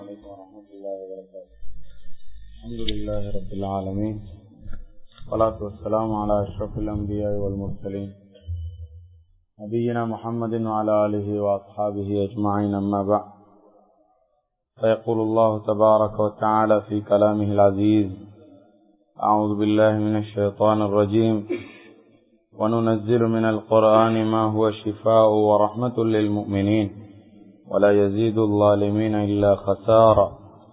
عليكم ورحمة الله وبركاته الحمد لله رب العالمين والصلاة والسلام على أشرف الأنبياء والمرسلين نبينا محمد وعلى آله وأصحابه أجمعين أما بعد فيقول الله تبارك وتعالى في كلامه العزيز أعوذ بالله من الشيطان الرجيم وننزل من القرآن ما هو شفاء ورحمة للمؤمنين ولا يزيد الظالمين إلا خسارا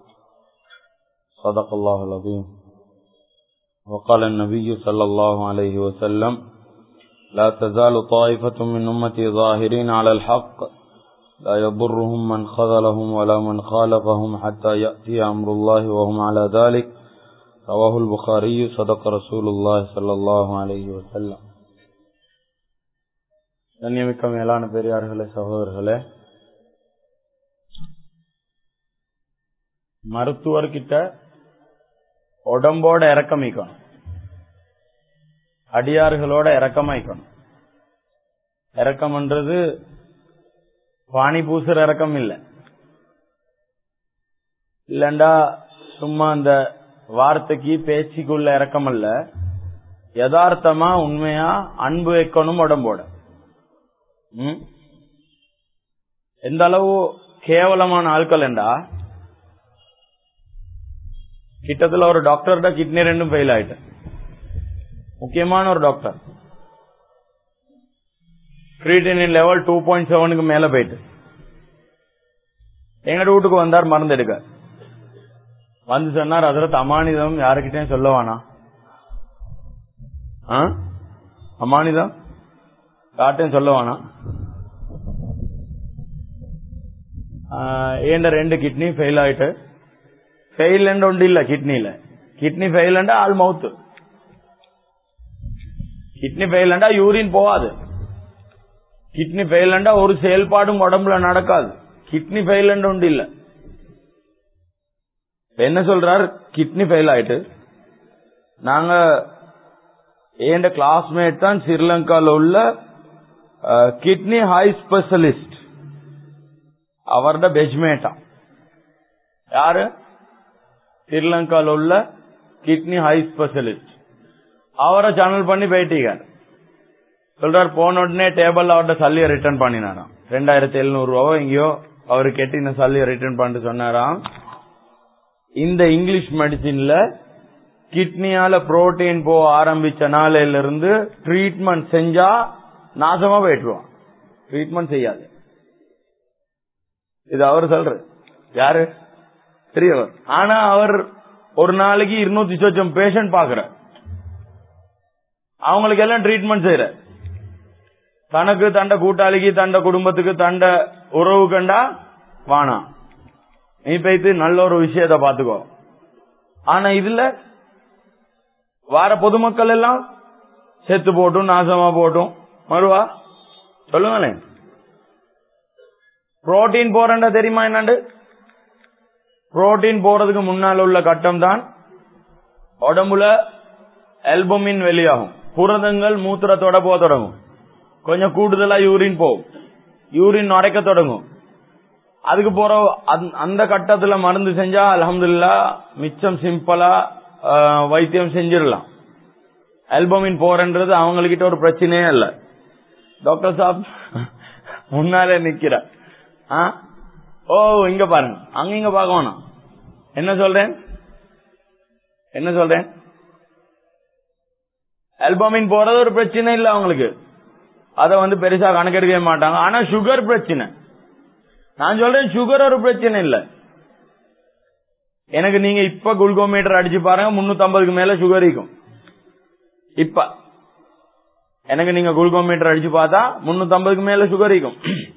صدق الله العظيم وقال النبي صلى الله عليه وسلم لا تزال طائفة من أمتي ظاهرين على الحق لا يضرهم من خذلهم ولا من خالفهم حتى يأتي أمر الله وهم على ذلك رواه البخاري صدق رسول الله صلى الله عليه وسلم கண்ணியமிக்க மேலான பெரியார்களே சகோதரர்களே மருத்துவர்கிட்ட உடம்போட இறக்கமிக்கணும் அடியார்களோட இறக்கமாய்க்கணும் இறக்கம்ன்றது பானி பூசுற இறக்கம் இல்லை இல்லண்டா சும்மா அந்த வார்த்தைக்கு பேச்சுக்குள்ள இறக்கம் அல்ல யதார்த்தமா உண்மையா அன்பு வைக்கணும் உடம்போட ம்? எந்த அளவு கேவலமான ஆட்கள் என்றா கிட்டத்துல ஒரு டாக்டர்கிட்ட கிட்னி ரெண்டும் ஃபெயில் ஆயிட்டு முக்கியமான ஒரு doctor creatinine level two point செவனுக்கு மேல போயிட்டு எங்கட வீட்டுக்கு வந்தார் மருந்து எடுக்க வந்து சொன்னார் அதில் அமானிதம் யாருக்கிட்டையும் சொல்ல வேணாம் ஆ? அமானிதம் யார்ட்டையும் சொல்ல வேணாம் ஏண்ட ரெண்டு கிட்னி ஃபெயில் ஆயிட்டு ஃபெயில் ஒன்று இல்ல கிட்னில கிட்னி ஃபெயில் ஆல் மவுத்து கிட்னி ஃபெயில் யூரின் போகாது கிட்னி ஃபெயில் ஒரு செயல்பாடும் உடம்புல நடக்காது கிட்னி ஃபெயில் ஒன்று இல்ல என்ன சொல்றார் கிட்னி ஃபெயில் ஆயிட்டு நாங்க ஏண்ட கிளாஸ்மேட் தான் ஸ்ரீலங்கால உள்ள கிட்னி ஹை ஸ்பெஷலிஸ்ட் அவரோட பெஜ்மேட்டா யாரு ஸ்ரீலங்கால உள்ள கிட்னி ஹை ஸ்பெஷலிஸ்ட் அவரை சேனல் பண்ணி போயிட்டீங்க சொல்றார் போன உடனே டேபிள் அவர்கிட்ட சல்லியை ரிட்டர்ன் பண்ணினாராம் ரெண்டாயிரத்தி எழுநூறு ரூபாவோ எங்கேயோ அவரு கேட்டு இந்த சல்லியை ரிட்டர்ன் பண்ணிட்டு சொன்னாராம் இந்த இங்கிலீஷ் மெடிசின்ல கிட்னியால புரோட்டீன் போக ஆரம்பிச்ச நாளையில இருந்து ட்ரீட்மெண்ட் செஞ்சா நாசமா போயிட்டுருவான் ட்ரீட்மெண்ட் செய்யாது இது அவர் சொல்ற யாரு பெரியவர் ஆனா அவர் ஒரு நாளைக்கு இருநூத்தி சொச்சம் பேஷண்ட் பாக்குற அவங்களுக்கு எல்லாம் ட்ரீட்மெண்ட் செய்யற தனக்கு தண்ட கூட்டாளிக்கு தண்ட குடும்பத்துக்கு தண்ட உறவு கண்டா வானாம் நீ போய்த்து நல்ல ஒரு விஷயத்த பாத்துக்கோ ஆனா இதுல வார பொதுமக்கள் எல்லாம் செத்து போட்டும் நாசமா போட்டும் மறுவா சொல்லுங்களேன் புரோட்டீன் போறேன்டா தெரியுமா என்னண்டு புரோட்டீன் போறதுக்கு முன்னால் உள்ள கட்டம் தான் உடம்புல எல்பமின் வெளியாகும் புரதங்கள் மூத்திரத்தோட போக தொடங்கும் கொஞ்சம் கூடுதலா யூரின் போகும் யூரின் நுரைக்க தொடங்கும் அதுக்கு போற அந்த கட்டத்துல மருந்து செஞ்சா அலமதுல்லா மிச்சம் சிம்பிளா வைத்தியம் செஞ்சிடலாம் ஆல்பமின் போறன்றது அவங்ககிட்ட ஒரு பிரச்சனையே இல்ல டாக்டர் சாப் முன்னாலே நிக்கிற ஓ இங்க பாருங்க அங்க இங்க பார்க்க வேணாம் என்ன சொல்றேன் என்ன சொல்றேன் ஆல்பமின் போறது ஒரு பிரச்சனை இல்ல அவங்களுக்கு அத வந்து பெருசா கணக்கெடுக்கவே மாட்டாங்க ஆனா சுகர் பிரச்சனை நான் சொல்றேன் சுகர் ஒரு பிரச்சனை இல்ல எனக்கு நீங்க இப்ப குளுக்கோமீட்டர் அடிச்சு பாருங்க முன்னூத்தி ஐம்பதுக்கு மேல சுகர் இருக்கும் இப்ப எனக்கு நீங்க குளுக்கோமீட்டர் அடிச்சு பார்த்தா முன்னூத்தி ஐம்பதுக்கு மேல சுகர் இருக்கும்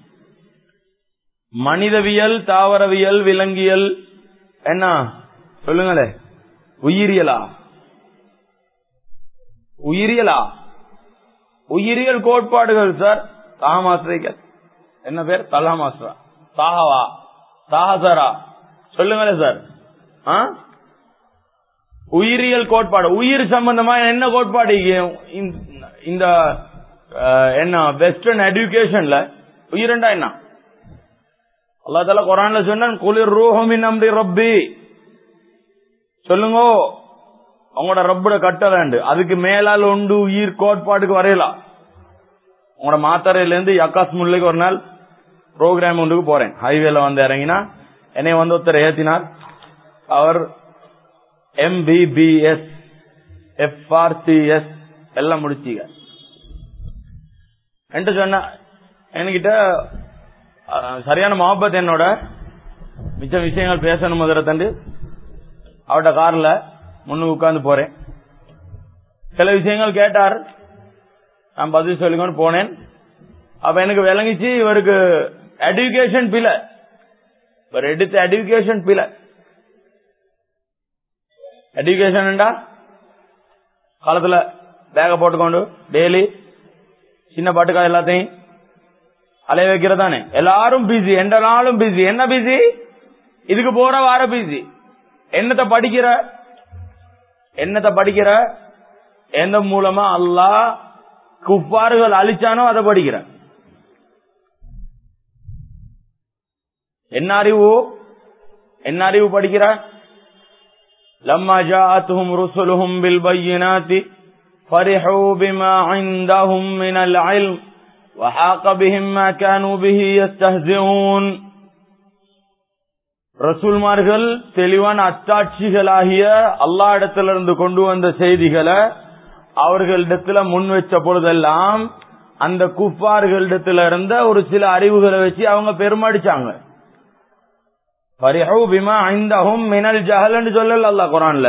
மனிதவியல் தாவரவியல் விலங்கியல் என்ன சொல்லுங்களே உயிரியலா உயிரியலா உயிரியல் கோட்பாடுகள் சார் தாமாஸ்திரிகள் என்ன பேர் தலாமாஸ்ரா சாஹவா சாஹசரா சொல்லுங்களேன் சார் உயிரியல் கோட்பாடு உயிர் சம்பந்தமா என்ன கோட்பாடு இந்த என்ன வெஸ்டர்ன் எஜுகேஷன்ல உயிரண்டா என்ன அல்லா தால குரான்ல சொன்னான் குளிர் ரூஹமின் அம்ரி ரப்பி சொல்லுங்க உங்களோட ரப்போட கட்டலாண்டு அதுக்கு மேலால் உண்டு உயிர் கோட்பாட்டுக்கு வரையலாம் உங்களோட மாத்தரையில இருந்து யக்காஸ் முல்லைக்கு ஒரு நாள் ப்ரோக்ராம் ஒன்றுக்கு போறேன் ஹைவேல வந்து இறங்கினா என்னை வந்து ஒருத்தர் ஏத்தினார் அவர் எம்பிபிஎஸ் எஃப்ஆர்சிஎஸ் எல்லாம் முடிச்சீங்க என்கிட்ட சொன்ன என்கிட்ட அஹ், சரியான மொஹப்பத் என்னோட மிச்ச விஷயங்கள் பேசணும் முதல்ல தண்டு அவட்ட கார்ல முன்னு உட்கார்ந்து போறேன் சில விஷயங்கள் கேட்டார் நான் பதில் சொல்லிக்கொண்டு போனேன் அப்ப எனக்கு விளங்கிச்சு இவருக்கு எடுகேஷன் பில இவர் எடுத்த எடுகேஷன் பில எடுகேஷன் காலத்துல பேக போட்டுக்கொண்டு டெய்லி சின்ன பாட்டுக்கா எல்லாத்தையும் அலைய வைக்கிறதானே எல்லாரும் பிஸி எந்த நாளும் பிஸி என்ன பிஸி இதுக்கு போற வார பிஸி என்னத்தை படிக்கிற என்னத்தை படிக்கிற எந்த மூலமா அல்லாஹ் குப்பாறுகள் அழிச்சானோ அதை படிக்கிற என்ன அறிவு என்ன அறிவு படிக்கிற لما جاءتهم رسلهم بالبينات فرحوا بما عندهم من العلم وحاق بهم ما كانوا به يستهزئون ரசூல்மார்கள் தெளிவான அத்தாட்சிகளாகிய அல்லா இடத்திலிருந்து கொண்டு வந்த செய்திகளை அவர்களிடத்துல முன் வச்ச பொழுதெல்லாம் அந்த குப்பார்களிடத்துல இருந்த ஒரு சில அறிவுகளை வச்சு அவங்க பெருமடிச்சாங்க பரிஹு பிமா ஐந்தஹும் மினல் ஜஹல்னு சொல்லல அல்லாஹ் குரான்ல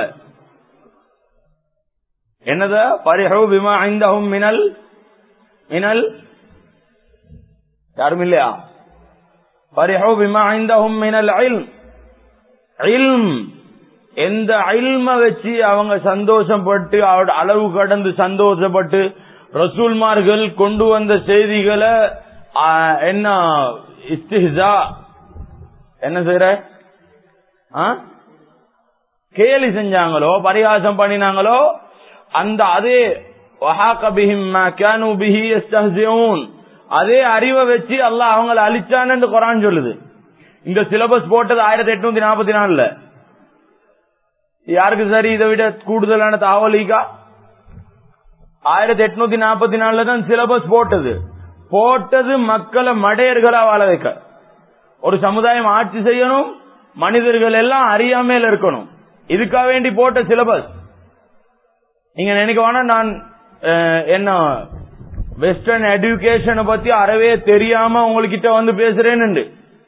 என்னது பரிஹு பிமா ஐந்தஹும் மினல் மினல் யாரும் இல்லையா பரிஹு பிமா ஐந்தஹும் மினல் இல்ம் இல்ம் எந்த இல்ம வச்சு அவங்க சந்தோஷப்பட்டு அவரோட அளவு கடந்து சந்தோஷப்பட்டு ரசூல்மார்கள் கொண்டு வந்த செய்திகளை ஆ, என்ன இஸ்திஹா என்ன செய்யற ஆ? கேலி செஞ்சாங்களோ பரிகாசம் பண்ணினாங்களோ அந்த அதே وَحَاقَ بِهِمْ مَا كَانُوا بِهِ يَسْتَهْزِئُونَ அதே அறிவை வச்சு அல்லாஹ் அவங்களை அழிச்சான்னு குரான் சொல்லுது இந்த சிலபஸ் போட்டது ஆயிரத்தி எட்நூத்தி நாற்பத்தி நாலுல யாருக்கு சரி இதை விட கூடுதலான தாவலிக்கா ஆயிரத்தி எட்நூத்தி நாற்பத்தி நாலுல தான் சிலபஸ் போட்டது போட்டது மக்களை மடையர்களா வாழ வைக்க ஒரு சமுதாயம் ஆட்சி செய்யணும் மனிதர்கள் எல்லாம் அறியாமையில இருக்கணும் இதுக்காக வேண்டி போட்ட சிலபஸ் நீங்க நினைக்க வேணா நான் அஹ், என்ன வெஸ்டர்ன் எடுகேஷனை பத்தி அறவே தெரியாம உங்ககிட்ட வந்து பேசுறேன்னு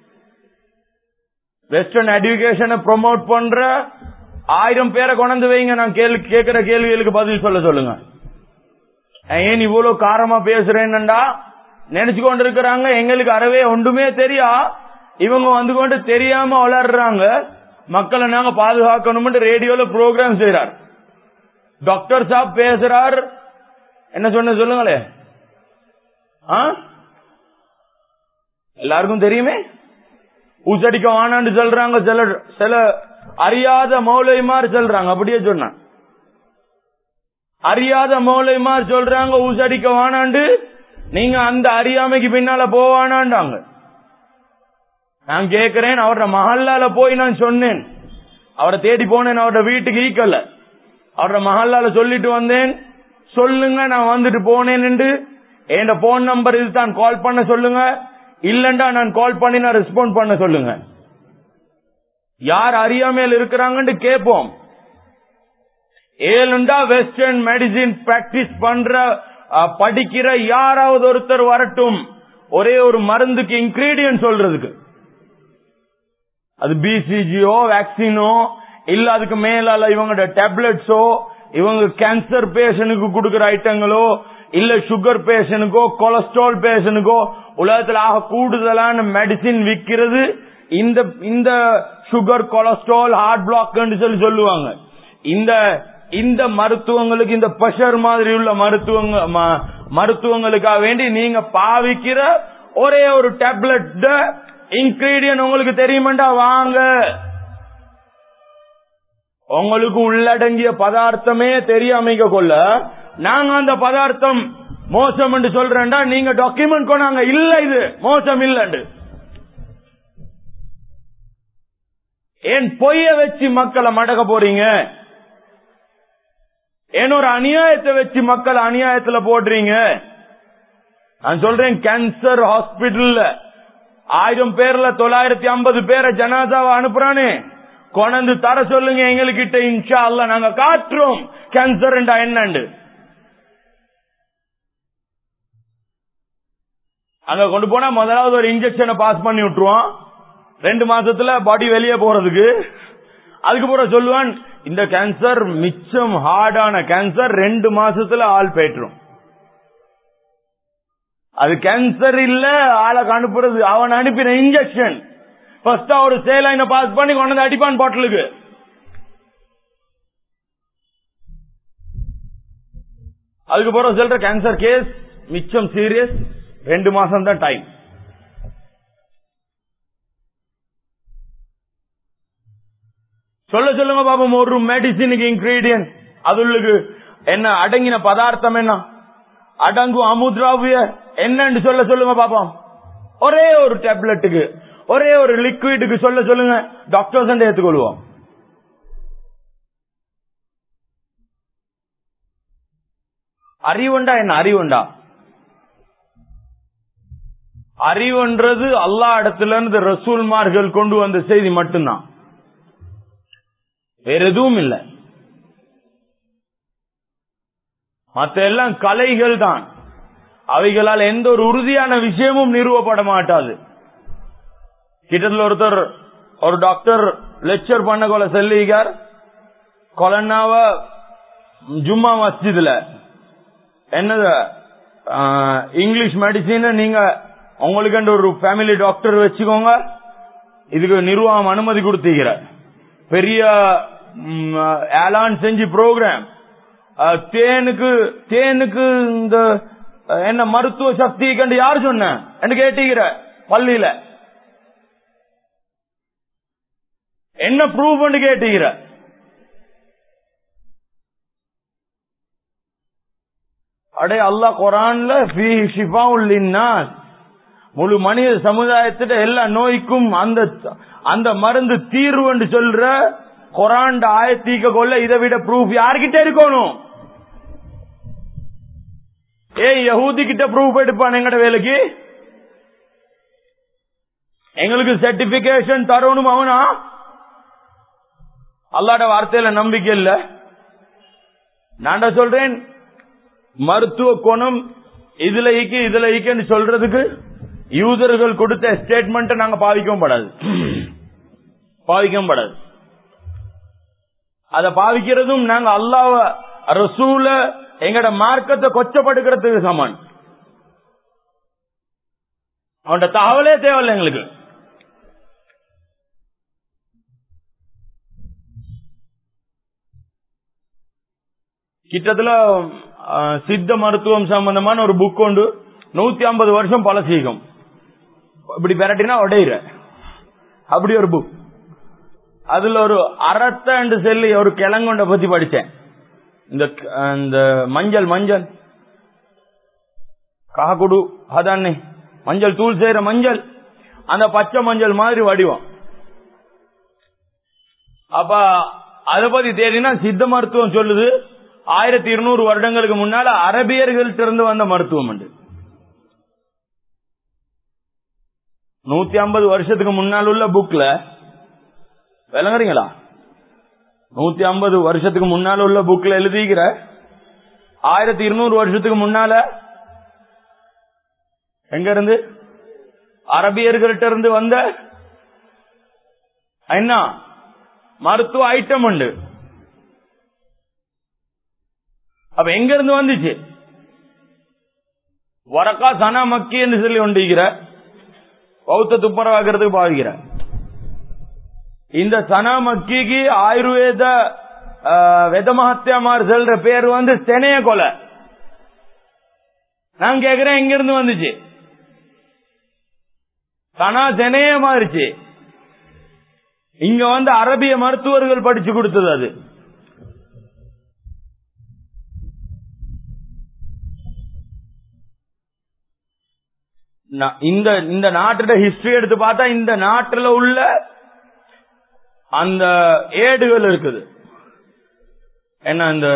வெஸ்டர்ன் எடுகேஷனை ப்ரொமோட் பண்ற ஆயிரம் பேரை கொண்டு வைங்க நான் கேள்வி கேட்கிற கேள்விகளுக்கு பதில் சொல்ல சொல்லுங்க நான் ஏன் இவ்வளவு காரமா பேசுறேன்னுடா நினைச்சு கொண்டு இருக்கிறாங்க எங்களுக்கு அறவே ஒன்றுமே தெரியா இவங்க வந்து கொண்டு தெரியாம வளர்றாங்க மக்களை நாங்க பாதுகாக்கணும் ரேடியோல ப்ரோக்ராம் செய்யறார் டாக்டர் சாப் பேசுறார் என்ன சொன்ன சொல்லுங்களே ஆ? எல்லாருக்கும் தெரியுமே ஊசடிக்க வானான்னு சொல்றாங்க சில சில அறியாத மௌலைமார் சொல்றாங்க அப்படியே சொன்னான் அறியாத மௌலைமார் சொல்றாங்க ஊசடிக்க வானாண்டு நீங்க அந்த அறியாமைக்கு பின்னால போவானாண்டாங்க நான் கேக்குறேன் அவரோட மஹல்லால போய் நான் சொன்னேன் அவரை தேடி போனேன் அவரோட வீட்டுக்கு ஈக்கல அவரோட மஹல்லால சொல்லிட்டு வந்தேன் சொல்லுங்க நான் வந்துட்டு போனேன் என் போன் நம்பர் இதுதான் கால் பண்ண சொல்லுங்க இல்லண்டா நான் கால் பண்ணி நான் ரெஸ்பாண்ட் பண்ண சொல்லுங்க யார் அறியாமையில் இருக்கிறாங்கன்னு கேட்போம் ஏழுண்டா வெஸ்டர்ன் மெடிசின் பிராக்டிஸ் பண்ற அஹ், படிக்கிற யாராவது ஒருத்தர் வரட்டும் ஒரே ஒரு மருந்துக்கு இன்கிரீடியன்ட் சொல்றதுக்கு அது பிசிஜியோ வேக்சினோ இல்ல அதுக்கு மேலால இவங்களோட டேப்லெட்ஸோ இவங்க கேன்சர் பேஷனுக்கு கொடுக்கிற ஐட்டங்களோ இல்ல சுகர் பேஷனுக்கோ கொலஸ்ட்ரால் பேஷனுக்கோ உலகத்தில் ஆக கூடுதலான மெடிசின் விக்கிறது இந்த இந்த சுகர் கொலஸ்ட்ரால் ஹார்ட் பிளாக் சொல்லி சொல்லுவாங்க இந்த இந்த மருத்துவங்களுக்கு இந்த பிரஷர் மாதிரி உள்ள மருத்துவங்க ம- மருத்துவங்களுக்காக வேண்டி நீங்க பாவிக்கிற ஒரே ஒரு டேப்லெட் இன்கிரீடியன்ட் உங்களுக்கு தெரியுமாண்டா வாங்க உங்களுக்கு உள்ளடங்கிய பதார்த்தமே தெரியாமைக்க கொள்ள நாங்க அந்த பதார்த்தம் மோசம் என்று சொல்றேன்டா நீங்க டாக்குமெண்ட் கொண்டாங்க இல்ல இது மோசம் இல்லண்டு ஏன் பொய்ய வச்சு மக்களை மடக்க போறீங்க ஏன் ஒரு அநியாயத்தை வச்சு மக்களை அநியாயத்துல போடுறீங்க நான் சொல்றேன் கேன்சர் ஹாஸ்பிட்டல்ல ஆயிரம் பேர்ல தொள்ளாயிரத்தி ஐம்பது பேரை ஜனாதாவை அனுப்புறானே கொண்டு தர சொல்லுங்க எங்ககிட்ட இன்ஷா அல்ல நாங்க காட்டுறோம் கேன்சர் என்னண்டு அங்க கொண்டு போனா முதலாவது ஒரு இன்ஜெக்ஷனை பாஸ் பண்ணி விட்டுருவான் ரெண்டு மாசத்துல பாடி வெளியே போறதுக்கு அதுக்கப்புறம் சொல்லுவான் இந்த கேன்சர் மிச்சம் ஹார்டான கேன்சர் ரெண்டு மாசத்துல ஆள் போயிட்டுரும் அது கேன்சர் இல்ல ஆளை அனுப்புறது அவன் அனுப்பின இன்ஜெக்ஷன் ஃபர்ஸ்ட் ஒரு சேலைன பாஸ் பண்ணி கொண்டு வந்து அடிப்பான் பாட்டிலுக்கு அதுக்கப்புறம் சொல்ற கேன்சர் கேஸ் மிச்சம் சீரியஸ் ரெண்டு மாசம் தான் டைம் சொல்ல சொல்லுங்க பாப்போம் ஒரு மெடிசினுக்கு இன்கிரீடியன்ட் அதுக்கு என்ன அடங்கின பதார்த்தம் என்ன அடங்கும் அமுத்ராவிய என்னன்னு சொல்ல சொல்லுங்க பாப்போம் ஒரே ஒரு டேப்லெட்டுக்கு ஒரே ஒரு லிக்விடுக்கு சொல்ல சொல்லுங்க டாக்டர்ஸ் ஏத்துக்கொள்வோம் அறிவுண்டா என்ன அறிவுண்டா அறிவுன்றது அல்லா இடத்துல இருந்து ரசூல்மார்கள் கொண்டு வந்த செய்தி மட்டும்தான் வேற எதுவும் இல்லை மத்த எல்லாம் கலைகள் தான் அவைகளால் எந்த ஒரு உறுதியான விஷயமும் நிறுவப்பட மாட்டாது கிட்டத்தில் ஒருத்தர் ஒரு டாக்டர் லெக்சர் பண்ண கொலை செல்லிகார் கொலன்னாவ ஜும்மா மஸ்ஜிதுல என்னது இங்கிலீஷ் மெடிசின் நீங்க உங்களுக்கு ஒரு ஃபேமிலி டாக்டர் வச்சுக்கோங்க இதுக்கு நிர்வாகம் அனுமதி கொடுத்தீங்க பெரிய ஏலான் செஞ்சு ப்ரோக்ராம் தேனுக்கு தேனுக்கு இந்த என்ன மருத்துவ சக்தி கண்டு யார் சொன்ன கேட்டீங்கிற பள்ளியில என்ன ப்ரூவ் பண்ணி கேட்டீங்கிற அடே அல்லா குரான்ல முழு மனித சமுதாயத்திட்ட எல்லா நோய்க்கும் அந்த அந்த மருந்து தீர்வு சொல்ற கொரான் ஆயத்தீக்க கொள்ள இதை விட ப்ரூஃப் யார்கிட்ட இருக்கணும் ஏ யகூதி கிட்ட ப்ரூஃப் எடுப்பான் எங்கட வேலைக்கு எங்களுக்கு சர்டிபிகேஷன் தரணும் அவனா அல்லாட வார்த்தையில நம்பிக்கை இல்ல நான் சொல்றேன் மருத்துவ குணம் இதுல ஈக்கு இதுல ஈக்குன்னு சொல்றதுக்கு யூதர்கள் கொடுத்த ஸ்டேட்மெண்ட் நாங்க பாவிக்கவும் படாது பாவிக்கவும் படாது அதை பாவிக்கிறதும் நாங்க அல்லாவ ரசூல எங்கட மார்க்கத்தை கொச்சப்படுக்கிறதுக்கு சமான் அவன் தகவலே தேவையில்லை எங்களுக்கு கிட்டத்துல சித்த மருத்துவம் சம்பந்தமான ஒரு புக் உண்டு நூத்தி ஐம்பது வருஷம் பழசீகம் இப்படி பெரட்டினா உடையிற அப்படி ஒரு புக் அதுல ஒரு அறத்த சொல்லி ஒரு கிழங்குண்ட பத்தி படிச்சேன் இந்த மஞ்சள் மஞ்சள் காகுடு அதானே மஞ்சள் தூள் செய்யற மஞ்சள் அந்த பச்சை மஞ்சள் மாதிரி வடிவம் அப்ப அத பத்தி தேடினா சித்த மருத்துவம் சொல்லுது ஆயிரத்தி இருநூறு வருடங்களுக்கு முன்னால அரபியர்கள்ட்ட இருந்து வந்த மருத்துவம் உண்டு நூத்தி ஐம்பது வருஷத்துக்கு முன்னால் உள்ள புக்ல விளங்குறீங்களா நூத்தி ஐம்பது வருஷத்துக்கு முன்னால உள்ள புக்ல எழுதிக்கிற ஆயிரத்தி இருநூறு வருஷத்துக்கு முன்னால எங்க இருந்து அரபியர்கள்ட்ட இருந்து வந்த என்ன மருத்துவ ஐட்டம் உண்டு அப்ப எங்க இருந்து வந்துச்சு வரக்கா சனா மக்கி என்று சொல்லி ஒண்டிக்கிற பௌத்த துப்புரவாக்கிறதுக்கு பாவிக்கிற இந்த சனா மக்கிக்கு ஆயுர்வேத வெதமஹத்தியமார் சொல்ற பேர் வந்து செனைய கொலை நான் கேக்குறேன் எங்க இருந்து வந்துச்சு சனா செனைய மாறிச்சு இங்க வந்து அரபிய மருத்துவர்கள் படிச்சு கொடுத்தது அது இந்த இந்த நாட்டோட ஹிஸ்டரி எடுத்து பார்த்தா இந்த நாட்டில் உள்ள அந்த ஏடுகள் இருக்குது என்ன இந்த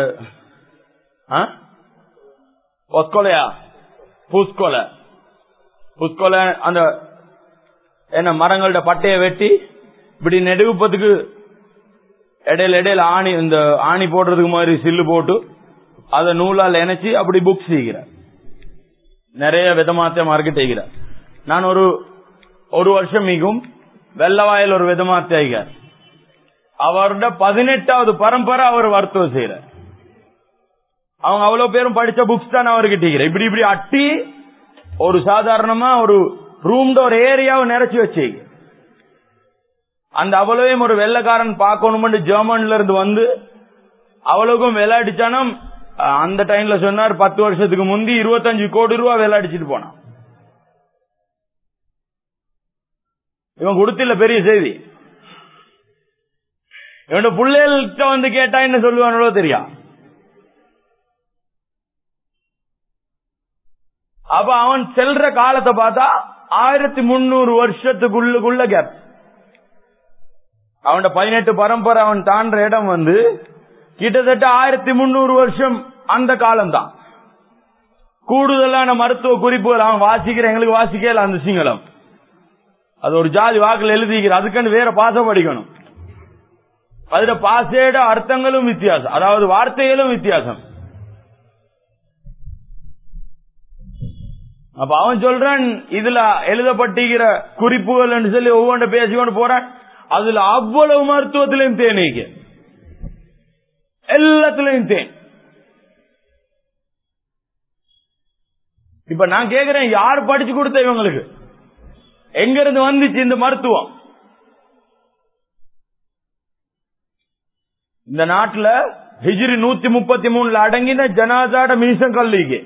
பொற்கொலையா பூஸ்கொலை புஷ்கொலை அந்த என்ன மரங்களோட பட்டைய வெட்டி இப்படி நெடுவுப்பத்துக்கு இடையில இடையில ஆணி இந்த ஆணி போடுறதுக்கு மாதிரி சில்லு போட்டு அதை நூலால் இணைச்சி அப்படி புக் செய்கிறார் நிறைய விதமாத்த மார்க்கெட் செய்கிறார் நான் ஒரு ஒரு வருஷம் மிகும் வெள்ளவாயில் ஒரு விதமாத்த ஆகிறார் அவரோட பதினெட்டாவது பரம்பரை அவர் வர்த்தகம் செய்யறார் அவங்க அவ்வளவு பேரும் படிச்ச புக்ஸ் தான் அவர்கிட்ட இப்படி இப்படி அட்டி ஒரு சாதாரணமா ஒரு ரூம்ட ஒரு ஏரியாவை நிறைச்சு வச்சு அந்த அவ்வளவையும் ஒரு வெள்ளக்காரன் பார்க்கணும் ஜெர்மன்ல இருந்து வந்து அவ்வளவுக்கும் விளையாடிச்சானா அந்த டைம்ல சொன்னார் பத்து வருஷத்துக்கு முந்தி இருபத்தஞ்சு கோடி ரூபாய் விளையாடிச்சிட்டு போனான் இவன் கொடுத்தில்ல பெரிய செய்தி இவன் பிள்ளைகள்கிட்ட வந்து கேட்டா என்ன சொல்லுவானோ தெரியா அப்ப அவன் செல்ற காலத்தை பார்த்தா ஆயிரத்தி முன்னூறு வருஷத்துக்குள்ளுக்குள்ள கேப் அவன் பதினெட்டு பரம்பரை அவன் தாண்ட இடம் வந்து கிட்டத்தட்ட ஆயிரத்தி முன்னூறு வருஷம் அந்த காலம் தான் கூடுதலான மருத்துவ குறிப்புகள் அவன் வாசிக்கிற எங்களுக்கு வாசிக்கல அந்த சிங்களம் அது ஒரு ஜாதி வாக்குல எழுதிக்கிற அதுக்குன்னு வேற பாச படிக்கணும் அதுல பாசேட அர்த்தங்களும் வித்தியாசம் அதாவது வார்த்தைகளும் வித்தியாசம் அப்ப அவன் சொல்றான் இதுல எழுதப்பட்டிருக்கிற குறிப்புகள் சொல்லி ஒவ்வொன்று பேசிக்கொண்டு போறான் அதுல அவ்வளவு மருத்துவத்திலையும் தேனீங்க எல்லாத்திலையும் தேன் இப்ப நான் கேக்குறேன் யார் படிச்சு கொடுத்த இவங்களுக்கு எங்க இருந்து வந்துச்சு இந்த மருத்துவம் இந்த நாட்டுல ஹிஜ்ரி நூத்தி முப்பத்தி மூணுல அடங்கின ஜனாதாட மீசம் கல்லிக்கு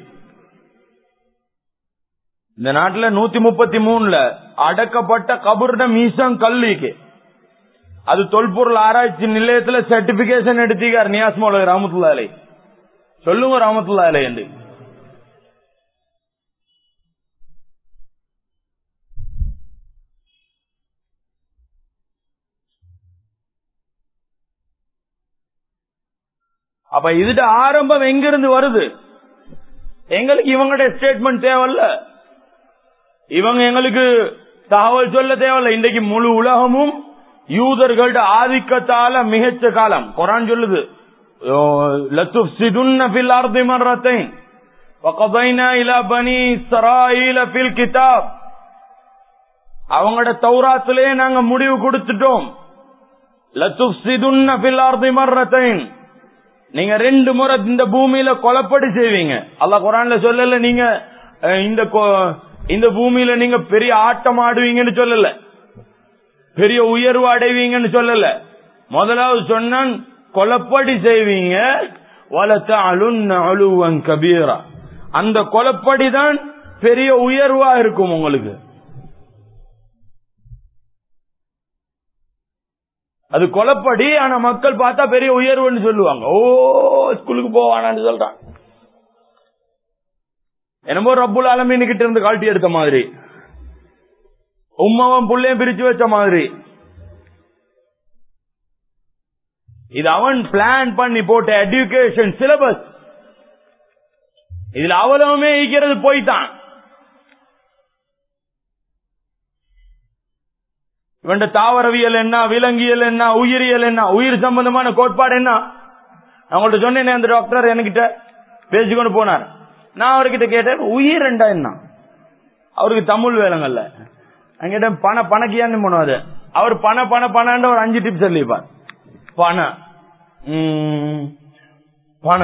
இந்த நாட்டுல நூத்தி முப்பத்தி மூணுல அடக்கப்பட்ட கபருட மீசம் கல்லிக்கு அது தொல்பொருள் ஆராய்ச்சி நிலையத்துல சர்டிபிகேஷன் எடுத்தீங்க நியாஸ் மௌலவி ராமத்துல்லா அலை சொல்லுங்க ராமத்துல்லா அலை என்று அப்ப இதுட ஆரம்பம் எங்கிருந்து வருது எங்களுக்கு இவங்களுடைய ஸ்டேட்மெண்ட் தேவையில்ல இவங்க எங்களுக்கு தகவல் சொல்ல தேவையில்ல இன்றைக்கு முழு உலகமும் யூதர்களோட ஆதிக்கத்தால மிகச்ச காலம் குரான் சொல்லுது அவங்களோட தௌராத்திலே நாங்க முடிவு கொடுத்துட்டோம் நீங்க ரெண்டு முறை இந்த பூமியில கொலப்படி செய்வீங்க அல்ல குரான்ல சொல்லல நீங்க இந்த இந்த பூமியில நீங்க பெரிய ஆட்டம் ஆடுவீங்கன்னு சொல்லல பெரிய உயர்வு அடைவீங்கன்னு சொல்லல முதலாவது சொன்னான் கொலப்படி செய்வீங்க வளத்த அலுன் அழுவன் கபீரா அந்த கொலப்படி தான் பெரிய உயர்வா இருக்கும் உங்களுக்கு அது கொலப்படி ஆனா மக்கள் பார்த்தா பெரிய உயர்வுன்னு சொல்லுவாங்க ஓ ஸ்கூலுக்கு போவானான்னு சொல்றான் என்னமோ ரப்புல் ஆலமீன் கிட்ட இருந்து கால்ட்டி எடுத்த மாதிரி உம்மாவும் புள்ளையும் பிரிச்சு வச்ச மாதிரி இது அவன் பிளான் பண்ணி போட்ட எஜுகேஷன் சிலபஸ் இதுல அவ்வளவுமே ஈக்கிறது போய்தான் இவன் தாவரவியல் என்ன விலங்கியல் என்ன உயிரியல் என்ன உயிர் சம்பந்தமான கோட்பாடு என்ன நான் உங்கள்ட்ட சொன்னேன் அந்த டாக்டர் என்கிட்ட பேசிக்கொண்டு போனார் நான் அவர்கிட்ட கேட்டேன் உயிர் ரெண்டா என்ன அவருக்கு தமிழ் வேலைங்கல்ல அங்கிட்ட பண பணக்கியான்னு போனது அவர் பண பண பணன்ற ஒரு அஞ்சு டிப்ஸ் சொல்லிப்பார் பண பண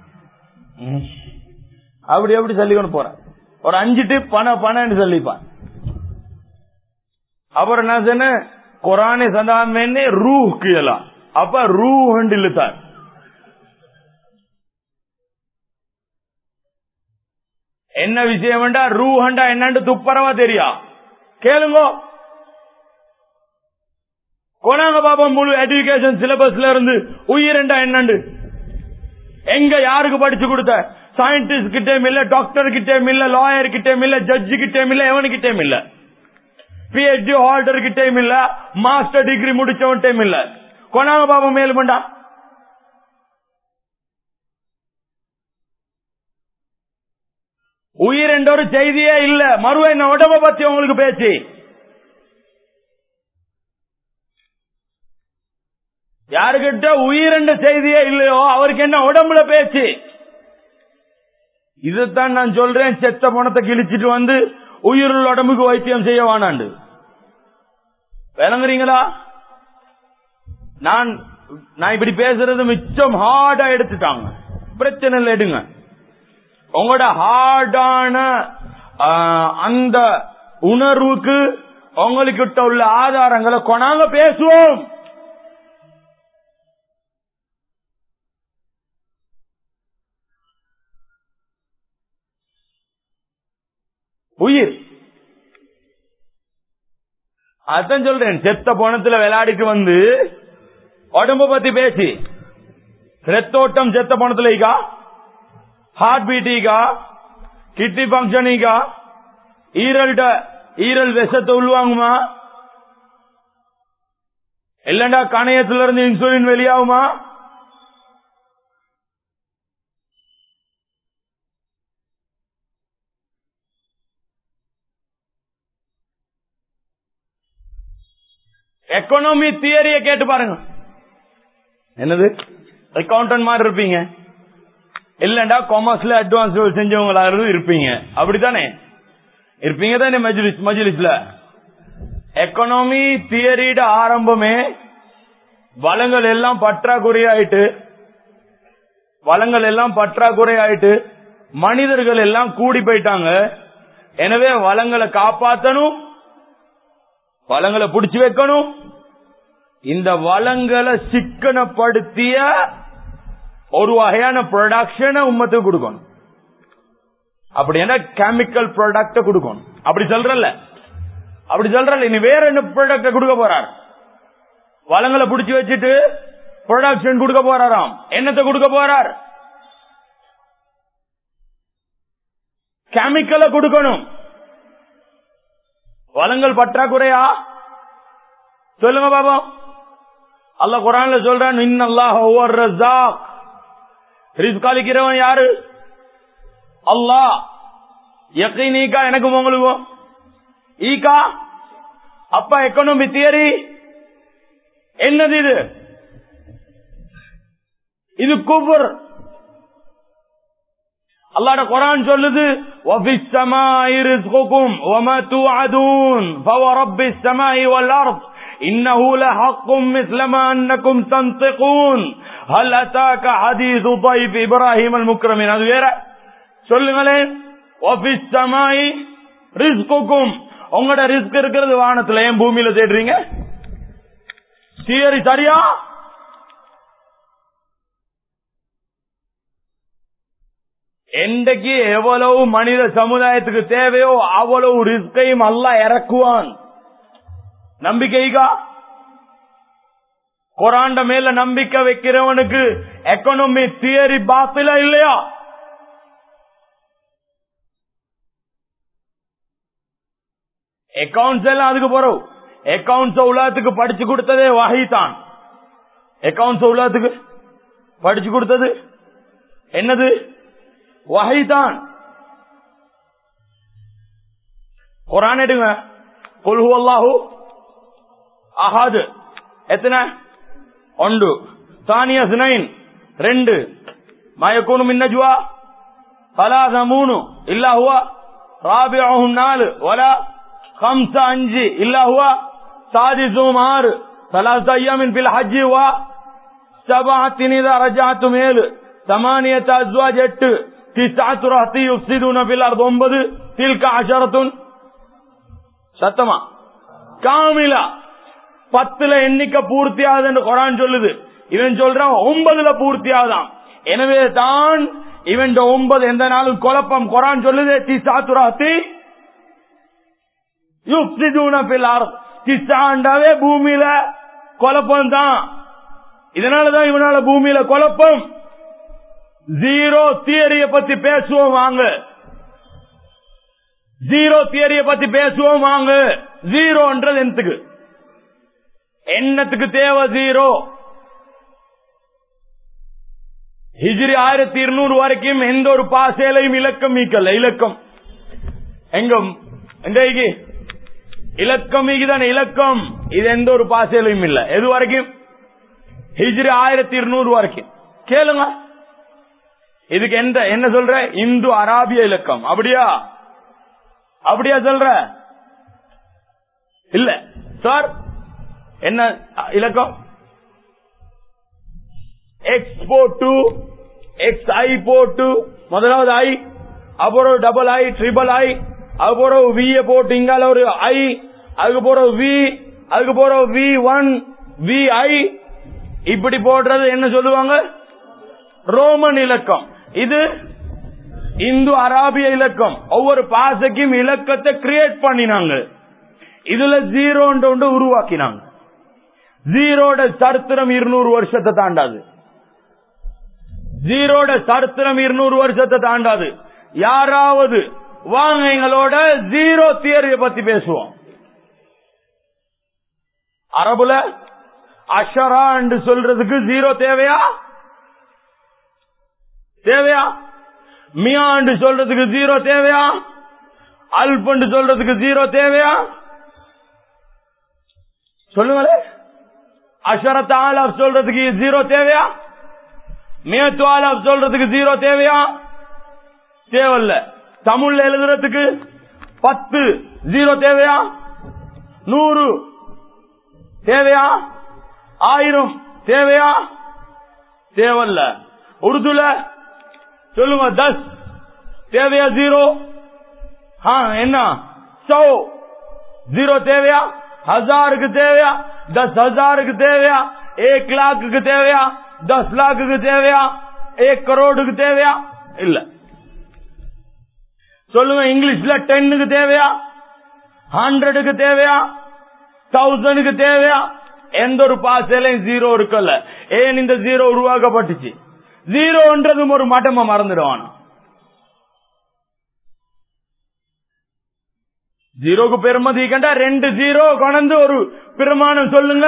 அப்படி அப்படி சொல்லிக்கொண்டு போற ஒரு அஞ்சு டிப் பண பணன்னு சொல்லிப்பார் அப்புறம் என்ன சொன்ன குரானே சந்தாமே ரூ கீழலாம் அப்ப ரூ ஹண்டு இழுத்தார் என்ன விஷயம் வேண்டா ரூ ஹண்டா என்னன்னு துப்பரவா தெரியா கேளுங்க கொனாங்க பாப்போம் முழு எஜுகேஷன் சிலபஸ்ல இருந்து உயிரண்டா என்னண்டு எங்க யாருக்கு படிச்சு கொடுத்த சயின்டிஸ்ட் கிட்டே இல்ல டாக்டர் கிட்டே இல்ல லாயர் கிட்டே இல்ல ஜட்ஜு கிட்டே இல்ல எவனு கிட்டே இல்ல பிஹெச்டி ஹோல்டருக்கு டைம் இல்ல மாஸ்டர் டிகிரி முடிச்சவன் டைம் இல்ல கொனாங்க பாபா மேலுமண்டா உயிர் என்ற ஒரு செய்தியே இல்ல மறுவ என்ன உடம்ப பத்தி உங்களுக்கு பேச்சு யாருக்கிட்ட உயிர் என்ற செய்தியே இல்லையோ அவருக்கு என்ன உடம்புல பேச்சு இதைத்தான் நான் சொல்றேன் செத்த பணத்தை கிழிச்சிட்டு வந்து உயிருள்ள உடம்புக்கு வைத்தியம் செய்ய வானாண்டு விளங்குறீங்களா நான் நான் இப்படி பேசுறது மிச்சம் ஹார்டா எடுத்துட்டாங்க பிரச்சனை இல்லை எடுங்க உங்களோட ஹார்டான அந்த உணர்வுக்கு உங்களுக்கிட்ட உள்ள ஆதாரங்களை கொண்டாங்க பேசுவோம் உயிர் அதான் சொல்றேன் செத்த பணத்துல விளையாடிட்டு வந்து உடம்ப பத்தி பேசி ரத்தோட்டம் செத்த பணத்துல ஈகா ஹார்ட் பீட் ஈகா கிட்னி பங்கன் ஈகா ஈரல்ட ஈரல் விஷத்தை உள்வாங்குமா இல்லண்டா கணையத்துல இருந்து இன்சுலின் வெளியாகுமா எக்கனாமி தியரிய கேட்டு பாருங்க என்னது அக்கௌண்டன்ட் மாதிரி இருப்பீங்க இல்லண்டா காமர்ஸ்ல அட்வான்ஸ் செஞ்சவங்களா இருப்பீங்க அப்படித்தானே இருப்பீங்க தானே மஜ்லிஸ் மஜ்லிஸ்ல எக்கனாமி தியரிட ஆரம்பமே வளங்கள் எல்லாம் பற்றாக்குறை ஆயிட்டு வளங்கள் எல்லாம் பற்றாக்குறை ஆயிட்டு மனிதர்கள் எல்லாம் கூடி போயிட்டாங்க எனவே வளங்களை காப்பாத்தணும் வளங்களை பிடிச்சு வைக்கணும் இந்த வளங்களை சிக்கனப்படுத்திய ஒரு வகையான ப்ரொடக்ஷனை உம்மத்துக்கு கொடுக்கணும் அப்படி என்ன கெமிக்கல் ப்ராடக்ட கொடுக்கணும் அப்படி சொல்றல அப்படி சொல்றல இனி வேற என்ன ப்ராடக்ட கொடுக்க போறார் வளங்களை பிடிச்சு வச்சுட்டு ப்ரொடக்ஷன் கொடுக்க போறாராம் என்னத்தை கொடுக்க போறார் கெமிக்கலை கொடுக்கணும் வளங்கள் பற்றாக்குறையா சொல்லுங்க பாபா அல்ல குரான்ல சொல்றான் இன்னல்லாஹ் ஒவ்வொரு ரஸாக் ரிஸ்க் அளிக்கிறவன் யாரு அல்லாஹ் யக்கீனீக்கா எனக்கும் உங்களுக்கும் ஈகா அப்பா எக்கனாமி தியரி என்னது இது இது குபர் அல்லாட குரான் சொல்லுது وفي السماء رزقكم وما توعدون فورب السماء والأرض إنه لحق مثل ما أنكم تنطقون هل أتاك حديث ضيف إبراهيم المكرمين அது வேற சொல்லுங்களேன் وفي السماء رزقكم உங்களோட ரிஸ்க் இருக்கிறது வானத்துல ஏன் பூமியில தேடுறீங்க தியரி சரியா என்றைக்கு எவ்வளவு மனித சமுதாயத்துக்கு தேவையோ அவ்வளவு ரிஸ்கையும் அல்ல இறக்குவான் நம்பிக்கைகா குராண்ட மேல நம்பிக்கை வைக்கிறவனுக்கு எக்கனாமி தியரி பாத்தில இல்லையா அக்கௌண்ட்ஸ் எல்லாம் அதுக்கு போறோம் அக்கௌண்ட்ஸ் உலகத்துக்கு படிச்சு கொடுத்ததே வகைதான் அக்கௌண்ட்ஸ் உலகத்துக்கு படிச்சு கொடுத்தது என்னது வகைதான் குரான் எடுங்க கொல்ஹு அல்லாஹு அஹாது எத்தனை ஒன்று தானிய சினைன் ரெண்டு மயக்கூனு மின்னஜுவா பலாத மூணு இல்லா ஹுவா ராபியாகும் நாலு வலா خمسة அஞ்சு இல்லா ஹுவா சாதிசும் ஆறு ثلاثة أيام في الحج و سبعة إذا رجعتم ஏழு ثمانية أزواج எட்டு تسعة رهطي يفسدون في الأرض ஒன்பது تلك عشرة சத்தமா காமிலா பத்துல எண்ணிக்கை பூர்த்தி ஆகுதுன்னு குரான் சொல்லுது இவன் சொல்றான் ஒன்பதுல பூர்த்தி ஆகுதான் எனவே தான் இவன் ஒன்பது எந்த நாளும் குழப்பம் குரான் சொல்லுது திசாத்துராத்தி திசாண்டாவே பூமியில குழப்பம் தான் இதனாலதான் இவனால பூமியில குழப்பம் ஜீரோ தியரிய பத்தி பேசுவோம் வாங்க ஜீரோ தியரிய பத்தி பேசுவோம் வாங்க ஜீரோன்றது என்னத்துக்கு என்னத்துக்கு தேவை ஜீரோ ஹிஜ்ரி ஆயிரத்தி இருநூறு வரைக்கும் எந்த ஒரு பாசேலையும் இலக்கம் மீக்கல இலக்கம் எங்க இன்றைக்கு இலக்கம் மீக்குதான இலக்கம் இது எந்த ஒரு பாசையிலும் இல்ல எது வரைக்கும் ஹிஜ்ரி ஆயிரத்தி இருநூறு வரைக்கும் கேளுங்க இதுக்கு எந்த என்ன சொல்ற இந்து அராபிய இலக்கம் அப்படியா அப்படியா சொல்ற இல்ல சார் என்ன இலக்கம் எக்ஸ் போட்டு எக்ஸ் ஐ போட்டு முதலாவது ஐ அப்புறம் டபுள் ஐ ட்ரிபிள் ஐ அதுக்கு போற வி போட்டு இங்கால ஒரு ஐ அதுக்கு போற வி அதுக்கு போற வி ஒன் வி ஐ இப்படி போடுறது என்ன சொல்லுவாங்க ரோமன் இலக்கம் இது இந்து அராபிய இலக்கம் ஒவ்வொரு பாசைக்கும் இலக்கத்தை கிரியேட் பண்ணினாங்க இதுல ஜீரோன்ற ஒன்று உருவாக்கினாங்க ஜீரோட சரித்திரம் இருநூறு வருஷத்தை தாண்டாது ஜீரோட சரித்திரம் இருநூறு வருஷத்தை தாண்டாது யாராவது வாங்க எங்களோட ஜீரோ தியரிய பத்தி பேசுவோம் அரபுல அஷரா என்று சொல்றதுக்கு ஜீரோ தேவையா தேவையா மியா என்று சொல்றதுக்கு ஜீரோ தேவையா அல்ப் என்று சொல்றதுக்கு ஜீரோ தேவையா சொல்லுங்களே அஷரத் ஆலாப் சொல்றதுக்கு ஜீரோ தேவையா மியத்து ஆலாப் சொல்றதுக்கு ஜீரோ தேவையா தேவையில்ல தமிழ்ல எழுதுறதுக்கு பத்து ஜீரோ தேவையா நூறு தேவையா ஆயிரம் தேவையா தேவையில்ல உருதுல சொல்லுங்க தஸ் தேவையா ஜீரோ என்ன சோ ஜீரோ தேவையா ஹசாருக்கு தேவையா தஸ் ஹசாருக்கு தேவையா ஏக் லாக்கு தேவையா தஸ் லாக்கு தேவையா ஏக் கரோடுக்கு தேவையா இல்ல சொல்லுங்க இங்கிலீஷ்ல டென்னுக்கு தேவையா ஹண்ட்ரடுக்கு தேவையா தௌசண்ட்க்கு தேவையா எந்த ஒரு பாசையிலையும் ஜீரோ இருக்கல ஏன் இந்த ஜீரோ உருவாக்கப்பட்டுச்சு ஜீரோன்றதும் ஒரு மட்டமா மறந்துடுவானா ஜீரோக்கு பெருமதி கண்டா ரெண்டு ஜீரோ கொண்டு ஒரு பெருமானம் சொல்லுங்க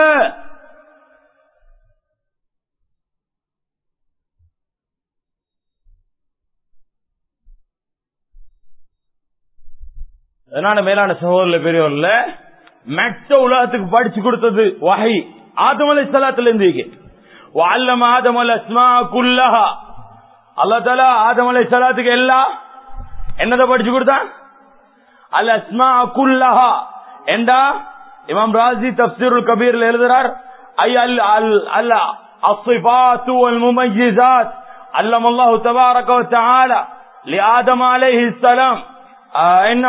அதனால மேலான சகோதரில் பெரியவர்ல மெட்ட உலகத்துக்கு படிச்சு கொடுத்தது வகை ஆதமலை சலாத்துல இருந்து வல்லம் ஆதமல் அஸ்மா குல்லஹா அல்லா தாலா ஆதமலை சலாத்துக்கு எல்லாம் என்னதை படிச்சு கொடுத்தான் அல் அஸ்மா குல்லஹா என்றா இமாம் ராஜி தப்சீருல் கபீர்ல எழுதுறார் ஐ அல் அல் அல்ல الصفات والمميزات علم الله تبارك وتعالى لآدم عليه السلام آه إن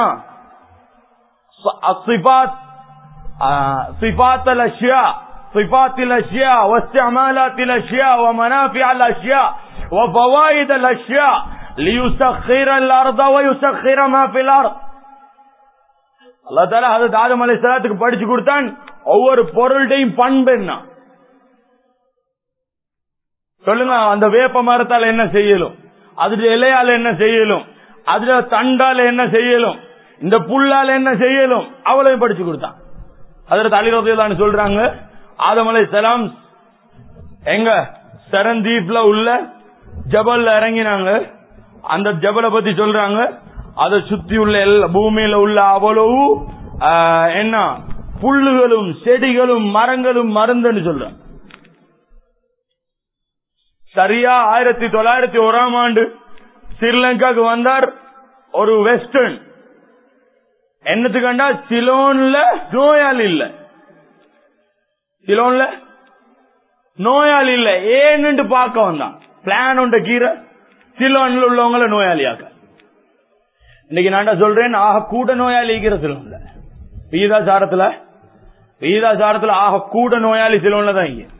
الصفات آه صفات الأشياء صفات الأشياء واستعمالات الأشياء ومنافع الأشياء وفوائد الأشياء ليسخر الأرض ويسخر ما في الأرض அல்லா தாலா அது ஆதம் அலை சலாத்துக்கு படிச்சு கொடுத்தான் ஒவ்வொரு பொருள்டையும் பண்பு என்ன சொல்லுங்க அந்த வேப்ப மரத்தால என்ன செய்யலும் அதுல இலையால என்ன செய்யலும் அதுல தண்டால என்ன செய்யலும் இந்த புல்லால என்ன செய்யலும் அவ்வளவு படிச்சு கொடுத்தான் அதுல தலைரோதையிலான்னு சொல்றாங்க ஆதம் அலை சலாம் எங்க சரந்தீப்ல உள்ள ஜபல்ல இறங்கினாங்க அந்த ஜபலை பத்தி சொல்றாங்க அதை சுத்தி உள்ள எல்லா பூமியில உள்ள அவ்வளவு என்ன புல்லுகளும் செடிகளும் மரங்களும் மருந்துன்னு சொல்ற சரியா ஆயிரத்தி தொள்ளாயிரத்தி ஓராம் ஆண்டு ஸ்ரீலங்காக்கு வந்தார் ஒரு வெஸ்டர்ன் என்னத்து கண்டா சிலோன்ல நோயாளி இல்ல சிலோன்ல நோயாளி இல்ல ஏன்னு பார்க்க வந்தான் பிளான் உண்ட கீரை சிலோன்ல உள்ளவங்கள நோயாளியாக்க இன்னைக்கு நான் சொல்றேன் ஆக கூட நோயாளி சிலோன்ல வீதாசாரத்துல வீதாசாரத்துல ஆக கூட நோயாளி சிலோன்ல தான் இங்க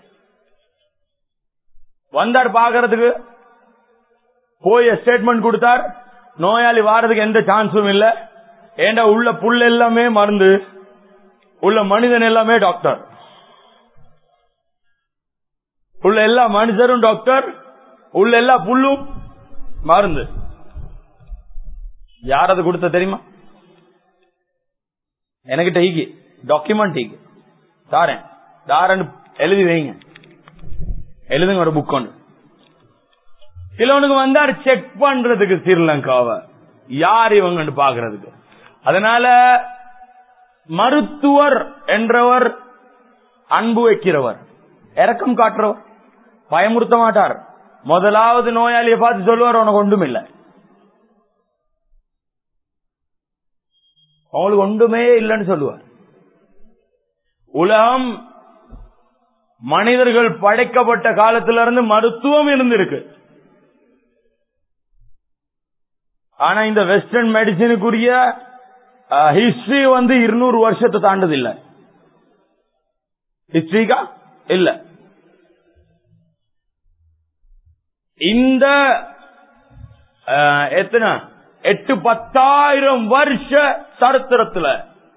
வந்தார் பாக்குறதுக்கு போய் ஸ்டேட்மெண்ட் கொடுத்தார் நோயாளி வாரதுக்கு எந்த சான்ஸும் இல்ல ஏண்டா உள்ள புல் எல்லாமே மருந்து உள்ள மனிதன் எல்லாமே டாக்டர் உள்ள எல்லா மனுஷரும் டாக்டர் உள்ள எல்லா புல்லும் மருந்து யார் அது கொடுத்த தெரியுமா எனக்கிட்ட ஈகி டாக்குமெண்ட் ஈகி தாரேன் தாரன்னு எழுதி வைங்க எழுதுங்க ஒரு புக் ஒன்று சிலவனுக்கு வந்தார் செக் பண்றதுக்கு ஸ்ரீலங்காவை யார் இவங்கன்னு பாக்குறதுக்கு அதனால மருத்துவர் என்றவர் அன்பு வைக்கிறவர் இரக்கம் காட்டுறவர் பயமுறுத்த மாட்டார் முதலாவது நோயாளியை பார்த்து சொல்லுவார் உனக்கு ஒன்றும் இல்லை அவங்களுக்கு ஒன்றுமே இல்லைன்னு சொல்லுவார் உலகம் மனிதர்கள் படைக்கப்பட்ட காலத்திலிருந்து மருத்துவம் இருந்திருக்கு ஆனா இந்த வெஸ்டர்ன் மெடிசினுக்குரிய ஹிஸ்டரி வந்து இருநூறு வருஷத்தை தாண்டது இல்ல ஹிஸ்டரிக்கா இல்ல இந்த அஹ், எத்தனை எட்டு பத்தாயிரம் வருஷ சரித்திரத்துல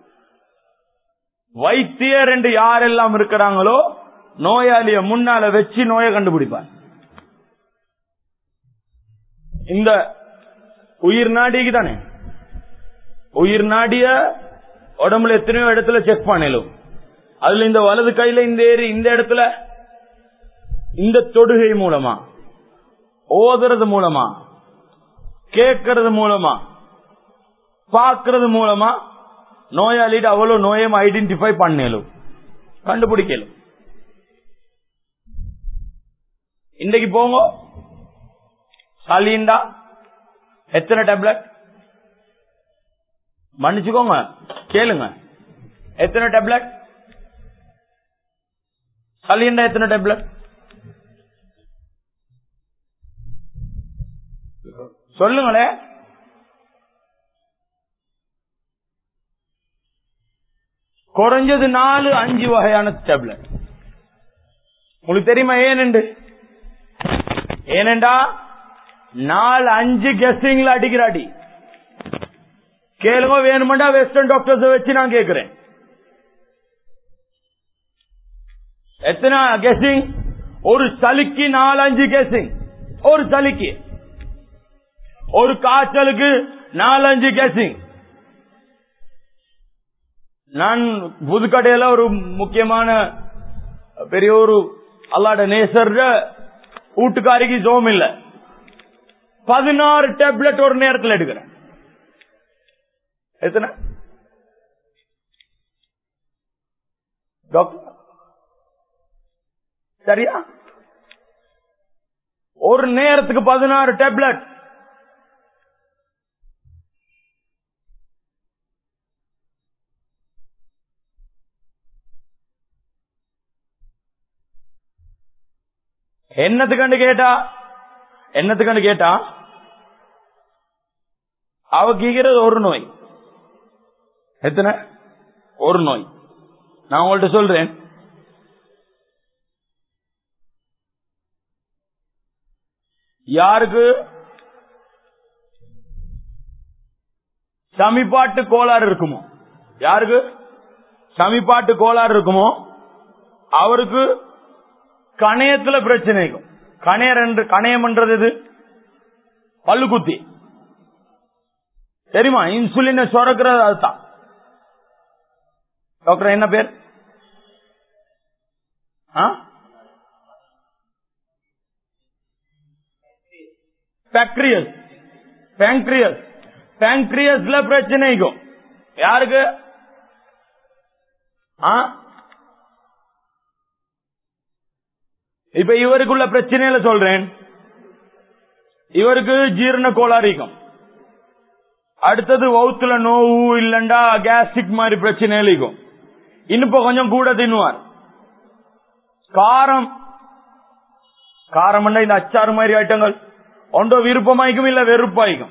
வைத்தியர் என்று யாரெல்லாம் இருக்கிறாங்களோ நோயாளிய முன்னால வச்சு நோயை கண்டுபிடிப்பார் இந்த உயிர் நாடிக்கு தானே உயிர் நாடிய உடம்புல எத்தனையோ இடத்துல செக் பண்ணலும் அதுல இந்த வலது கையில இந்த ஏறி இந்த இடத்துல இந்த தொடுகை மூலமா ஓதுறது மூலமா கேட்கறது மூலமா பார்க்கறது மூலமா நோயாளிட்டு அவ்வளவு நோயம் ஐடென்டிஃபை பண்ணலும் கண்டுபிடிக்கலும் இன்னைக்கு போங்க சளிண்டா எத்தனை டேப்லெட் மன்னிச்சுக்கோங்க கேளுங்க எத்தனை டேப்லெட் சளிண்டா எத்தனை டேப்லெட் சொல்லுங்களே குறைஞ்சது நாலு அஞ்சு வகையான டேப்லெட் உங்களுக்கு தெரியுமா ஏனென்று ஏனெண்டா நாலு அஞ்சு கெஸ்டிங்ல அடிக்கிறாடி கேளுங்க வேணுமெண்டா வெஸ்டர்ன் டாக்டர்ஸ் வச்சு நான் கேட்கிறேன் எத்தனை கெஸ்டிங் ஒரு சளிக்கு நாலு அஞ்சு கெஸ்டிங் ஒரு சளிக்கு ஒரு காய்ச்சலுக்கு நாலஞ்சு கெஸ்டிங் நான் புதுக்கடையில ஒரு முக்கியமான பெரிய ஒரு அல்லாட நேசர் வீட்டுக்காரிக்கு ஜோம் இல்ல பதினாறு டேப்லெட் ஒரு நேரத்தில் எடுக்கிறேன் எத்தனை டாக்டர் சரியா ஒரு நேரத்துக்கு பதினாறு டேப்லெட் என்னத்துக்கண்டு கேட்டா என்னத்துக்கண்டு கேட்டா அவ கேட்கிறது ஒரு நோய் எத்தனை ஒரு நோய் நான் உங்கள்ட்ட சொல்றேன் யாருக்கு சமிபாட்டு கோளாறு இருக்குமோ யாருக்கு சமிபாட்டு கோளாறு இருக்குமோ அவருக்கு கணையத்துல பிரச்சனை இருக்கும் கணையர் என்று கணையம் என்றது எது பல்லுக்குத்தி தெரியுமா இன்சுலினை சுரக்கிறது அதுதான் டாக்டர் என்ன பேர் பேக்ரியஸ் பேங்க்ரியஸ் பேங்க்ரியஸ்ல பிரச்சனை இருக்கும் யாருக்கு ஆ இப்ப இவருக்குள்ள பிரச்சனையில சொல்றேன் இவருக்கு ஜீரண கோளாறு இருக்கும் அடுத்தது வவுத்துல நோவு இல்லண்டா கேஸ்ட்ரிக் மாதிரி பிரச்சனை இருக்கும் இனிப்ப கொஞ்சம் கூட தின்னுவார் காரம் காரம் இந்த அச்சாறு மாதிரி ஐட்டங்கள் ஒன்றோ விருப்பமாய்க்கும் இல்ல வெறுப்பாய்க்கும்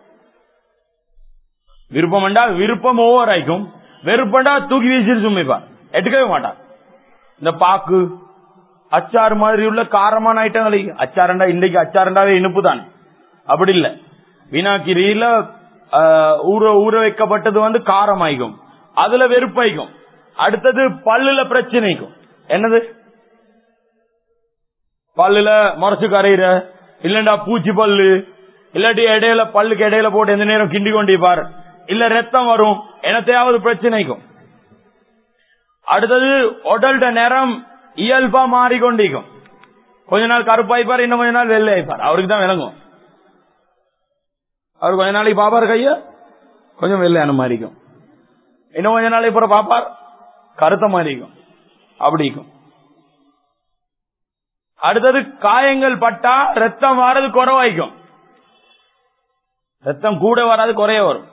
விருப்பம் விருப்பம் ஓவர் ஆயிக்கும் வெறுப்பண்டா தூக்கி வீசிட்டு சும்மிப்பார் எடுக்கவே மாட்டார் இந்த பாக்கு அச்சாறு மாதிரி உள்ள காரமான ஐட்டங்கள் அச்சாரண்டா இன்னைக்கு அச்சாரண்டாவே இனிப்பு தானே அப்படி இல்ல வினாக்கிரியில ஊற ஊற வைக்கப்பட்டது வந்து காரமாய்க்கும் அதுல வெறுப்பாய்க்கும் அடுத்தது பல்லுல பிரச்சனைக்கும் என்னது பல்லுல முறைச்சு கரையிற இல்லண்டா பூச்சி பல்லு இல்லாட்டி இடையில பல்லுக்கு இடையில போட்டு எந்த நேரம் கிண்டி கொண்டிருப்பார் இல்ல ரத்தம் வரும் எனத்தையாவது பிரச்சனைக்கும் அடுத்தது உடல்ட நிறம் இயல்பா மாறிக்கொண்டிருக்கும் கொஞ்ச நாள் கருப்பாய்ப்பார் இன்னும் கொஞ்ச நாள் வெள்ளை ஆயிப்பார் அவருக்கு தான் விளங்கும் அவர் கொஞ்ச நாளைக்கு பாப்பார் கைய கொஞ்சம் வெள்ளையான மாறிக்கும் இன்னும் கொஞ்ச நாளைக்கு அப்புறம் பாப்பார் கருத்த மாறிக்கும் அப்படிக்கும் அடுத்தது காயங்கள் பட்டா ரத்தம் வர்றது குறவாய்க்கும் ரத்தம் கூட வராது குறைய வரும்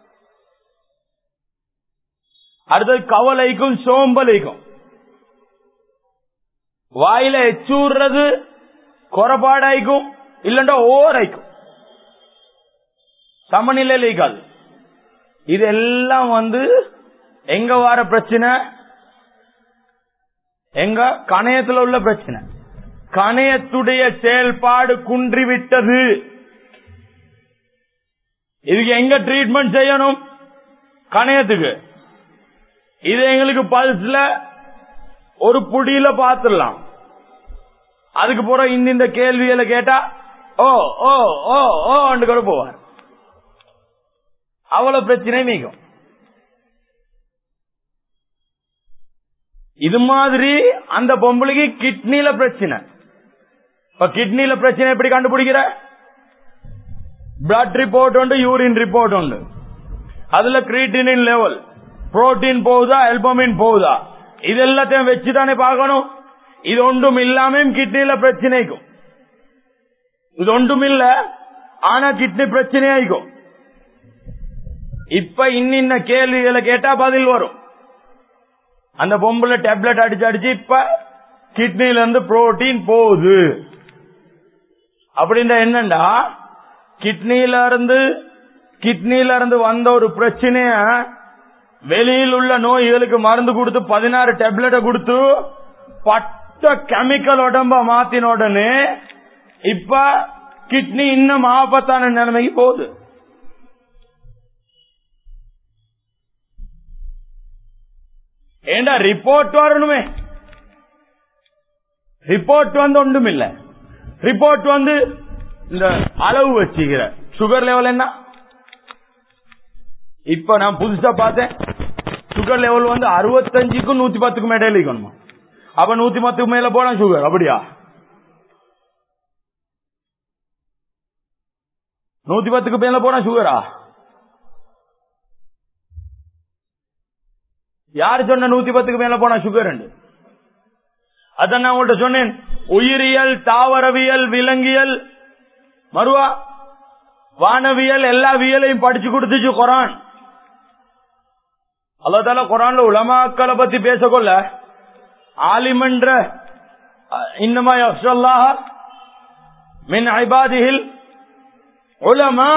அடுத்தது கவலைக்கும் சோம்பலைக்கும் வாயில எச்சூடுறது குறைபாடாய்க்கும் இல்லண்டா ஓரைக்கும் சமநிலையில் இருக்காது இதெல்லாம் வந்து எங்க வர பிரச்சனை எங்க கணையத்துல உள்ள பிரச்சனை கணையத்துடைய செயல்பாடு குன்றிவிட்டது இதுக்கு எங்க ட்ரீட்மெண்ட் செய்யணும் கணையத்துக்கு இது எங்களுக்கு பல்ஸ்ல ஒரு புடியில பாத்துடலாம் அதுக்கு போற இந்த இந்த கேள்விகளை கேட்டா ஓ ஓ ஓ ஓ கூட போவார் அவ்வளவு பிரச்சனை மிகும் இது மாதிரி அந்த பொம்பளைக்கு கிட்னில பிரச்சனை இப்ப கிட்னில பிரச்சனை எப்படி கண்டுபிடிக்கிற பிளட் ரிப்போர்ட் உண்டு யூரின் ரிப்போர்ட் உண்டு அதுல கிரீட்டினின் லெவல் புரோட்டீன் போகுதா எல்பமின் போகுதா இது எல்லாத்தையும் வச்சுதானே பார்க்கணும் இது ஒன்றும் இல்லாம கிட்னில பிரச்சனைக்கும் இது ஒன்றும் இல்ல ஆனா கிட்னி பிரச்சனையாயிக்கும் இப்ப இன்னின்ன கேள்விகளை கேட்டா பதில் வரும் அந்த பொம்புல டேப்லெட் அடிச்சு அடிச்சு இப்ப கிட்னில இருந்து புரோட்டீன் போகுது அப்படின்ற என்னண்டா கிட்னில இருந்து கிட்னில இருந்து வந்த ஒரு பிரச்சனைய வெளியில் உள்ள நோய்களுக்கு மருந்து கொடுத்து பதினாறு டேப்லெட்டை கொடுத்து பட்ட கெமிக்கல் உடம்ப மாத்தின உடனே இப்ப கிட்னி இன்னும் ஆபத்தான நிலைமைக்கு போகுது ஏண்டா ரிப்போர்ட் வரணுமே ரிப்போர்ட் வந்து ஒன்றும் இல்ல ரிப்போர்ட் வந்து இந்த அளவு வச்சுக்கிற சுகர் லெவல் என்ன இப்ப நான் புதுசா பார்த்தேன் சுகர் லெவல் வந்து அறுபத்தஞ்சுக்கும் நூத்தி பத்துக்கும் இடையில இருக்கணுமா அப்ப நூத்தி பத்துக்கு மேல போனா சுகர் அப்படியா நூத்தி பத்துக்கு மேல போனா சுகரா யாரு சொன்ன நூத்தி பத்துக்கு மேல போனா சுகர் அதான் நான் உங்கள்ட்ட சொன்னேன் உயிரியல் தாவரவியல் விலங்கியல் மறுவா வானவியல் எல்லா வியலையும் படிச்சு கொடுத்துச்சு குரான் அல்லா தால குரான்ல உலமாக்களை பத்தி பேசக்கொள்ள ஆலிமன்ற இன்னமா யக்ஷல்லாஹ மின் ஐபாதிகள் உலமா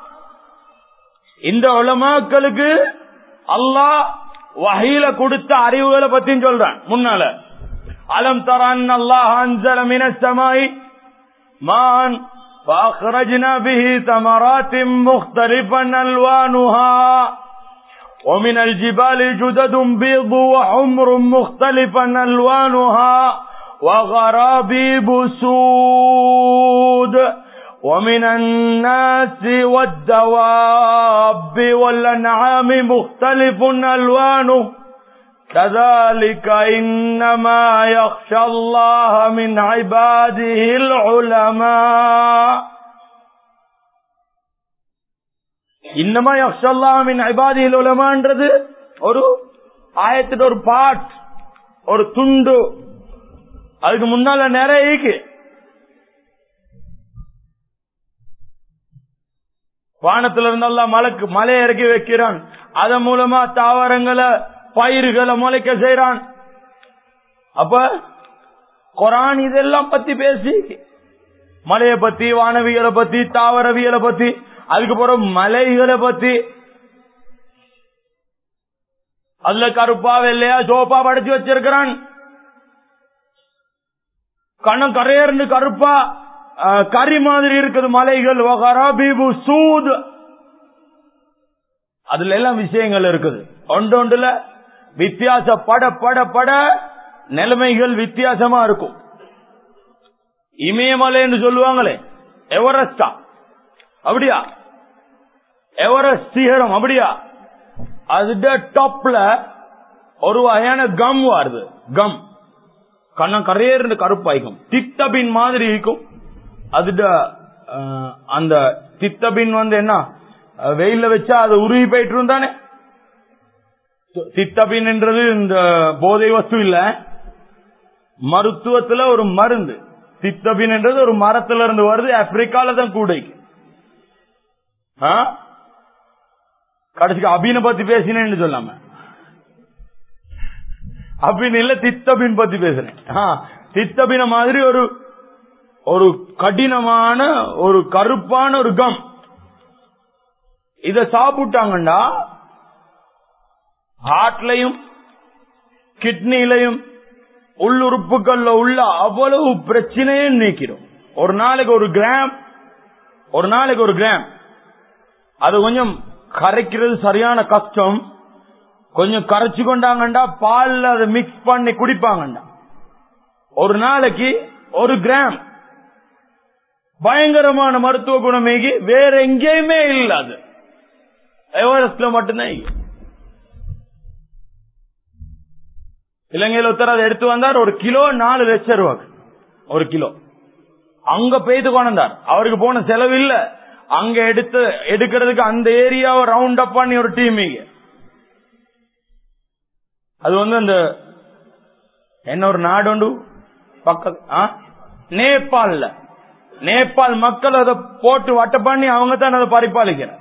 இந்த உலமாக்களுக்கு அல்லாஹ் வகையில கொடுத்த அறிவுகளை பத்தியும் சொல்றான் முன்னால அலம் தரான் அல்லாஹ் அன்சல மின சமாய் மான் فأخرجنا به ثمرات مختلفا ألوانها ومن الجبال جدد بيض وحمر مختلفا ألوانها وغرابيب سود ومن الناس والدواب والأنعام مختلف ألوانه كذلك إنما يخشى الله من عباده العلماء இன்னமா யக்ஷல்லாமின் ஐபாதியில் உலமான்றது ஒரு ஆயத்தின் ஒரு பாட் ஒரு துண்டு அதுக்கு முன்னால நிறைய இருக்கு வானத்துல இருந்தெல்லாம் மலைக்கு மலை இறக்கி வைக்கிறான் அதன் மூலமா தாவரங்களை பயிர்களை முளைக்க செய்யறான் அப்ப குரான் இதெல்லாம் பத்தி பேசி மலையை பத்தி வானவியலை பத்தி தாவரவியலை பத்தி அதுக்கப்புறம் மலைகளை பத்தி அதுல கருப்பா வெள்ளையா சோப்பா படைச்சு வச்சிருக்கிறான் கண்ணம் கரையர்னு கருப்பா கறி மாதிரி இருக்குது மலைகள் சூத் அதுல எல்லாம் விஷயங்கள் இருக்குது ஒன்று ஒன்றுல வித்தியாச பட பட பட நிலைமைகள் வித்தியாசமா இருக்கும் இமயமலைன்னு சொல்லுவாங்களே எவரெஸ்டா அப்படியா எவரெஸ்ட் சிகரம் அப்படியா அதுட டாப்ல ஒரு வகையான கம் வருது கம் கண்ணம் கரையேறு கருப்பாய்க்கும் திட்டபின் மாதிரி இருக்கும் அதுட அஹ், அந்த திட்டபின் வந்து என்ன அஹ், வெயில்ல வச்சா அது உருகி போயிட்டு இருந்தானே திட்டபின் என்றது இந்த போதை வஸ்து இல்ல மருத்துவத்துல ஒரு மருந்து சித்தபின் என்றது ஒரு மரத்துல இருந்து வருது ஆப்பிரிக்கால தான் கூடைக்கு ஆ? கடைசிக்கு அபினை பத்தி பேசினேன்னு சொல்லாம அபின் இல்ல தித்தபின் பத்தி பேசுறேன் ஆ, தித்தபின மாதிரி ஒரு ஒரு கடினமான ஒரு கருப்பான ஒரு கம் இத சாப்பிட்டாங்கண்டா ஹார்ட்லயும் கிட்னிலையும் உள்ளுறுப்புகள்ல உள்ள அவ்வளவு பிரச்சனையும் நீக்கிடும் ஒரு நாளைக்கு ஒரு கிராம் ஒரு நாளைக்கு ஒரு கிராம் அது கொஞ்சம் கரைக்கிறது சரியான கஷ்டம் கொஞ்சம் கரைச்சு கொண்டாங்கண்டா பால்ல அதை மிக்ஸ் பண்ணி குடிப்பாங்கண்டா ஒரு நாளைக்கு ஒரு கிராம் பயங்கரமான மருத்துவ குணமேகி வேற எங்கேயுமே இல்ல அது எவரெஸ்ட்ல மட்டும்தான் இருக்கு. இலங்கையில் ஒருத்தர் அதை எடுத்து வந்தார் ஒரு கிலோ நாலு லட்சம் ரூபாய்க்கு ஒரு கிலோ அங்க பெய்து கொண்டார் அவருக்கு போன செலவு இல்ல அங்க எடுத்து எடுக்கிறதுக்கு அந்த ஏரியாவை ரவுண்ட் அப் பண்ணி ஒரு டீம் இங்க அது வந்து அந்த என்ன ஒரு நாடு உண்டு பக்கத்து நேபாள்ல நேபாள் மக்கள் அதை போட்டு வட்ட பண்ணி அவங்க தான் அதை பரிபாலிக்கிறார்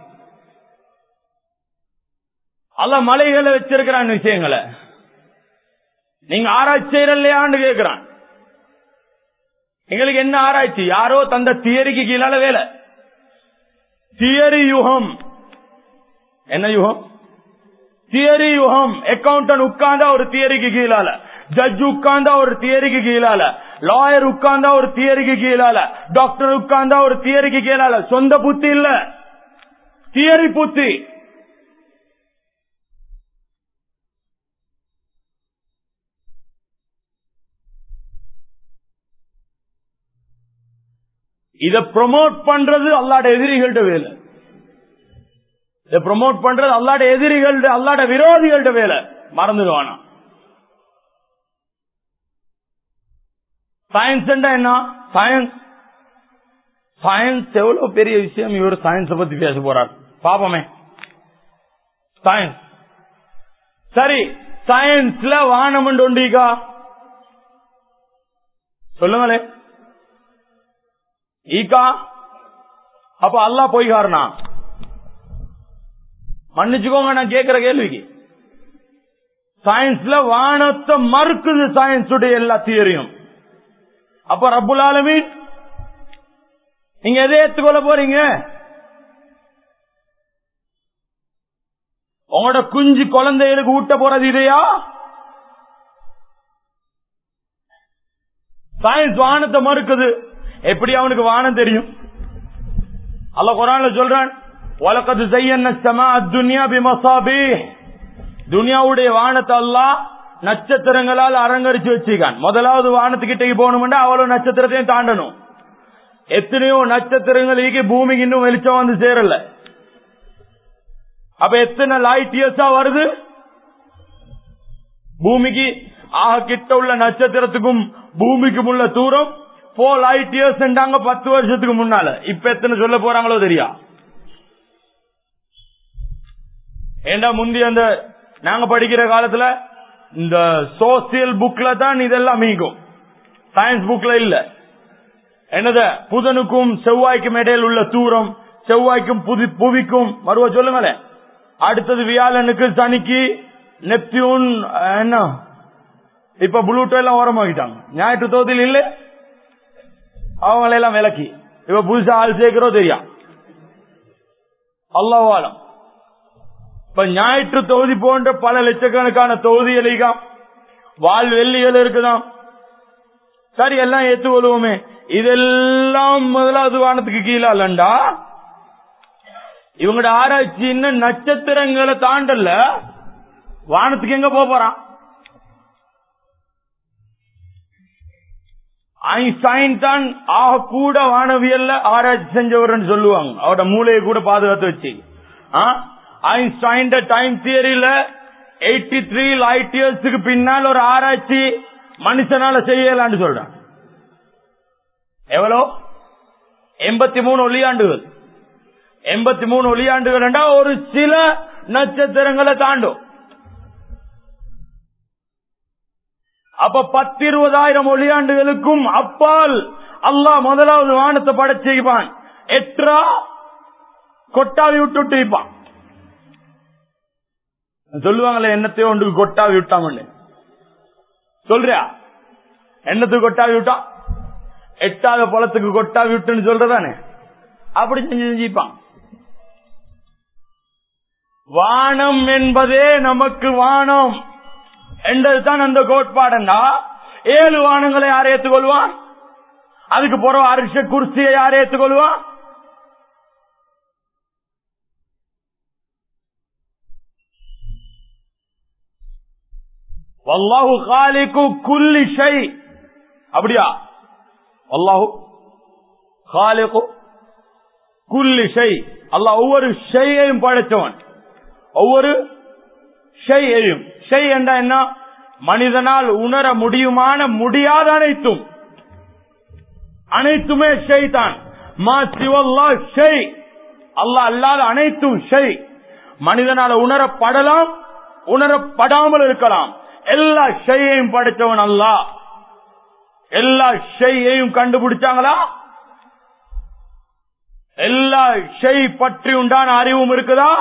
அல்ல மலைகளை வச்சிருக்கிறான் விஷயங்களை நீங்க ஆராய்ச்சி செய்யறல்லையான்னு கேட்கிறான் எங்களுக்கு என்ன ஆராய்ச்சி யாரோ தந்த தியரிக்கு கீழால வேலை தியரி யுகம் என்ன யுகம் தியரி யுகம் அக்கௌண்டன்ட் உட்கார்ந்தா ஒரு தியரிக்கு கீழால ஜட்ஜ் உட்கார்ந்தா ஒரு தியரிக்கு கீழால லாயர் உட்கார்ந்தா ஒரு தியரிக்கு கீழால டாக்டர் உட்கார்ந்தா ஒரு தியரிக்கு கீழால சொந்த புத்தி இல்ல தியரி புத்தி இத ப்ரொமோட் பண்றது அல்லாட எதிரிகள்ட வேலை இத ப்ரொமோட் பண்றது அல்லாட எதிரிகள்ட அல்லாட விரோதிகள்ட வேலை மறந்துடுவானா சயின்ஸ் என்ன சயின்ஸ் சயின்ஸ் எவ்வளவு பெரிய விஷயம் இவர் சயின்ஸ் பத்தி பேச போறார் பாப்பமே சயின்ஸ் சரி சயின்ஸ்ல வானம் உண்டிகா சொல்லுங்களே ஈகா அப்ப அல்லா போய்காரனா மன்னிச்சுக்கோங்க நான் கேட்கிற கேள்விக்கு சயின்ஸ்ல வானத்தை மறுக்குது சயின்ஸ் உடைய எல்லா தியரியும் அப்ப ரப்புல் ஆலமீன் நீங்க எதை ஏத்துக்கொள்ள போறீங்க உங்களோட குஞ்சு குழந்தைகளுக்கு ஊட்ட போறது இதையா சயின்ஸ் வானத்தை மறுக்குது எப்படி அவனுக்கு வானம் தெரியும் அல்ல குரான்ல சொல்றான் உலகத்து செய்யன்ன சமா துன்யா பிமசாபி துனியாவுடைய வானத்தை அல்லாஹ் நட்சத்திரங்களால் அரங்கரிச்சு வச்சிருக்கான் முதலாவது வானத்துக்கிட்ட போகணும்னா அவ்வளவு நட்சத்திரத்தையும் தாண்டணும் எத்தனையோ நட்சத்திரங்களுக்கு பூமிக்கு இன்னும் வெளிச்சம் வந்து சேரல அப்ப எத்தனை லைட் இயர்ஸா வருது பூமிக்கு ஆக கிட்ட உள்ள நட்சத்திரத்துக்கும் பூமிக்கும் உள்ள தூரம் போர் லைட் இயர்ஸ் பத்து வருஷத்துக்கு முன்னால இப்ப எத்தனை சொல்ல போறாங்களோ தெரியா ஏண்டா முந்தி அந்த நாங்க படிக்கிற காலத்துல இந்த சோசியல் புக்ல தான் இதெல்லாம் மீகும் சயின்ஸ் புக்ல இல்ல என்னத புதனுக்கும் செவ்வாய்க்கும் இடையில் உள்ள தூரம் செவ்வாய்க்கும் புதி புவிக்கும் மறுவ சொல்லுங்களேன் அடுத்தது வியாழனுக்கு சனிக்கு நெப்டியூன் என்ன இப்ப புளூட்டோ எல்லாம் ஓரமாக்கிட்டாங்க ஞாயிற்று தொகுதியில் இல்லை அவங்களெல்லாம் விலக்கி இப்ப புதுசா ஆள் சேர்க்கிறோம் தெரியா அல்லாவாலம் இப்ப ஞாயிற்று தொகுதி போன்ற பல லட்சக்கணக்கான தொகுதிகளுக்காம் வால் வெள்ளிகள் இருக்குதாம் சரி எல்லாம் ஏற்றுக்கொள்வோமே இதெல்லாம் முதலாவது வானத்துக்கு கீழே அல்லண்டா இவங்களோட ஆராய்ச்சி இன்னும் நட்சத்திரங்களை தாண்டல வானத்துக்கு எங்க போக போறான் ஐன்ஸ்டைன் தான் ஆக கூட வானவியல்ல ஆராய்ச்சி செஞ்சவர்னு சொல்லுவாங்க அவரோட மூளையை கூட பாதுகாத்து வச்சு ஐன்ஸ்டைன் டைம் தியரியில எயிட்டி த்ரீ லைட் இயர்ஸுக்கு பின்னால் ஒரு ஆராய்ச்சி மனுஷனால செய்யலான்னு சொல்றான் எவ்வளோ எண்பத்தி மூணு ஒளியாண்டுகள் எண்பத்தி மூணு ஒளியாண்டுகள் ஒரு சில நட்சத்திரங்களை தாண்டும் அப்ப பத்து இருபதாயிரம் ஒளியாண்டுகளுக்கும் அப்பால் அல்லாஹ் முதலாவது வானத்தை படைச்சிருப்பான் எட்ரா கொட்டாவி விட்டு இருப்பான் சொல்லுவாங்களே என்னத்தையோ ஒன்று கொட்டாவி விட்டாமன்னு சொல்றியா என்னத்துக்கு கொட்டாவி விட்டான் எட்டாவது பொலத்துக்கு கொட்டாவி விட்டுன்னு சொல்றதானே அப்படி செஞ்சு செஞ்சுப்பான் வானம் என்பதே நமக்கு வானம் என்றதுதான் அந்த கோட்பாடுண்டா ஏழு வானங்களை யார் ஏற்றுக்கொள்வான் அதுக்கு போற அரிச குர்சியை யார் ஏற்றுக்கொள்வான் வல்லாஹு காலிக்கு குல்லி ஷை அப்படியா அல்லாஹு காலிக்கு குல்லி ஷை அல்லாஹ் ஒவ்வொரு ஷையையும் படைத்தவன் ஒவ்வொரு ஷையையும் ஷை என்ற என்ன மனிதனால் உணர முடியுமான முடியாத அனைத்தும் அனைத்துமே ஷை தான் மா சிவல்லா ஷை அல்லாஹ் அல்லாத அனைத்தும் ஷை மனிதனால உணரப்படலாம் உணரப்படாமல் இருக்கலாம் எல்லா ஷையையும் படைத்தவன் அல்லா எல்லா ஷையையும் கண்டுபிடிச்சாங்களா எல்லா ஷை பற்றி உண்டான அறிவும் இருக்குதா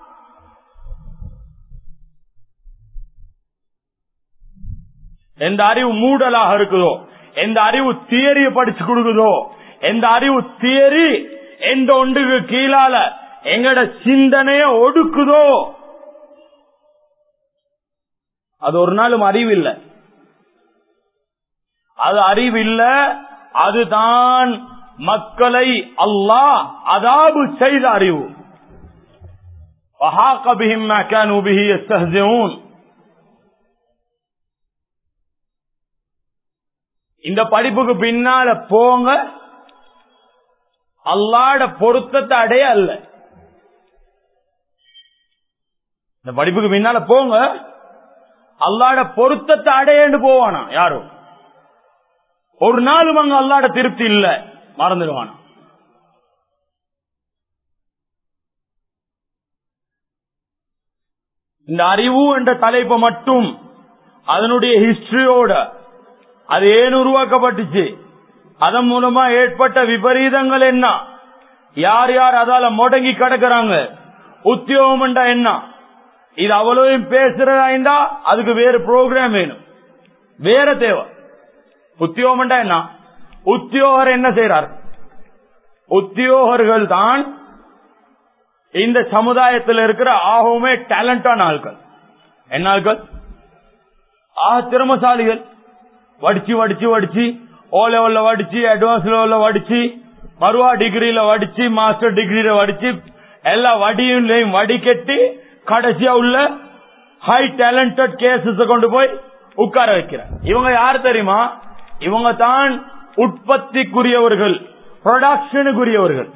எந்த அறிவு மூடலாக இருக்குதோ எந்த அறிவு தியரிய படிச்சு கொடுக்குதோ எந்த அறிவு தியரி எந்த ஒன்றுக்கு கீழால எங்கட சிந்தனைய ஒடுக்குதோ அது ஒரு நாளும் அறிவு இல்லை அது அறிவு இல்ல அதுதான் மக்களை அல்லாஹ் அதாபு செய்த அறிவு وحاق بهم ما كانوا به يستهزئون இந்த படிப்புக்கு பின்னால போங்க அல்லாட பொருத்தத்தை அடைய அல்ல இந்த படிப்புக்கு பின்னால போங்க அல்லாட பொருத்தத்தை அடையண்டு போவானா யாரும் ஒரு நாளும் அங்க அல்லாட திருப்தி இல்ல மறந்துடுவானா இந்த அறிவு என்ற தலைப்பை மட்டும் அதனுடைய ஹிஸ்டரியோட அது ஏன் உருவாக்கப்பட்டுச்சு அதன் மூலமா ஏற்பட்ட விபரீதங்கள் என்ன யார் யார் அதால முடங்கி கிடக்குறாங்க உத்தியோகம் என்ன இது அவ்வளவு பேசுறதா இருந்தா அதுக்கு வேற ப்ரோக்ராம் வேணும் வேற தேவை உத்தியோகம் என்ன உத்தியோகர் என்ன செய்யறார் உத்தியோகர்கள் தான் இந்த சமுதாயத்தில் இருக்கிற ஆகவுமே டேலண்டான ஆட்கள் என்ன ஆட்கள் ஆக திறமசாலிகள் வடிச்சு வடிச்சு வடிச்சு ஓ லெவல்ல வடிச்சு அட்வான்ஸ் லெவல்ல வடிச்சு மறுவா டிகிரியில வடிச்சு மாஸ்டர் டிகிரியில வடிச்சு எல்லா வடியும் வடிகட்டி கடைசியா உள்ள ஹை டேலண்டட் கேசஸ் கொண்டு போய் உட்கார வைக்கிற இவங்க யார் தெரியுமா இவங்க தான் உற்பத்திக்குரியவர்கள் ப்ரொடக்ஷனுக்குரியவர்கள்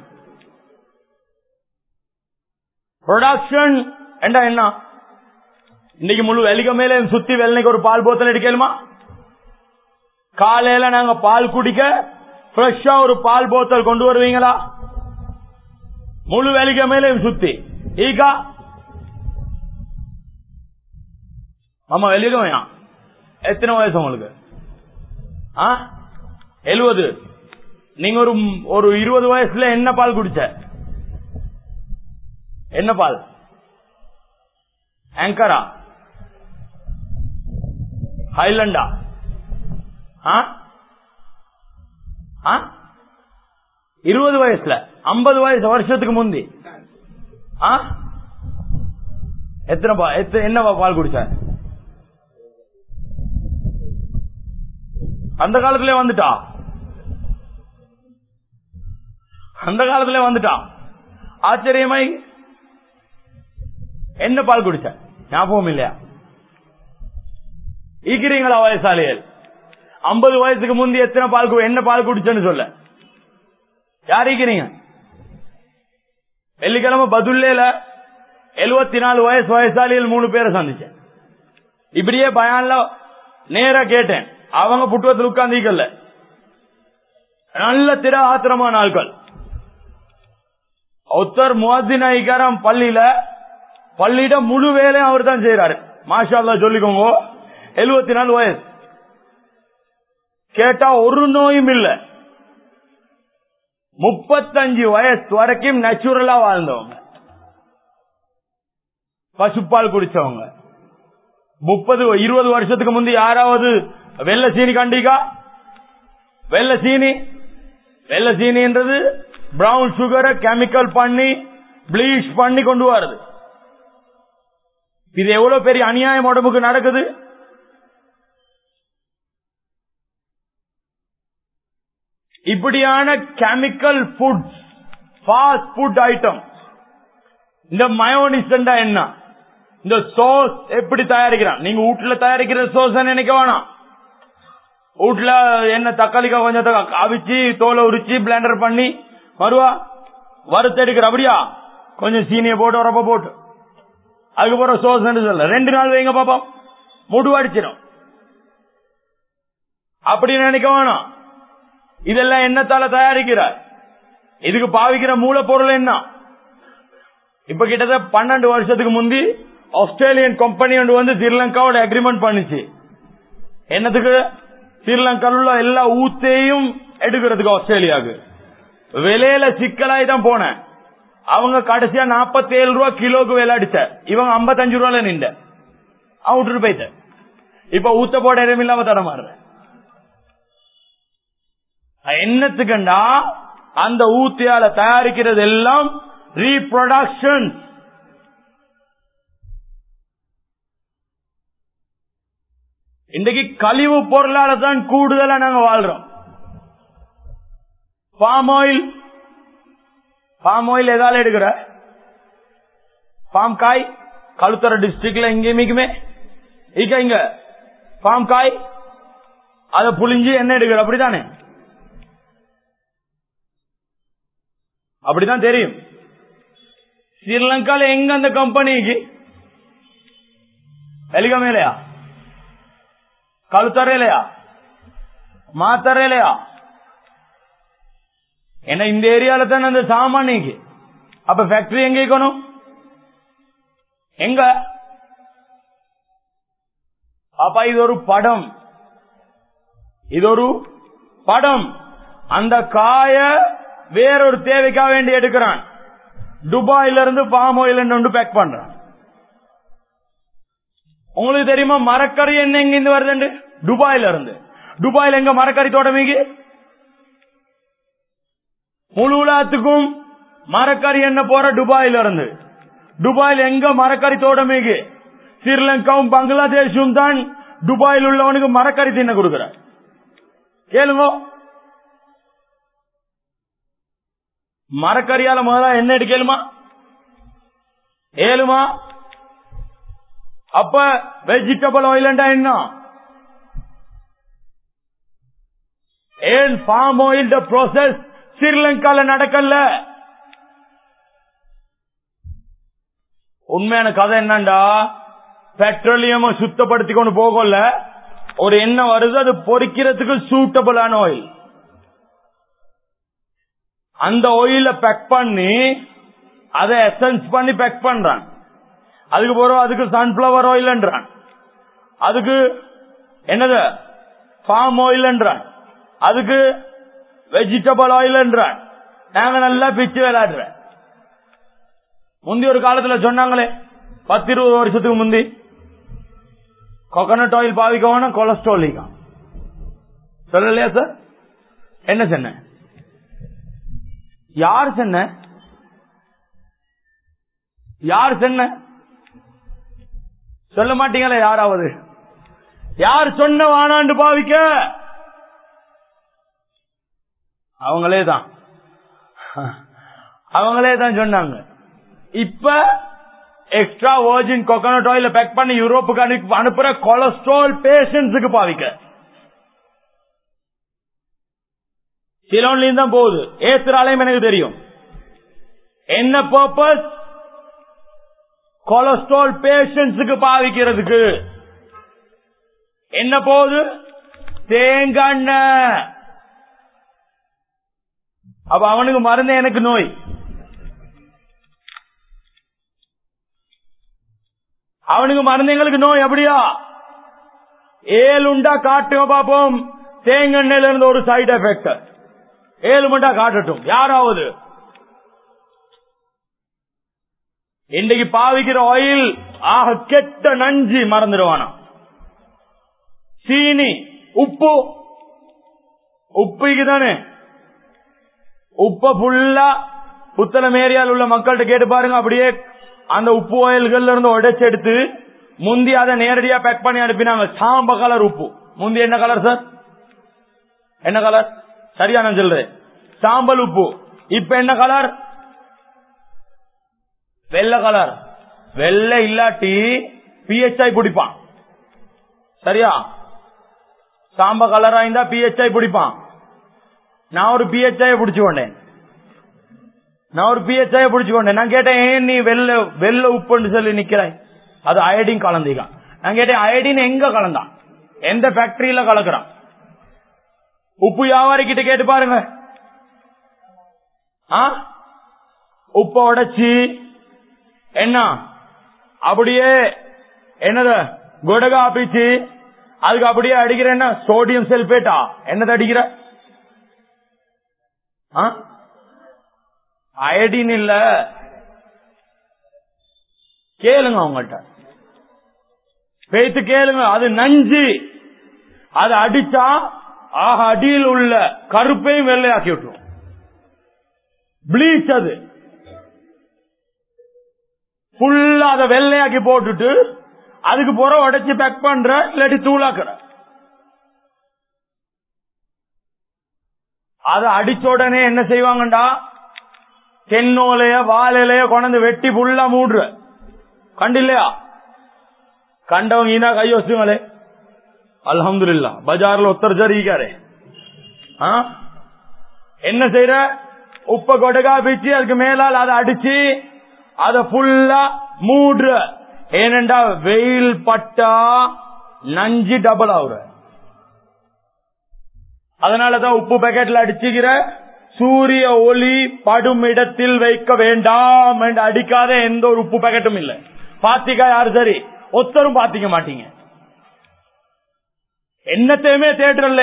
ப்ரொடக்ஷன் என்றா என்ன இன்னைக்கு முழு வெள்ளிக்க மேல சுத்தி வெள்ளைக்கு ஒரு பால் போத்தல் எடுக்கலுமா காலையில நாங்க பால் குடிக்க ஃப்ரெஷ்ஷா ஒரு பால் போத்தல் கொண்டு வருவீங்களா முழு வேலைக்கு மேல சுத்தி ஈகா ஆமா வெளியே எத்தனை வயசு உங்களுக்கு எழுபது நீங்க ஒரு ஒரு இருபது வயசுல என்ன பால் குடிச்ச என்ன பால் ஆங்கரா ஹைலண்டா இருபது வயசுல ஐம்பது வயசு வருஷத்துக்கு முந்தி எத்தனை பா என்ன பால் குடிச்ச அந்த காலத்திலே வந்துட்டா அந்த காலத்திலே வந்துட்டா ஆச்சரியமாய் என்ன பால் குடிச்ச ஞாபகம் இல்லையா ஈக்கிறீங்களா வயசாளிகள் ஐம்பது வயசுக்கு முந்தி எத்தனை பால் என்ன பால் குடிச்சேன்னு சொல்ல யார் ஈக்கிறீங்க வெள்ளிக்கிழமை பதுல்ல எழுபத்தி நாலு வயசு வயசாளிகள் மூணு பேரை சந்திச்சேன் இப்படியே பயான்ல நேரா கேட்டேன் அவங்க புட்டுவத்தில் உட்கார்ந்தீங்கல்ல நல்ல திர ஆத்திரமான ஆட்கள் ஒருத்தர் முவாத்தின் ஐக்காரம் பள்ளியில பள்ளியிட முழு வேலையும் அவர் தான் செய்யறாரு மாஷா அல்லாஹ் சொல்லிக்கோங்க எழுபத்தி நாலு வயசு கேட்டா ஒரு நோயும் இல்ல முப்பத்தஞ்சு வயசு வரைக்கும் நேச்சுரலா வாழ்ந்தவங்க பசுப்பால் குடிச்சவங்க முப்பது இருபது வருஷத்துக்கு முந்தி யாராவது வெள்ள சீனி கண்டிக்கா வெள்ள சீனி வெள்ள சீனின்றது பிரவுன் சுகரை கெமிக்கல் பண்ணி ப்ளீச் பண்ணி கொண்டு வருது இது எவ்வளவு பெரிய அநியாயம் உடம்புக்கு நடக்குது இப்படியான chemical food fast food item இந்த மயோனிஸ் என்ன இந்த சோஸ் எப்படி தயாரிக்கிறான் நீங்க வீட்டுல தயாரிக்கிற சோஸ் நினைக்க வேணாம் வீட்டுல என்ன தக்காளிக்காய் கொஞ்சம் அவிச்சு தோலை உரிச்சு பிளெண்டர் பண்ணி வருவா வறுத்து எடுக்கிற அப்படியா கொஞ்சம் சீனியை போட்டு உரப்ப போட்டு அதுக்கப்புறம் சோஸ் சொல்ல ரெண்டு நாள் வைங்க பாப்போம் முடு அடிச்சிடும் அப்படி நினைக்க வேணாம் இதெல்லாம் என்னத்தால தயாரிக்கிறார் இதுக்கு பாவிக்கிற மூலப்பொருள் என்ன இப்ப கிட்டத்தட்ட பன்னெண்டு வருஷத்துக்கு முந்தி ஆஸ்திரேலியன் கம்பெனி ஒன்று வந்து ஸ்ரீலங்காவோட அக்ரிமெண்ட் பண்ணுச்சு என்னத்துக்கு ஸ்ரீலங்காவில் உள்ள எல்லா ஊத்தையும் எடுக்கிறதுக்கு ஆஸ்திரேலியாவுக்கு விலையில சிக்கலாய் தான் போனேன் அவங்க கடைசியா நாற்பத்தி ஏழு ரூபா கிலோக்கு விலை அடிச்ச இவங்க ஐம்பத்தஞ்சு ரூபால நின்ற அவன் விட்டுட்டு போயிட்ட இப்ப ஊத்த போட இடம் இல்லாம தடமாறுறேன் என்னத்துக்குண்டா அந்த ஊத்தியால தயாரிக்கிறது எல்லாம் ரீப்ரொடக்ஷன் இன்றைக்கு கழிவு பொருளால தான் கூடுதலா நாங்க வாழ்றோம் பாம் ஆயில் பாம் ஆயில் எதால எடுக்கிற பாம் காய் கழுத்தர டிஸ்ட்ரிக்ட்ல இங்க மிகுமே இங்க இங்க பாம் காய் அதை புளிஞ்சு என்ன எடுக்கிற அப்படித்தானே அப்படிதான் தெரியும் ஸ்ரீலங்கால எங்க அந்த கம்பெனிக்கு எலிகமேலையா கழுத்தரையிலையா மாத்தரையிலையா ஏன்னா இந்த ஏரியால தான் அந்த சாமானிக்கு அப்ப ஃபேக்டரி எங்க இருக்கணும் எங்க அப்ப இது ஒரு படம் இது ஒரு படம் அந்த காய வேறொரு தேவைக்காக வேண்டி எடுக்கிறான் துபாயில இருந்து பாம் ஆயில் ஒன்று பேக் பண்றான் உங்களுக்கு தெரியுமா மரக்கறி என்ன எங்க இருந்து வருது துபாயில இருந்து துபாயில எங்க மரக்கறி தோட்டமிக்கு முழு உலகத்துக்கும் மரக்கறி என்ன போற துபாயில இருந்து துபாயில் எங்க மரக்கறி தோட்டமிக்கு ஸ்ரீலங்காவும் பங்களாதேஷும் தான் துபாயில் உள்ளவனுக்கு மரக்கறி தின்ன கொடுக்கிற கேளுங்க மரக்கறியால முதல்ல என்ன எடுக்கலுமா ஏழுமா அப்ப வெஜிடபிள் ஆயில்ண்டா என்ன ஏன் பாம் ஆயில் ப்ரோசஸ் ஸ்ரீலங்கால நடக்கல உண்மையான கதை என்னண்டா பெட்ரோலியம் சுத்தப்படுத்தி கொண்டு போகல ஒரு எண்ணெய் வருது அது பொறிக்கிறதுக்கு சூட்டபிளான ஆயில் அந்த ஆயில பேக் பண்ணி அதை எசன்ஸ் பண்ணி பேக் பண்றான் அதுக்கு போறோம் அதுக்கு சன்ஃபிளவர் ஆயில்ன்றான் அதுக்கு என்னது பாம் ஆயில்ன்றான் அதுக்கு வெஜிடபிள் ஆயில்ன்றான் நாங்க நல்லா பிச்சு விளையாடுற முந்தி ஒரு காலத்துல சொன்னாங்களே பத்து இருபது வருஷத்துக்கு முந்தி கோகனட் ஆயில் பாவிக்கணும் கொலஸ்ட்ரால் சொல்லலையா சார் என்ன சொன்ன யார் சொன்ன யார் சொன்ன சொல்ல மாட்டீங்களா யாராவது யார் சொன்ன வானாண்டு பாவிக்க அவங்களே தான் அவங்களே தான் சொன்னாங்க இப்ப extra virgin coconut oil pack பண்ணி யூரோப்புக்கு அனுப்பி அனுப்புற கொலஸ்ட்ரால் பேஷண்ட்ஸுக்கு பாவிக்க சிலோன்லயும் தான் போகுது ஏத்துறாலையும் எனக்கு தெரியும் என்ன பர்பஸ் கொலஸ்ட்ரால் பேஷண்ட்ஸுக்கு பாவிக்கிறதுக்கு என்ன போகுது தேங்காய் எண்ணெய். அப்ப அவனுக்கு மருந்து எனக்கு நோய் அவனுக்கு மருந்து எங்களுக்கு நோய் அப்படியா ஏழு உண்டா காட்டுங்க பாப்போம் தேங்கெண்ணெயில இருந்து ஒரு சைடு எஃபெக்ட் ஏழு மண்டா காட்டட்டும் யாராவது இன்றைக்கு பாவிக்கிற ஆயில் ஆக கெட்ட நஞ்சு மறந்துடுவானா சீனி உப்பு உப்புக்கு தானே உப்ப ஃபுல்லா புத்தளம் ஏரியாவில் உள்ள மக்கள்கிட்ட கேட்டு பாருங்க அப்படியே அந்த உப்பு ஆயில்கள்ல இருந்து உடைச்சு எடுத்து முந்தி அதை நேரடியா பேக் பண்ணி அனுப்பினாங்க சாம்ப கலர் உப்பு முந்தி என்ன கலர் சார் என்ன கலர் சரியா நான் சொல்றேன் சாம்பல் உப்பு இப்ப என்ன கலர் வெள்ளை கலர் வெள்ளை இல்லாட்டி பிஹெச்ஐ பிடிப்பான் சரியா சாம்ப கலரா இருந்தா பிஹெச்ஐ பிடிப்பான் நான் ஒரு பிஹெச்ஐ பிடிச்சு கொண்டேன் நான் ஒரு பிஹெச்ஐ பிடிச்சு கொண்டேன் நான் கேட்டேன் ஏன் நீ வெள்ள வெள்ள உப்புன்னு சொல்லி நிக்கிறாய் அது அயடின் கலந்தீங்க நான் கேட்டேன் அயடின் எங்க கலந்தான் எந்த ஃபேக்டரியில கலக்குறான் உப்பு வியாபாரி கிட்ட கேட்டு பாருங்க ஆ உப்ப உடைச்சி என்ன அப்படியே என்னது கொடகா ஆப்பிச்சு அதுக்கு அப்படியே அடிக்கிற என்ன சோடியம் செல்பேட்டா என்னது அடிக்கிற அயடின் இல்ல கேளுங்க அவங்கள்ட்ட பேத்து கேளுங்க அது நஞ்சு அது அடிச்சா ஆக அடியில் உள்ள கருப்பையும் வெள்ளையாக்கி விட்டுரும் ப்ளீச் அது ஃபுல்லா அதை வெள்ளையாக்கி போட்டுட்டு அதுக்கு புற உடைச்சு பேக் பண்ற இல்லாட்டி தூளாக்குற அதை அடிச்ச உடனே என்ன செய்வாங்கண்டா தென்னோலைய வாழையிலைய கொண்டு வெட்டி ஃபுல்லா மூடுற கண்டில்லையா கண்டவங்க ஈனா கை வச்சுங்களே அல்ஹம்துலில்லா பஜார்ல ஒத்தர் சரிக்காரே என்ன செய்யற உப்ப கொடகா பீச்சு அதுக்கு மேலால் அதை அடிச்சு அத ஃபுல்லா மூடுற ஏனென்றா வெயில் பட்டா நஞ்சு டபுள் ஆகுற அதனாலதான் உப்பு பேக்கெட்ல அடிச்சுக்கிற சூரிய ஒளி படும் இடத்தில் வைக்க வேண்டாம் என்று அடிக்காத எந்த ஒரு உப்பு பேக்கெட்டும் இல்ல பாத்திக்கா யாரு சரி ஒத்தரும் பாத்திக்க மாட்டீங்க என்னத்தையுமே தேட்டர்ல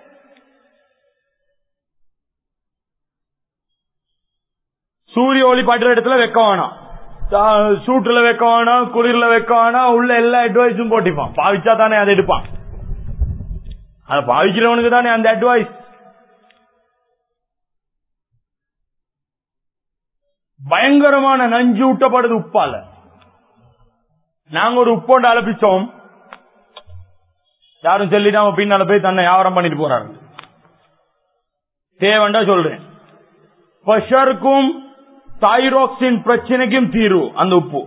சூரிய ஒளி படுற இடத்துல வைக்க வேணாம் சூட்டுல வைக்க வேணாம் குளிர்ல வைக்க வேணாம் உள்ள எல்லா அட்வைஸும் போட்டிப்பான் பாவிச்சா தானே அதை எடுப்பான் அதை பாவிக்கிறவனுக்கு தானே அந்த அட்வைஸ் பயங்கரமான நஞ்சு ஊட்டப்படுது உப்பால நாங்க ஒரு உப்போண்டு அலப்பிச்சோம் யாரும் சொல்லிட்டாம பின்னால போய் தன்னை வியாபாரம் பண்ணிட்டு போறாரு தேவண்டா சொல்றேன் பிரஷருக்கும் தைராக்சின் பிரச்சனைக்கும் தீர்வு அந்த உப்பு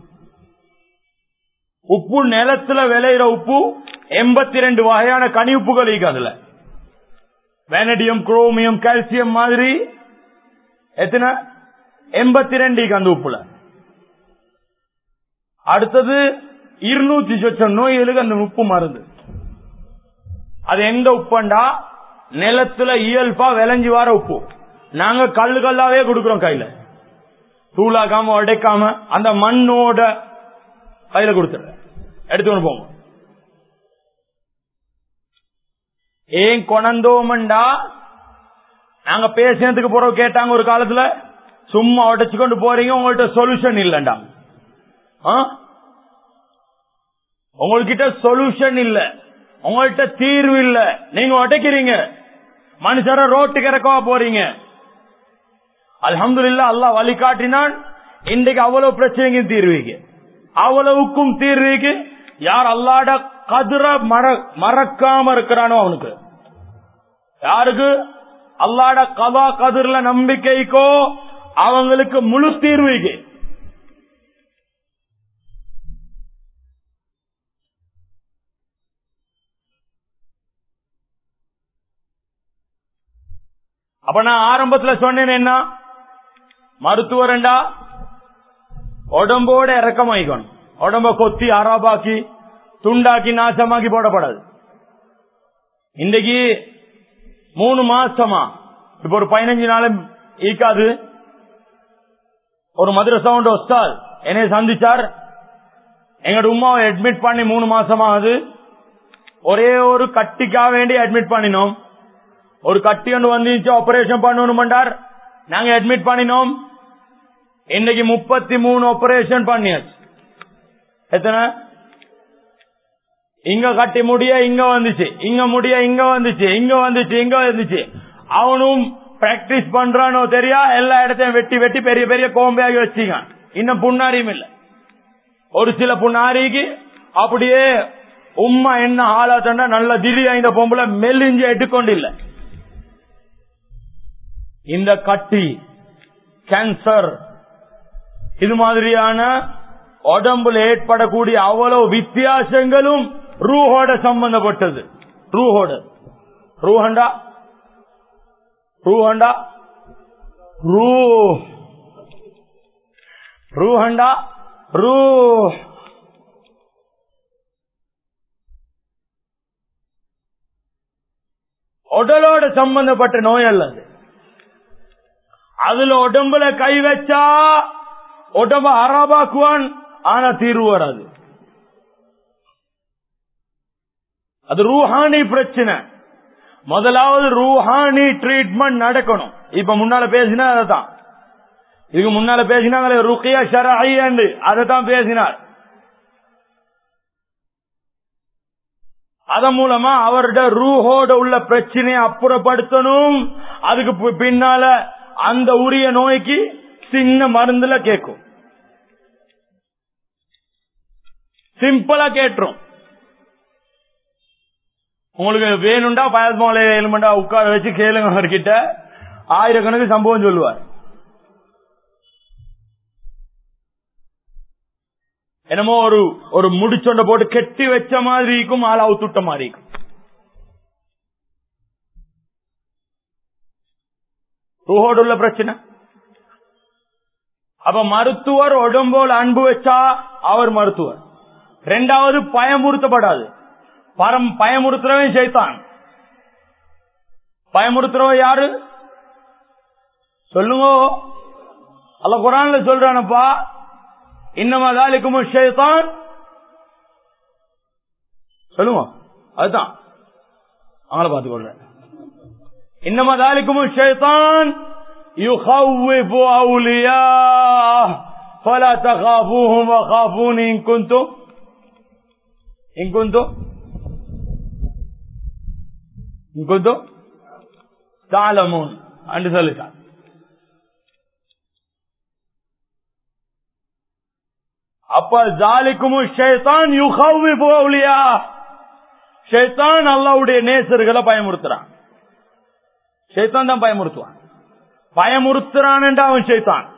உப்பு நிலத்துல விளையிற உப்பு எண்பத்தி ரெண்டு வகையான கனி உப்புகள் இருக்கு அதுல வேனடியம் குரோமியம் கால்சியம் மாதிரி எத்தனை எண்பத்தி ரெண்டு அந்த உப்புல அடுத்தது இருநூத்தி சொச்சம் நோய்களுக்கு அந்த உப்பு மருந்து அது எந்த உப்புண்டா நிலத்துல இயல்பா விளைஞ்சி வர உப்பு நாங்க கல்லு கல்லாவே கொடுக்கிறோம் கையில தூளாக்காம உடைக்காம அந்த மண்ணோட கையில கொடுத்துற எடுத்துக்கொண்டு போங்க ஏன் கொணந்தோம்டா நாங்க பேசினதுக்கு பிறகு கேட்டாங்க ஒரு காலத்துல சும்மா உடைச்சு கொண்டு போறீங்க உங்கள்ட்ட சொல்யூஷன் இல்லண்டா உங்ககிட்ட சொல்யூஷன் இல்ல உங்கள்ட்ட தீர்வு இல்ல நீங்க உடைக்கிறீங்க மனுஷர ரோட்டுக்கு இறக்கவா போறீங்க அலமது இல்ல அல்லா வழிகாட்டினான் இன்றைக்கு அவ்வளவு பிரச்சனைக்கும் தீர்விக்கு அவ்வளவுக்கும் தீர்விக்கு யார் அல்லாட கதிர மறக்காம இருக்கிறானோ அவனுக்கு யாருக்கு அல்லாட கதா கதிர்ல நம்பிக்கைக்கோ அவங்களுக்கு முழு தீர்வுக்கு அப்ப நான் ஆரம்பத்துல சொன்னேன் என்ன மருத்துவரண்டா உடம்போட இறக்கமாயிக்கணும் உடம்ப கொத்தி அராபாக்கி துண்டாக்கி நாசமாக்கி போடப்படாது இன்றைக்கு மூணு மாசமா இப்ப ஒரு பதினஞ்சு நாளும் ஈக்காது ஒரு மதுரசா உண்டு ஒஸ்தால் என்னை சந்திச்சார் எங்களோட உமாவை அட்மிட் பண்ணி மூணு மாசமா ஆகுது ஒரே ஒரு கட்டிக்காக வேண்டி அட்மிட் பண்ணினோம் ஒரு கட்டி ஒன்று வந்துச்சு ஆபரேஷன் பண்ணணும்டார் நாங்க அட்மிட் பண்ணினோம் இன்னைக்கு முப்பத்தி மூணு ஆபரேஷன் பண்ணியாச்சு எத்தனை இங்க கட்டி முடிய இங்க வந்துச்சு இங்க முடிய இங்க வந்துச்சு இங்க வந்துச்சு இங்க வந்துச்சு அவனும் பிராக்டிஸ் பண்றானோ தெரியா எல்லா இடத்தையும் வெட்டி வெட்டி பெரிய பெரிய கோம்பையாகி வச்சுங்க இன்னும் புண்ணாரியும் இல்ல ஒரு சில புண்ணாரிக்கு அப்படியே உம்மா என்ன ஆளாத்தண்டா நல்ல திடீர் இந்த பொம்பளை மெல்லிஞ்சு எடுக்கொண்டு இல்ல இந்த கட்டி கேன்சர் இது மாதிரியான உடம்புல ஏற்படக்கூடிய அவ்வளவு வித்தியாசங்களும் ரூஹோட சம்பந்தப்பட்டது ரூஹோட ரூஹண்டா ரூஹண்டா ரூ ரூஹண்டா ரூ உடலோட சம்பந்தப்பட்ட நோய் அல்லது அதுல உடம்புல கை வச்சா உடம்ப அராபாக்குவான் ஆனா தீர்வு வராது அது ரூஹானி பிரச்சனை முதலாவது ரூஹானி ட்ரீட்மெண்ட் நடக்கணும் இப்ப முன்னால பேசினா அதான் இதுக்கு முன்னால பேசினாங்களே ருக்கியா ஷரஐ அதைத்தான் பேசினார் அதன் மூலமா அவருடைய ரூஹோட உள்ள பிரச்சனையை அப்புறப்படுத்தணும் அதுக்கு பி- பின்னால அந்த உரிய நோய்க்கு சின்ன மருந்துல கேட்கும் சிம்பிளா கேட்டுரும் உங்களுக்கு வேணும்டா பயத்மாலை எலுமெண்டா உட்கார வச்சு கேளுங்க அவர்கிட்ட ஆயிரக்கணக்கு சம்பவம் சொல்லுவார் என்னமோ ஒரு ஒரு முடிச்சொண்ட போட்டு கெட்டி வச்ச மாதிரி இருக்கும் ஆள் அவுத்துட்ட மாதிரி இருக்கும் ரூஹோடு உள்ள பிரச்சனை அப்ப மருத்துவர் உடம்போல் அன்பு வச்சா அவர் மருத்துவர் ரெண்டாவது பயமுறுத்தப்படாது பரம் பயமுறுத்துறவன் செய்தான் பயமுறுத்துறவன் யாரு சொல்லுங்க அல்ல குரான்ல சொல்றானப்பா இன்னமா தாலிக்கும் ஷைத்தான் சொல்லுங்க அதுதான் அவங்கள பார்த்து கொள்றேன் இன்னமா தாலிக்கும் ஷைத்தான் يخوف أولياءه فلا تخافوهم وخافوني إن كنتم إن كنتم إن كنتم تعلمون என்று சொல்லிட்டான் அப்ப ஜாலிக்கும் ஷைத்தான் யுகவ்விபு அவுலியா ஷைத்தான் அல்லாவுடைய நேசர்களை பயமுறுத்துறான் ஷைத்தான் தான் பயமுறுத்துவான் பயமுறுத்துறான் அவன் ஷைத்தான்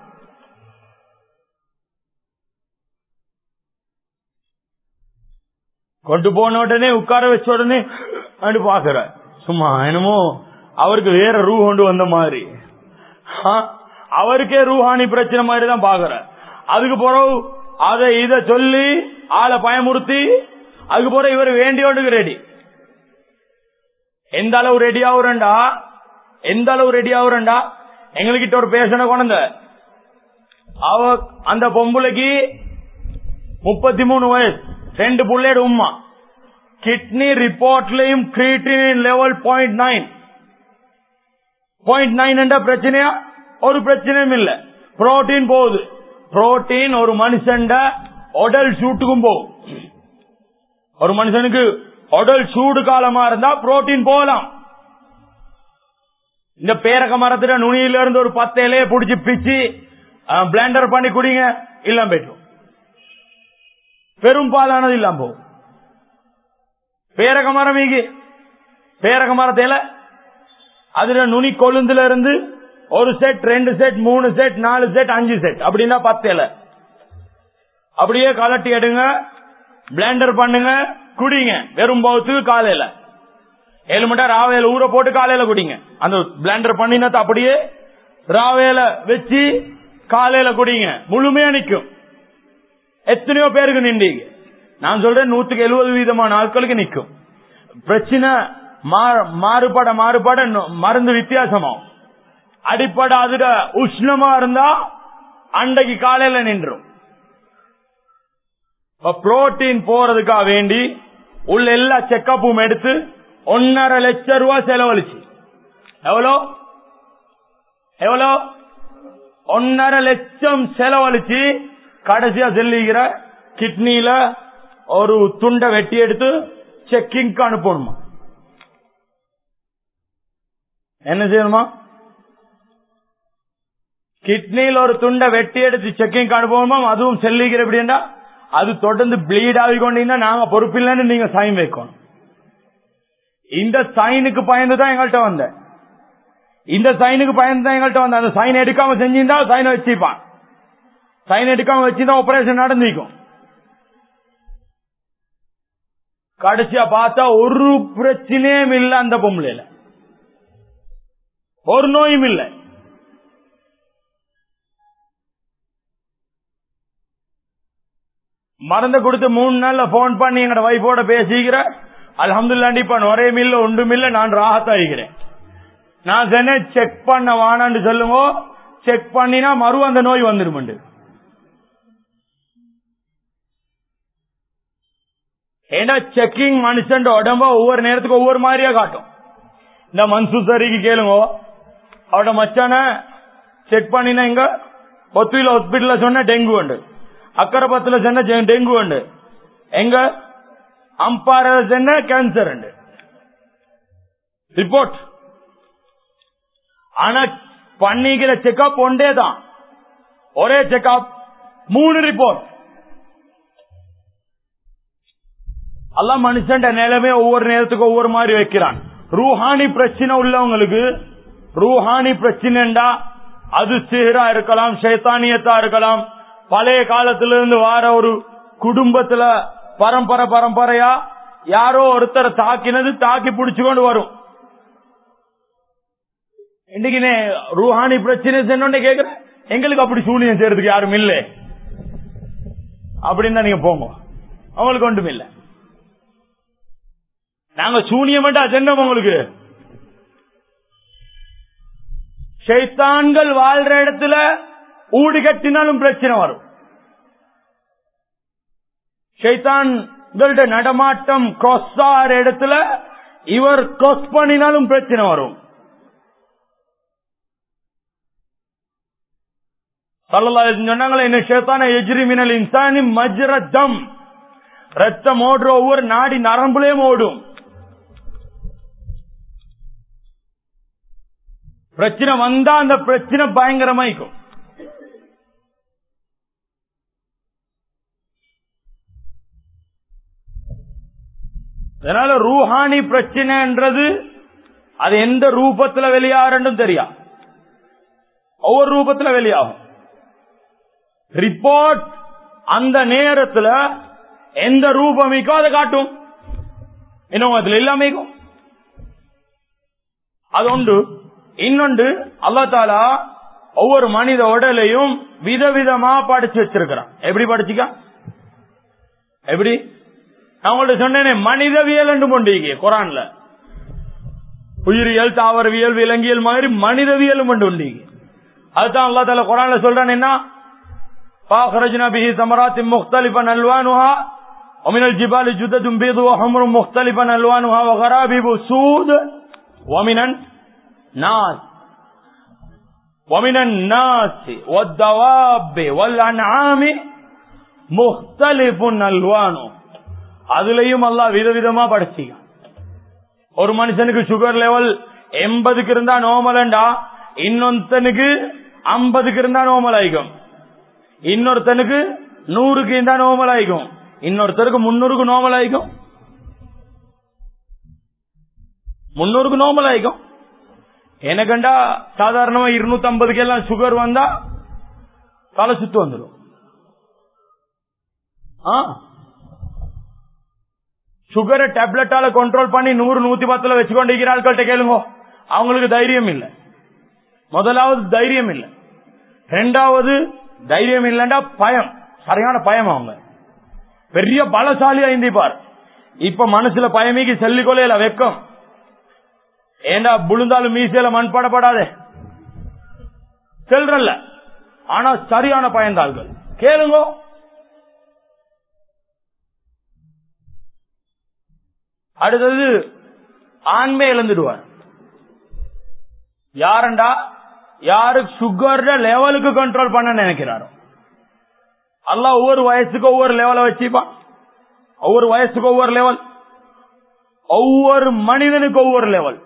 கொண்டு போன உடனே உட்கார வச்ச உடனே அப்படி பாக்குற சும்மா என்னமோ அவருக்கு வேற ரூ கொண்டு வந்த மாதிரி ஆ, அவருக்கே ரூஹானி பிரச்சனை மாதிரி தான் பாக்குற அதுக்கு பிறகு அதை இத சொல்லி ஆளை பயமுறுத்தி அதுக்கு பிறகு இவர் வேண்டியோண்டுக்கு ரெடி எந்த அளவு ரெடி ஆகுறண்டா எந்த அளவு ரெடி ஆகுறண்டா எங்ககிட்ட ஒரு பேசன குழந்த அவ அந்த பொம்பளைக்கு முப்பத்தி மூணு வயசு ரெண்டு புள்ளையோட உம்மா கிட்னி ரிப்போர்ட்லயும் creatine level point nine point nine என்ற பிரச்சனையா ஒரு பிரச்சனையும் இல்ல புரோட்டீன் போகுது புரோட்டீன் ஒரு மனுஷன் உடல் சூட்டுக்கும் போகும் ஒரு மனுஷனுக்கு உடல் சூடு காலமா இருந்தா புரோட்டீன் போகலாம் இந்த பேரக மரத்துல நுனியில இருந்து ஒரு பத்து இலைய புடிச்சு பிச்சு பிளண்டர் பண்ணி குடிங்க இல்லாம போயிட்டு பெரும் பாலானது இல்லாம போகும் பேரக மரம் இங்கு பேரக மரத்தில அதுல நுனி கொழுந்துல இருந்து ஒரு செட் ரெண்டு செட் மூணு செட் நாலு செட் அஞ்சு செட் அப்படின்னா பத்து இலை அப்படியே கலட்டி எடுங்க பிளண்டர் பண்ணுங்க குடிங்க வெறும் பௌத்துக்கு காலையில ஏழு மணி நேரம் ராவையில ஊற போட்டு காலையில குடிங்க அந்த பிளண்டர் பண்ணினத்தை அப்படியே ராவையில வச்சு காலையில குடிங்க முழுமையா நிக்கும் எத்தனையோ பேருக்கு நின்றீங்க நான் சொல்றேன் நூத்துக்கு எழுபது வீதமான ஆட்களுக்கு நிக்கும் பிரச்சனை மா- மாறுபட மாறுபட நொ- மருந்து வித்தியாசமாகும் அடிப்படை அதுல உஷ்ணமா இருந்தா அன்றைக்கு காலையில நின்றும் புரோட்டீன் போறதுக்காக வேண்டி உள்ள எல்லா செக்கப்பும் எடுத்து ஒன்னரை லட்சம் ரூபாய் செலவழிச்சு எவ்வளோ எவ்வளோ ஒன்னரை லட்சம் செலவழிச்சு கடைசியா செல்லுகிற கிட்னில ஒரு துண்டை வெட்டி எடுத்து செக்கிங்க்கு அனுப்பணுமா என்ன செய்யணுமா கிட்னியில் ஒரு துண்டை வெட்டி எடுத்து செக்கிங் அனுப்பணுமா அதுவும் செல்லுகிற எப்படின்னா அது தொடர்ந்து பிளீட் ஆகி கொண்டீங்கன்னா நாங்க பொறுப்பில்லைன்னு நீங்க சைன் வைக்கணும் இந்த சைனுக்கு பயந்து தான் எங்கள்கிட்ட வந்த இந்த சைனுக்கு பயந்து தான் எங்கள்கிட்ட வந்த அந்த சைன் எடுக்காம செஞ்சிருந்தா சைனை வச்சுப்பான் சைன் எடுக்காம வச்சுதான் ஆபரேஷன் நடந்திருக்கும் கடைசியா பார்த்தா ஒரு பிரச்சனையும் இல்ல அந்த பொம்பளையில ஒரு நோயும் இல்லை மறந்து கொடுத்து மூணு நாள்ல போன் பண்ணி எங்கட வைஃபோட பேசிக்கிற அல்ஹம்துலில்லாண்டி இப்ப நுரையும் இல்ல ஒன்றும் இல்ல நான் ராகத்தாகிறேன் நான் சொன்னேன் செக் பண்ண வானான்னு சொல்லுங்க செக் பண்ணினா மறு அந்த நோய் வந்துடும் ஏன்னா செக்கிங் மனுஷன் உடம்ப ஒவ்வொரு நேரத்துக்கு ஒவ்வொரு மாதிரியா காட்டும் இந்த மன்சூர் சரிக்கு கேளுங்க அவட மச்சான செக் பண்ணினா இங்க ஒத்துவில ஹாஸ்பிட்டல்ல சொன்ன டெங்கு உண்டு அக்கரபத்துல சொன்ன ஜெ- டெங்கு உண்டு எங்க அம்பார சொன்ன கேன்சர் உண்டு ரிப்போர்ட் ஆனா பண்ணிக்கிற செக்அப் ஒன்றே தான் ஒரே செக்அப் மூணு ரிப்போர்ட் எல்லாம் மனுஷன் நிலைமை ஒவ்வொரு நேரத்துக்கு ஒவ்வொரு மாதிரி வைக்கிறான் ரூஹானி பிரச்சனை உள்ளவங்களுக்கு ரூஹானி பிரச்சனைண்டா அது சிஹரா இருக்கலாம் சைத்தானியத்தா இருக்கலாம் பழைய காலத்திலிருந்து வார ஒரு குடும்பத்துல பரம்பரை பரம்பரையா யாரோ ஒருத்தரை தாக்கினது தாக்கி பிடிச்சுக்கொண்டு வரும் இன்னைக்கு நே- ரூஹானி பிரச்சனை சொன்னோன்னு கேக்குறேன் எங்களுக்கு அப்படி சூனியம் செய்யறதுக்கு யாரும் இல்ல அப்படின்னு தான் நீங்க போங்க அவங்களுக்கு ஒன்றும் இல்லை நாங்க சூனியமண்டா சென்னோம் உங்களுக்கு ஷைத்தான்கள் வாழ்ற இடத்துல ஊடு கட்டினாலும் பிரச்சனை வரும் ஷைத்தான்களோட நடமாட்டம் cross ஆகிற இடத்துல இவர் cross பண்ணினாலும் பிரச்சனை வரும் சல்லல்லாஹு அலைஹி வஸல்லம் சொன்னாங்களே என்ன ஷைத்தான எஜ்ரி மினல் இன்சானி மஜ்ரதம் ரத்தம் ஓடுற ஒவ்வொரு நாடி நரம்புலயும் ஓடும் பிரச்சனை வந்தா அந்த பிரச்சனை பயங்கரமாய்க்கும் அதனால ரூஹானி பிரச்சனைன்றது அது எந்த ரூபத்துல வெளியாகணும் தெரியா ஒவ்வொரு ரூபத்துல வெளியாகும் ரிப்போர்ட் அந்த நேரத்துல எந்த ரூபமிக்கோ அதை காட்டும் இன்னும் அதுல எல்லாமேக்கும் அது உண்டு இன்னொன்று அல்லா தாலா ஒவ்வொரு மனித உடலையும் விதவிதமா படிச்சு வச்சிருக்கிறான் எப்படி படிச்சுக்க எப்படி நான் உங்கள்ட்ட சொன்னேனே மனிதவியல் என்று கொண்டீங்க குரான்ல உயிரியல் தாவரவியல் விலங்கியல் மாதிரி மனிதவியலும் கொண்டு உண்டீங்க அதுதான் அல்லா தாலா குரான்ல சொல்றான் என்ன فأخرجنا به ثمرات مختلفا ألوانها ومن الجبال جدد بيض وحمر مختلفا ألوانها وغرابيب سود ومن الناس ومن الناس والدواب والأنعام مختلف ألوانه அதுலயும் அல்லாஹ் விதவிதமா படிச்சீங்க ஒரு மனுஷனுக்கு சுகர் லெவல் எண்பதுக்கு இருந்தா நோமலண்டா இன்னொருத்தனுக்கு ஐம்பதுக்கு இருந்தா நோமல் ஆயிக்கும் இன்னொருத்தனுக்கு நூறுக்கு இருந்தா நோமல் ஆயிக்கும் இன்னொருத்தருக்கு முன்னூறுக்கு நோமல் ஆயிக்கும் முன்னூறுக்கு நோமல் ஆயிக்கும் எனக்கண்டா சாதாரணமா இருநூத்தி ஐம்பதுக்கு எல்லாம் சுகர் வந்தா தலை சுத்து வந்துடும் சுகரை டேப்லெட்டால கண்ட்ரோல் பண்ணி நூறு நூத்தி பத்துல வச்சுக்கொண்டு இருக்கிற ஆட்கள்கிட்ட கேளுங்க அவங்களுக்கு தைரியம் இல்லை முதலாவது தைரியம் இல்லை ரெண்டாவது தைரியம் இல்லைண்டா பயம் சரியான பயம் அவங்க பெரிய பலசாலியா இந்திப்பார் இப்ப மனசுல பயமிக்கு செல்லிக்கொள்ளையில வெக்கம் ஏண்டா புழுந்தாலும் மீசையில மண் படப்படாதே செல்றல்ல ஆனா சரியான பயந்தாள்கள் கேளுங்க அடுத்தது ஆண்மை இழந்துடுவார் யாருண்டா யாரு சுகர் லெவலுக்கு கண்ட்ரோல் பண்ண நினைக்கிறாரோ அல்ல ஒவ்வொரு வயசுக்கு ஒவ்வொரு லெவல வச்சுப்பான் ஒவ்வொரு வயசுக்கு ஒவ்வொரு லெவல் ஒவ்வொரு மனிதனுக்கு ஒவ்வொரு லெவல்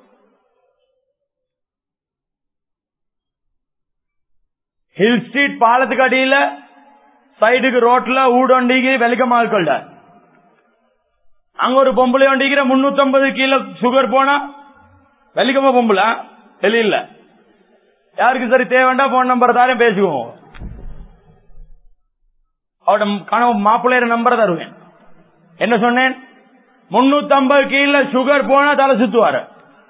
ஹில் ஸ்ட்ரீட் பாலத்துக்கு அடியில சைடுக்கு ரோட்ல ஊடொண்டிக்கு வெலிக்கமா ஆட்கொள்ட அங்க ஒரு பொம்பளை வண்டிக்கிற முன்னூத்தி ஐம்பது கிலோ சுகர் போனா வெலிக்கமா பொம்பளை தெரியல யாருக்கு சரி தேவைண்டா போன் நம்பர் தாரே பேசுவோம் அவட கனவு மாப்பிள்ளையர நம்பரை தருவேன் என்ன சொன்னேன் முன்னூத்தி ஐம்பது கீழ சுகர் போனா தலை சுத்துவாரு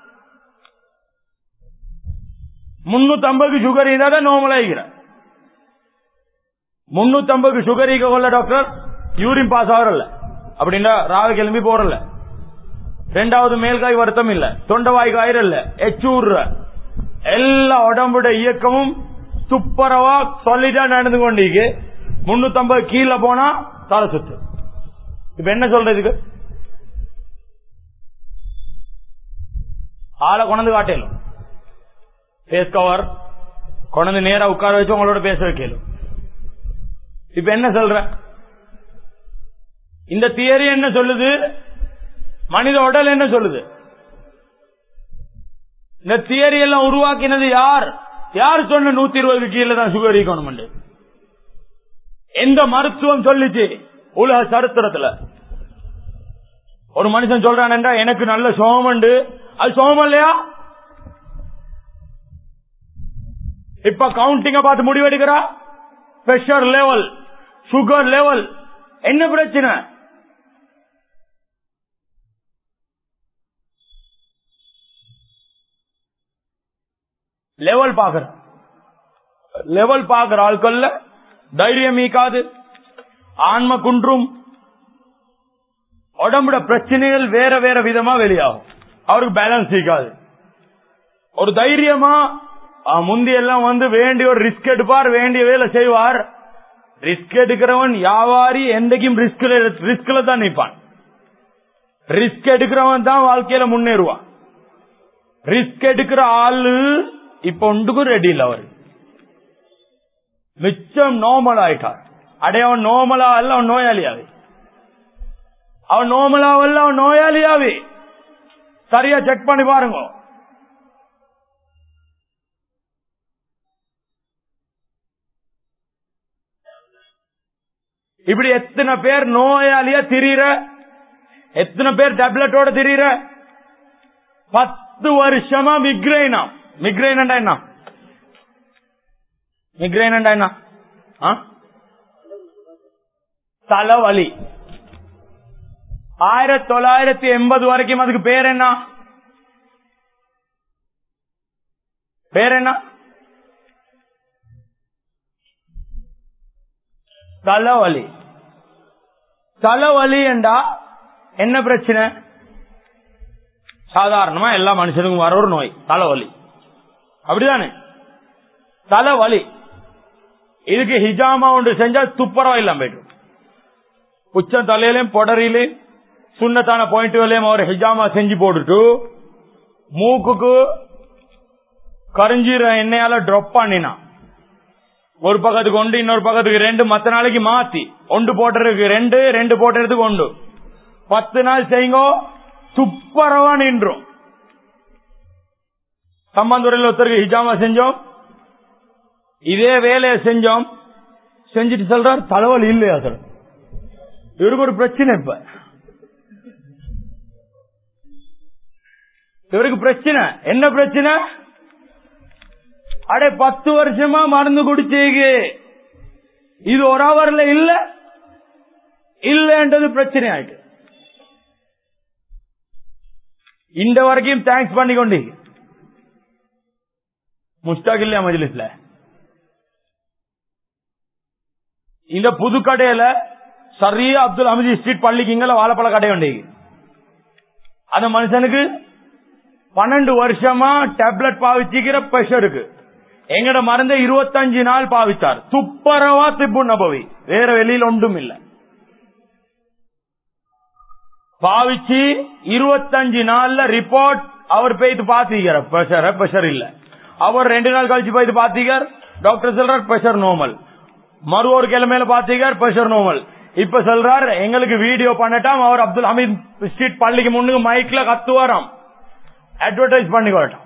முன்னூத்தி ஐம்பதுக்கு சுகர் இருந்தா நோமலா இருக்கிற முன்னூத்தி ஐம்பதுக்கு சுகர் ஈக்க கொள்ள டாக்டர் யூரின் பாஸ் ஆகல அப்படின்னா ராவு கிளம்பி போறல ரெண்டாவது மேல்காய் வருத்தம் இல்ல தொண்டவாய் காயிரல்ல எச்சூர்ற எல்லா உடம்புட இயக்கமும் துப்பரவா சொல்லிட்டா நடந்து கொண்டீங்க முன்னூத்தி ஐம்பது கீழே போனா தலை சுத்து இப்ப என்ன சொல்றதுக்கு ஆளை கொண்டு காட்டலும் பேஸ் கவர் கொண்டு நேரா உட்கார வச்சு உங்களோட பேச வைக்கலும் இப்ப என்ன சொல்ற இந்த தியரி என்ன சொல்லுது மனித உடல் என்ன சொல்லுது இந்த தியரி எல்லாம் உருவாக்கினது யார் யார் சொன்ன நூத்தி இருபது கீழே தான் சுகர் இருக்கணும் எந்த மருத்துவம் சொல்லிச்சு உலக சரித்திரத்துல ஒரு மனுஷன் சொல்றான் என்றா எனக்கு நல்ல சோமண்டு அது சோமம் இல்லையா இப்ப கவுண்டிங்க பார்த்து முடிவெடுக்கிறா பிரஷர் லெவல் சுகர் லெவல் என்ன பிரச்சனை லெவல் பாக்குற லெவல் பாக்குற ஆட்கள்ல தைரியம் ஈக்காது ஆன்ம குன்றும் உடம்புட பிரச்சனைகள் வேற வேற விதமா வெளியாகும் அவருக்கு பேலன்ஸ் ஈக்காது ஒரு தைரியமா முந்தி எல்லாம் வந்து வேண்டிய ஒரு ரிஸ்க் எடுப்பார் வேண்டிய வேலை செய்வார் ரிஸ்க் எடுக்கிறவன் வியாபாரி என்றைக்கும் ரிஸ்க்ல ரிஸ்க்ல தான் நிற்பான் ரிஸ்க் எடுக்கிறவன் தான் வாழ்க்கையில முன்னேறுவான் ரிஸ்க் எடுக்கிற ஆளு இப்ப ஒன்றுக்கும் ரெடி இல்லை அவரு மிச்சம் நோமல் ஆயிட்டார் அடைய அவன் நோமலா அல்ல அவன் நோயாளியாவே அவன் நோமலாவல்ல அவன் நோயாளியாவே சரியா செக் பண்ணி பாருங்க இப்படி எத்தனை பேர் நோயாளியா திரியிற எத்தனை பேர் டேப்லெட்டோட திரியிற பத்து வருஷமா மிக்ரைனா மிக்ரைன் என்ன மிக்ரைன் என்ன தலைவலி ஆயிரத்தி தொள்ளாயிரத்தி எண்பது வரைக்கும் அதுக்கு பேர் என்ன பேர் என்ன தலைவலி தலைவலி என்றா என்ன பிரச்சனை சாதாரணமா எல்லா மனுஷனுக்கும் வர ஒரு நோய் தலைவலி அப்படிதானே தலைவலி இதுக்கு ஹிஜாமா ஒன்று செஞ்சா துப்பரவா இல்லாம போயிடும் உச்சம் தலையிலையும் பொடரிலையும் சுண்ணத்தான பாயிண்ட்களையும் அவர் ஹிஜாமா செஞ்சு போட்டுட்டு மூக்குக்கு கரிஞ்சீர எண்ணெயால ட்ராப் பண்ணினான் ஒரு பக்கத்துக்கு ஒன்று இன்னொரு பக்கத்துக்கு ரெண்டு மத்த நாளைக்கு மாத்தி ஒன்று போட்டதுக்கு ரெண்டு ரெண்டு போட்டதுக்கு ஒன்று பத்து நாள் செய்யுங்கோ துப்பரவா நின்றும் சம்பந்துறையில் ஒருத்தருக்கு ஹிஜாமா செஞ்சோம் இதே வேலையை செஞ்சோம் செஞ்சுட்டு சொல்றார் தலைவலி இல்லையா சார் இவருக்கு ஒரு பிரச்சனை இப்ப இவருக்கு பிரச்சனை என்ன பிரச்சனை அடே பத்து வருஷமா மருந்து குடிச்சீங்க இது ஒரு அவர்ல இல்ல இல்லன்றது பிரச்சனை ஆயிட்டு இந்த வரைக்கும் தேங்க்ஸ் பண்ணி கொண்டீங்க முஸ்டாக் இல்லையா மஜ்லிஸ்ல இந்த புது கடையில சரியா அப்துல் அமீது ஸ்ட்ரீட் பள்ளிக்கு இங்கல வாழைப்பழ கடை உண்டு அந்த மனுஷனுக்கு பன்னெண்டு வருஷமா டேப்லெட் பாவிச்சுக்கிற பிரஷர் இருக்கு எங்கட மருந்த இருபத்தஞ்சு நாள் பாவிச்சார் துப்பரவா திப்பு நபவி வேற வெளியில ஒன்றும் இல்ல பாவிச்சு இருபத்தஞ்சு நாள்ல ரிப்போர்ட் அவர் போயிட்டு பாத்தீங்க பிரஷர் பிரஷர் இல்ல அவர் ரெண்டு நாள் கழிச்சு போயிட்டு பாத்தீங்க டாக்டர் சொல்றார் பிரஷர் நார்மல் மறு ஒரு கிழமையில பாத்தீங்க பிரஷர் நார்மல் இப்ப சொல்றார் எங்களுக்கு வீடியோ பண்ணட்டாம் அவர் அப்துல் ஹமீத் ஸ்ட்ரீட் பள்ளிக்கு முன்னுக்கு மைக்ல கத்துவாராம் அட்வர்டைஸ் பண்ணி வரட்டும்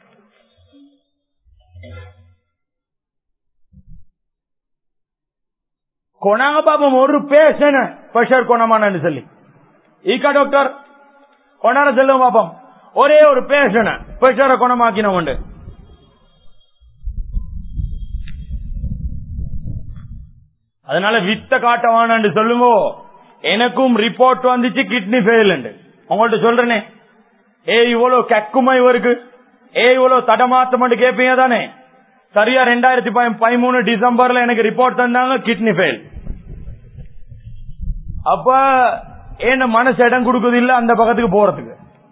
கொனாங்க பாப்போம் ஒரு பேஷன் பிரஷர் கொணமானு சொல்லி ஈக்கா டாக்டர் கொண்டாட செல்லும் பாப்போம் ஒரே ஒரு பேஷன் பிரஷரை குணமாக்கின உண்டு அதனால வித்த காட்டவானு சொல்லுங்க எனக்கும் ரிப்போர்ட் வந்துச்சு கிட்னி ஃபெயில் உங்கள்ட்ட சொல்றேனே ஏ இவ்வளவு கக்குமா இவருக்கு ஏ இவ்வளவு தடமாத்தம் கேப்பீங்க தானே சரியா ரெண்டாயிரத்தி பதிமூணு டிசம்பர்ல எனக்கு ரிப்போர்ட் தந்தாங்க கிட்னி ஃபெயில் அப்ப என்ன மனசு இடம் கொடுக்குது இல்ல அந்த பக்கத்துக்கு போறதுக்கு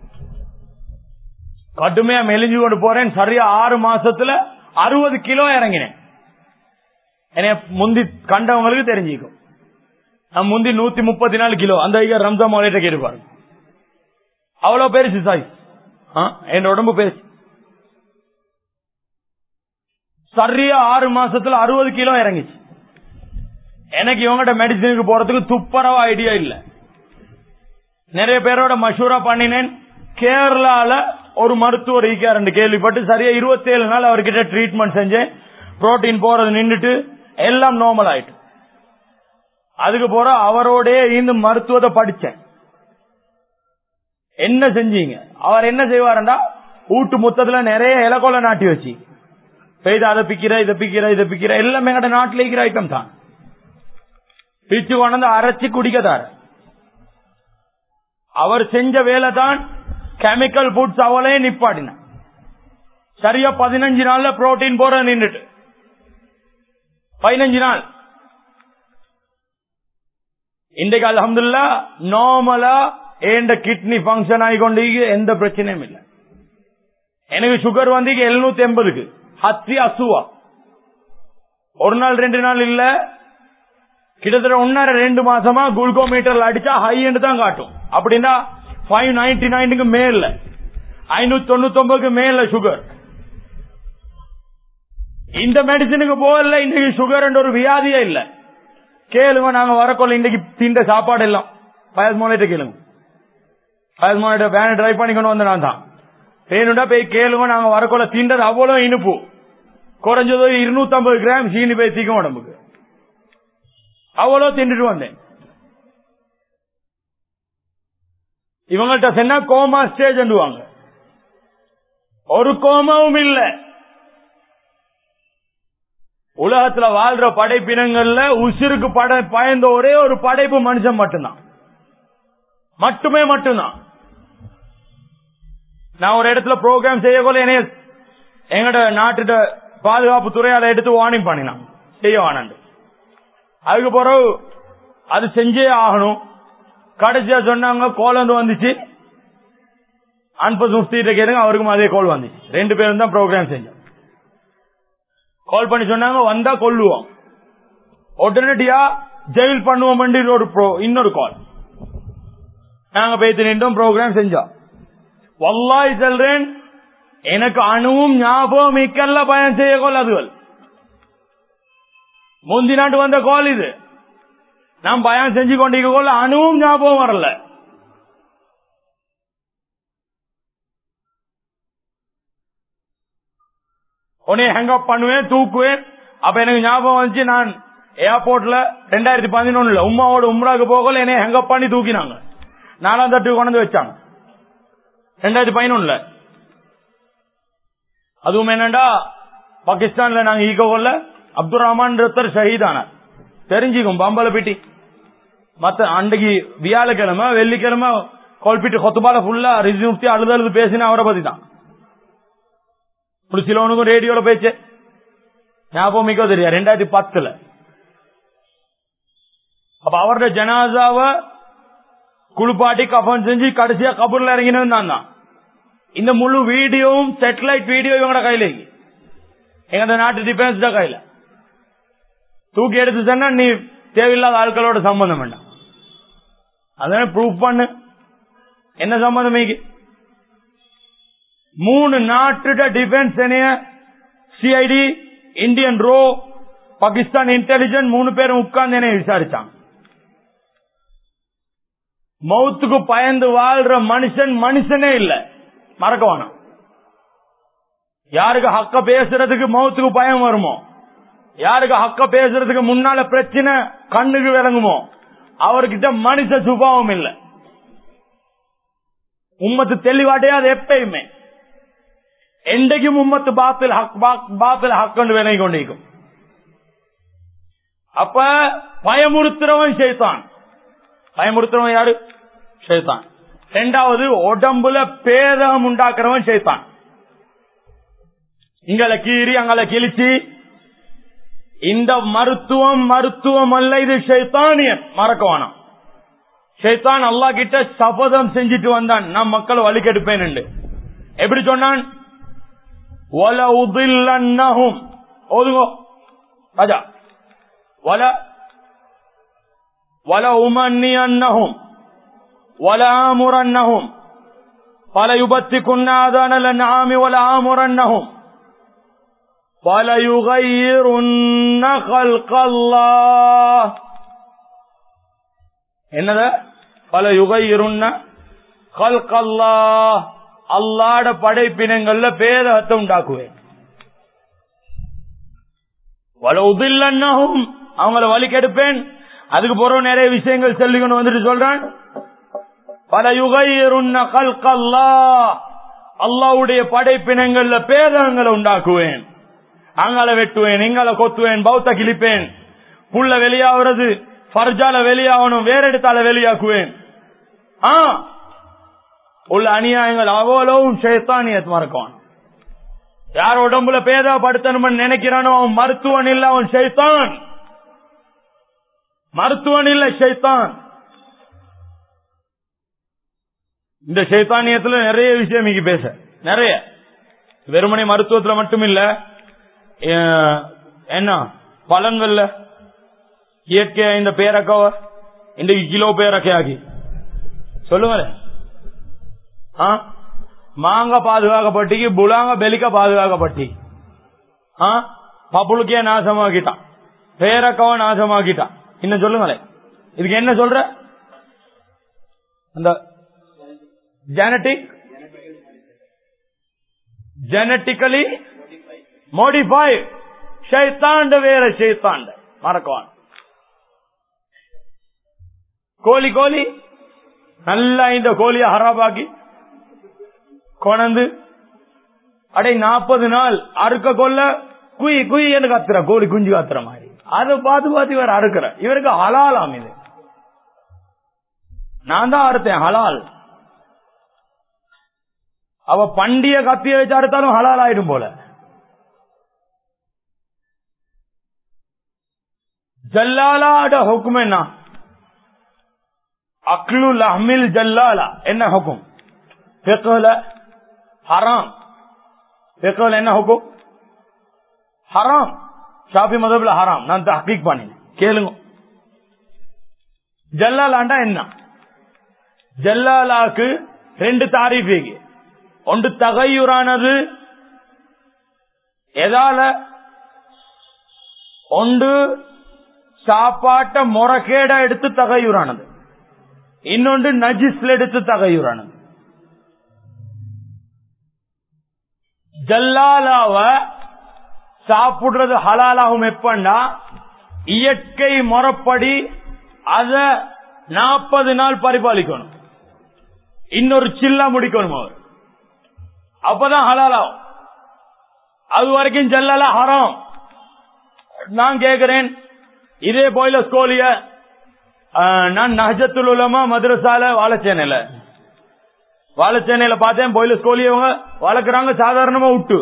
கடுமையா மெலிஞ்சு கொண்டு போறேன் சரியா ஆறு மாசத்துல அறுபது கிலோ இறங்கினேன் என்னைய முந்தி கண்டவங்களுக்கு தெரிஞ்சுக்கும் நான் முந்தி நூத்தி முப்பத்தி நாலு கிலோ அந்த ஐயா ரம்ஜான் மௌலிட்ட கேட்டுப்பாரு அவ்வளவு பெருசு சாய் என் உடம்பு பெருசு சரியா ஆறு மாசத்துல அறுபது கிலோ இறங்கிச்சு எனக்கு இவங்ககிட்ட மெடிசனுக்கு போறதுக்கு துப்பரவா ஐடியா இல்ல நிறைய பேரோட மஷூரா பண்ணினேன் கேரளால ஒரு மருத்துவர் ஈக்காரண்டு கேள்விப்பட்டு சரியா இருபத்தி ஏழு நாள் அவர்கிட்ட ட்ரீட்மெண்ட் செஞ்சேன் புரோட்டீன் போறது நின்றுட்டு எல்லாம் நார்மல் ஆயிட்டு அதுக்கு போற அவரோட இந்த மருத்துவத்தை படிச்சேன் என்ன செஞ்சீங்க அவர் என்ன செய்வாருண்டா வீட்டு மொத்தத்துல நிறைய இலக்கோல நாட்டி வச்சு இதை அதை பிக்கிற இதை பிக்கிற இதை பிக்கிற எல்லாமே எங்கட நாட்டில் இருக்கிற ஐட்டம் தான் பிச்சு கொண்டு அரைச்சு குடிக்கதார் அவர் செஞ்ச வேலை தான் கெமிக்கல் ஃபுட்ஸ் அவளே நிப்பாட்டின சரியா பதினஞ்சு நாள்ல புரோட்டீன் போற நின்றுட்டு பதினஞ்சு நாள் இன்றைக்கு அலமதுல்லா நார்மலா ஏண்ட கிட்னி பங்கன் ஆகிக்கொண்டு எந்த பிரச்சனையும் இல்லை எனக்கு சுகர் வந்து எழுநூத்தி எண்பதுக்கு ஹத்தி அசுவா ஒரு நாள் ரெண்டு நாள் இல்ல கிட்டத்தட்ட ஒன்னரை ரெண்டு மாசமா குளுக்கோமீட்டர்ல அடிச்சா ஹை தான் காட்டும் அப்படின்னா ஃபைவ் நைன்டி நைனுக்கு மேல ஐநூத்தி தொண்ணூத்தி ஒன்பதுக்கு மேல சுகர் இந்த மெடிசனுக்கு போகல இன்னைக்கு சுகர் ஒரு வியாதியே இல்ல கேளுங்க நாங்க வரக்கொள்ள இன்னைக்கு திண்ட சாப்பாடு எல்லாம் பயஸ் மோனிட்ட கேளுங்க பயஸ் மோனிட்ட வேன் டிரைவ் பண்ணிக்கொண்டு வந்த நான் தான் வேணுண்டா போய் கேளுங்க நாங்க வரக்கொள்ள திண்டது அவ்வளவு இனிப்பு குறைஞ்சதோ இருநூத்தி ஐம்பது கிராம் சீனி போய் தீக்கும் உடம்புக்கு அவ்வளவு திண்டுட்டு வந்தேன் இவங்கள்ட்ட சொன்னா கோமா ஸ்டேஜ் ஒரு கோமாவும் இல்ல உலகத்துல வாழ்ற படைப்பினங்கள்ல உசிருக்கு படை பயந்த ஒரே ஒரு படைப்பு மனுஷன் மட்டும்தான் மட்டுமே மட்டும்தான் நான் ஒரு இடத்துல ப்ரோக்ராம் செய்யக்கொள்ள என்னைய எங்கட நாட்டு பாதுகாப்பு துறையால எடுத்து வார்னிங் பண்ணினான் செய்ய வானாண்டு அதுக்கு பிறகு அது செஞ்சே ஆகணும் கடைசியா சொன்னாங்க கோல் வந்து வந்துச்சு அன்பஸ் முஃப்திட்ட கேளுங்க அவருக்கும் அதே கோல் வந்துச்சு ரெண்டு பேரும் தான் ப்ரோக்ராம் செஞ்சோம் கால் பண்ணி சொன்னாங்க வந்தா கொல்லுவோம் உடனடியா ஜெயில் பண்ணுவோம் ஒரு இன்னொரு கால் நாங்க பேத்து நின்றோம் ப்ரோக்ராம் செஞ்சோம் வல்லாய் சொல்றேன் எனக்கு அணுவும் ஞாபகம் மிக்கல்ல பயன் செய்ய கொள்ளாதுகள் முந்தி நாட்டு வந்த கோல் இது நான் பயம் செஞ்சு கொண்டிருக்க கொள்ள அணுவும் ஞாபகம் வரல உடனே ஹேங் அப் பண்ணுவேன் தூக்குவேன் அப்ப எனக்கு ஞாபகம் வந்துச்சு நான் ஏர்போர்ட்ல ரெண்டாயிரத்தி பதினொன்னுல உமாவோட உம்ராக்கு போகல என்னை ஹேங் அப் பண்ணி தூக்கினாங்க நாலாம் தட்டு கொண்டு வச்சாங்க ரெண்டாயிரத்தி பதினொன்னுல அதுவும் என்னண்டா பாகிஸ்தான்ல நாங்க ஈக்க கொள்ள அப்துல் ரஹ்மான் ஷஹீதானார் தெரிஞ்சுக்கும் பம்பல பிட்டி மத்த அன்றைக்கு வியாழக்கிழமை வெள்ளிக்கிழமை கோல்பிட்டு கொத்துபால ஃபுல்லா ரிசிமுப்தி அழுது அழுது பேசின அவரை பத்தி தான் சிலவனுக்கும் ரேடியோல பேச்சு ஞாபகம் மிக்க தெரியா ரெண்டாயிரத்தி பத்துல அப்ப அவருடைய ஜனாசாவை குளிப்பாட்டி கஃன் செஞ்சு கடைசியா கபூர்ல இறங்கினது நான் தான் இந்த முழு வீடியோவும் சேட்டலைட் வீடியோ இவங்களோட கையில இருக்கு. எங்க நாட்டு டிஃபென்ஸ் கையில தூக்கி எடுத்து சொன்னா நீ தேவையில்லாத ஆட்களோட சம்பந்தம் வேண்டாம் அதனால ப்ரூஃப் பண்ணு என்ன சம்பந்தம் இங்க? மூணு நாட்டுட டிஃபென்ஸ் சேனைய சிஐடி இந்தியன் ரோ பாகிஸ்தான் இன்டெலிஜென்ட் மூணு பேரும் உட்கார்ந்து என்னை விசாரிச்சாங்க மௌத்துக்கு பயந்து வாழ்ற மனுஷன் மனுஷனே இல்ல மறக்க வேணாம் யாருக்கு ஹக்க பேசுறதுக்கு மௌத்துக்கு பயம் வருமோ யாருக்கு ஹக்க பேசுறதுக்கு முன்னால பிரச்சனை கண்ணுக்கு விளங்குமோ அவர்கிட்ட மனுஷ சுபாவம் இல்ல உம்மத்து தெளிவாட்டே அது எப்பயுமே என்றைக்கும் உம்மத்து பாத்தில் ஹக் பாத்தில் ஹக்கண்டு விலகி கொண்டிருக்கும் அப்ப பயமுறுத்துறவன் செய்தான் பயமுறுத்துறவன் யாரு ஷைத்தான் ரெண்டாவது உடம்புல பேதகம் உண்டாக்குறவன் ஷைத்தான் இங்கள கீறி அங்கள கிழிச்சு இந்த மருத்துவம் மருத்துவம் அல்ல இது ஷைத்தானியன் மறக்க வேணாம் ஷைத்தான் அல்லா கிட்ட சபதம் செஞ்சுட்டு வந்தான் நான் மக்கள் வழிகெடுப்பேன் எப்படி சொன்னான் வல உதில்லன்னஹும் ஓதுங்கோ ராஜா வல வல உமன்னியன்னஹும் ولآمرنهم فليبتكن آذان الأنعام ولآمرنهم فليغيرن خلق الله என்னது பல யுகையிருன்ன கல்கல்லா அல்லாட படைப்பினங்கள்ல பேதகத்தை உண்டாக்குவேன் வல உதில்லன்னகும் அவங்கள வழி கெடுப்பேன் அதுக்கு பிறகு நிறைய விஷயங்கள் சொல்லிக்கொண்டு வந்துட்டு சொல்றான் பல யுகையிருன்ன கல்கல்லா அல்லாவுடைய படைப்பினங்கள்ல பேதகங்களை உண்டாக்குவேன் அங்கால வெட்டுவேன் இங்கால கொத்துவேன் பௌத்த கிழிப்பேன் புள்ள வெளியாகிறது பர்ஜால வெளியாகணும் வேற இடத்தால வெளியாக்குவேன் ஆ உள்ள அநியாயங்கள் அவ்வளவும் சேத்தானியத் மறக்கும் யார் உடம்புல பேதப்படுத்தணும் நினைக்கிறானோ அவன் மருத்துவன் இல்ல அவன் ஷைத்தான் மருத்துவன் இல்ல ஷைத்தான் இந்த சைத்தானியத்துல நிறைய விஷயம் இங்க பேச நிறைய வெறுமனை மருத்துவத்துல மட்டும் இல்ல அஹ், என்ன பழங்கள்ல இயற்கையா இந்த பேரக்காவ இன்றைக்கு கிலோ பேரக்கையாகி சொல்லுங்களேன் ஆ? மாங்காய் பாதுகாக்கப்பட்டிக்கு புலாங்க பெலிக்க பாதுகாக்கப்பட்டி ஆ? பப்புளுக்கே நாசமாக்கிட்டான் பேரக்காவ நாசமாக்கிட்டான் இன்னும் சொல்லுங்களேன் இதுக்கு என்ன சொல்ற அந்த ஜெனட்டிக் ஜெனட்டிக்கலி மோடிஃபை ஷைத்தாண்ட வேற ஷைத்தாண்ட மறக்குவான் கோழி கோழி நல்லா இந்த கோழியை ஹராபாக்கி கொணந்து அடை நாற்பது நாள் அறுக்க கொள்ள குயி குயி என்று கத்துற கோழி குஞ்சு கத்துற மாதிரி அதை பார்த்து பார்த்து இவர் அறுக்கிற இவருக்கு ஹலாலாம் இது நான் தான் அறுத்தேன் ஹலால் அவ பண்டிய கத்திய வச்சு அறுத்தாலும் ஹலால் ஆயிடும் போல ஜல்லாலாட ஹுக்கும் என்ன அக்லு லஹ்மில் ஜல்லாலா என்ன ஹுக்கும் ஃபிக்ஹ்ல ஹராம் ஃபிக்ஹ்ல என்ன ஹுக்கும் ஹராம் ஷாஃபி மதப்ல ஹராம் நான் தஹ்கீக் பண்ணினேன் கேளுங்க ஜல்லாலாண்டா என்ன ஜல்லாலாக்கு ரெண்டு தாரீஃப் இருக்கு ஒன்று தகையுறானது எதால ஒன்று சாப்பாட்ட முறக்கேடா எடுத்து தகையுறானது இன்னொன்று நஜிஸ்ல எடுத்து தகையுறானது ஜல்லாலாவ சாப்பிடுறது ஹலாலாகும் எப்பண்டா இயற்கை முறைப்படி அத நாற்பது நாள் பரிபாலிக்கணும் இன்னொரு சில்லா முடிக்கணும் அவர் அப்பதான் ஹலாலாகும் அது வரைக்கும் ஜல்லலா ஹராம் நான் கேக்குறேன் இதே போயில ஸ்கோலிய நான் நஹஜத்துல் உலமா மதுரசால வாழச்சேனையில வாழச்சேனையில பார்த்தேன் போயில ஸ்கோலியவங்க வளர்க்குறாங்க சாதாரணமா விட்டு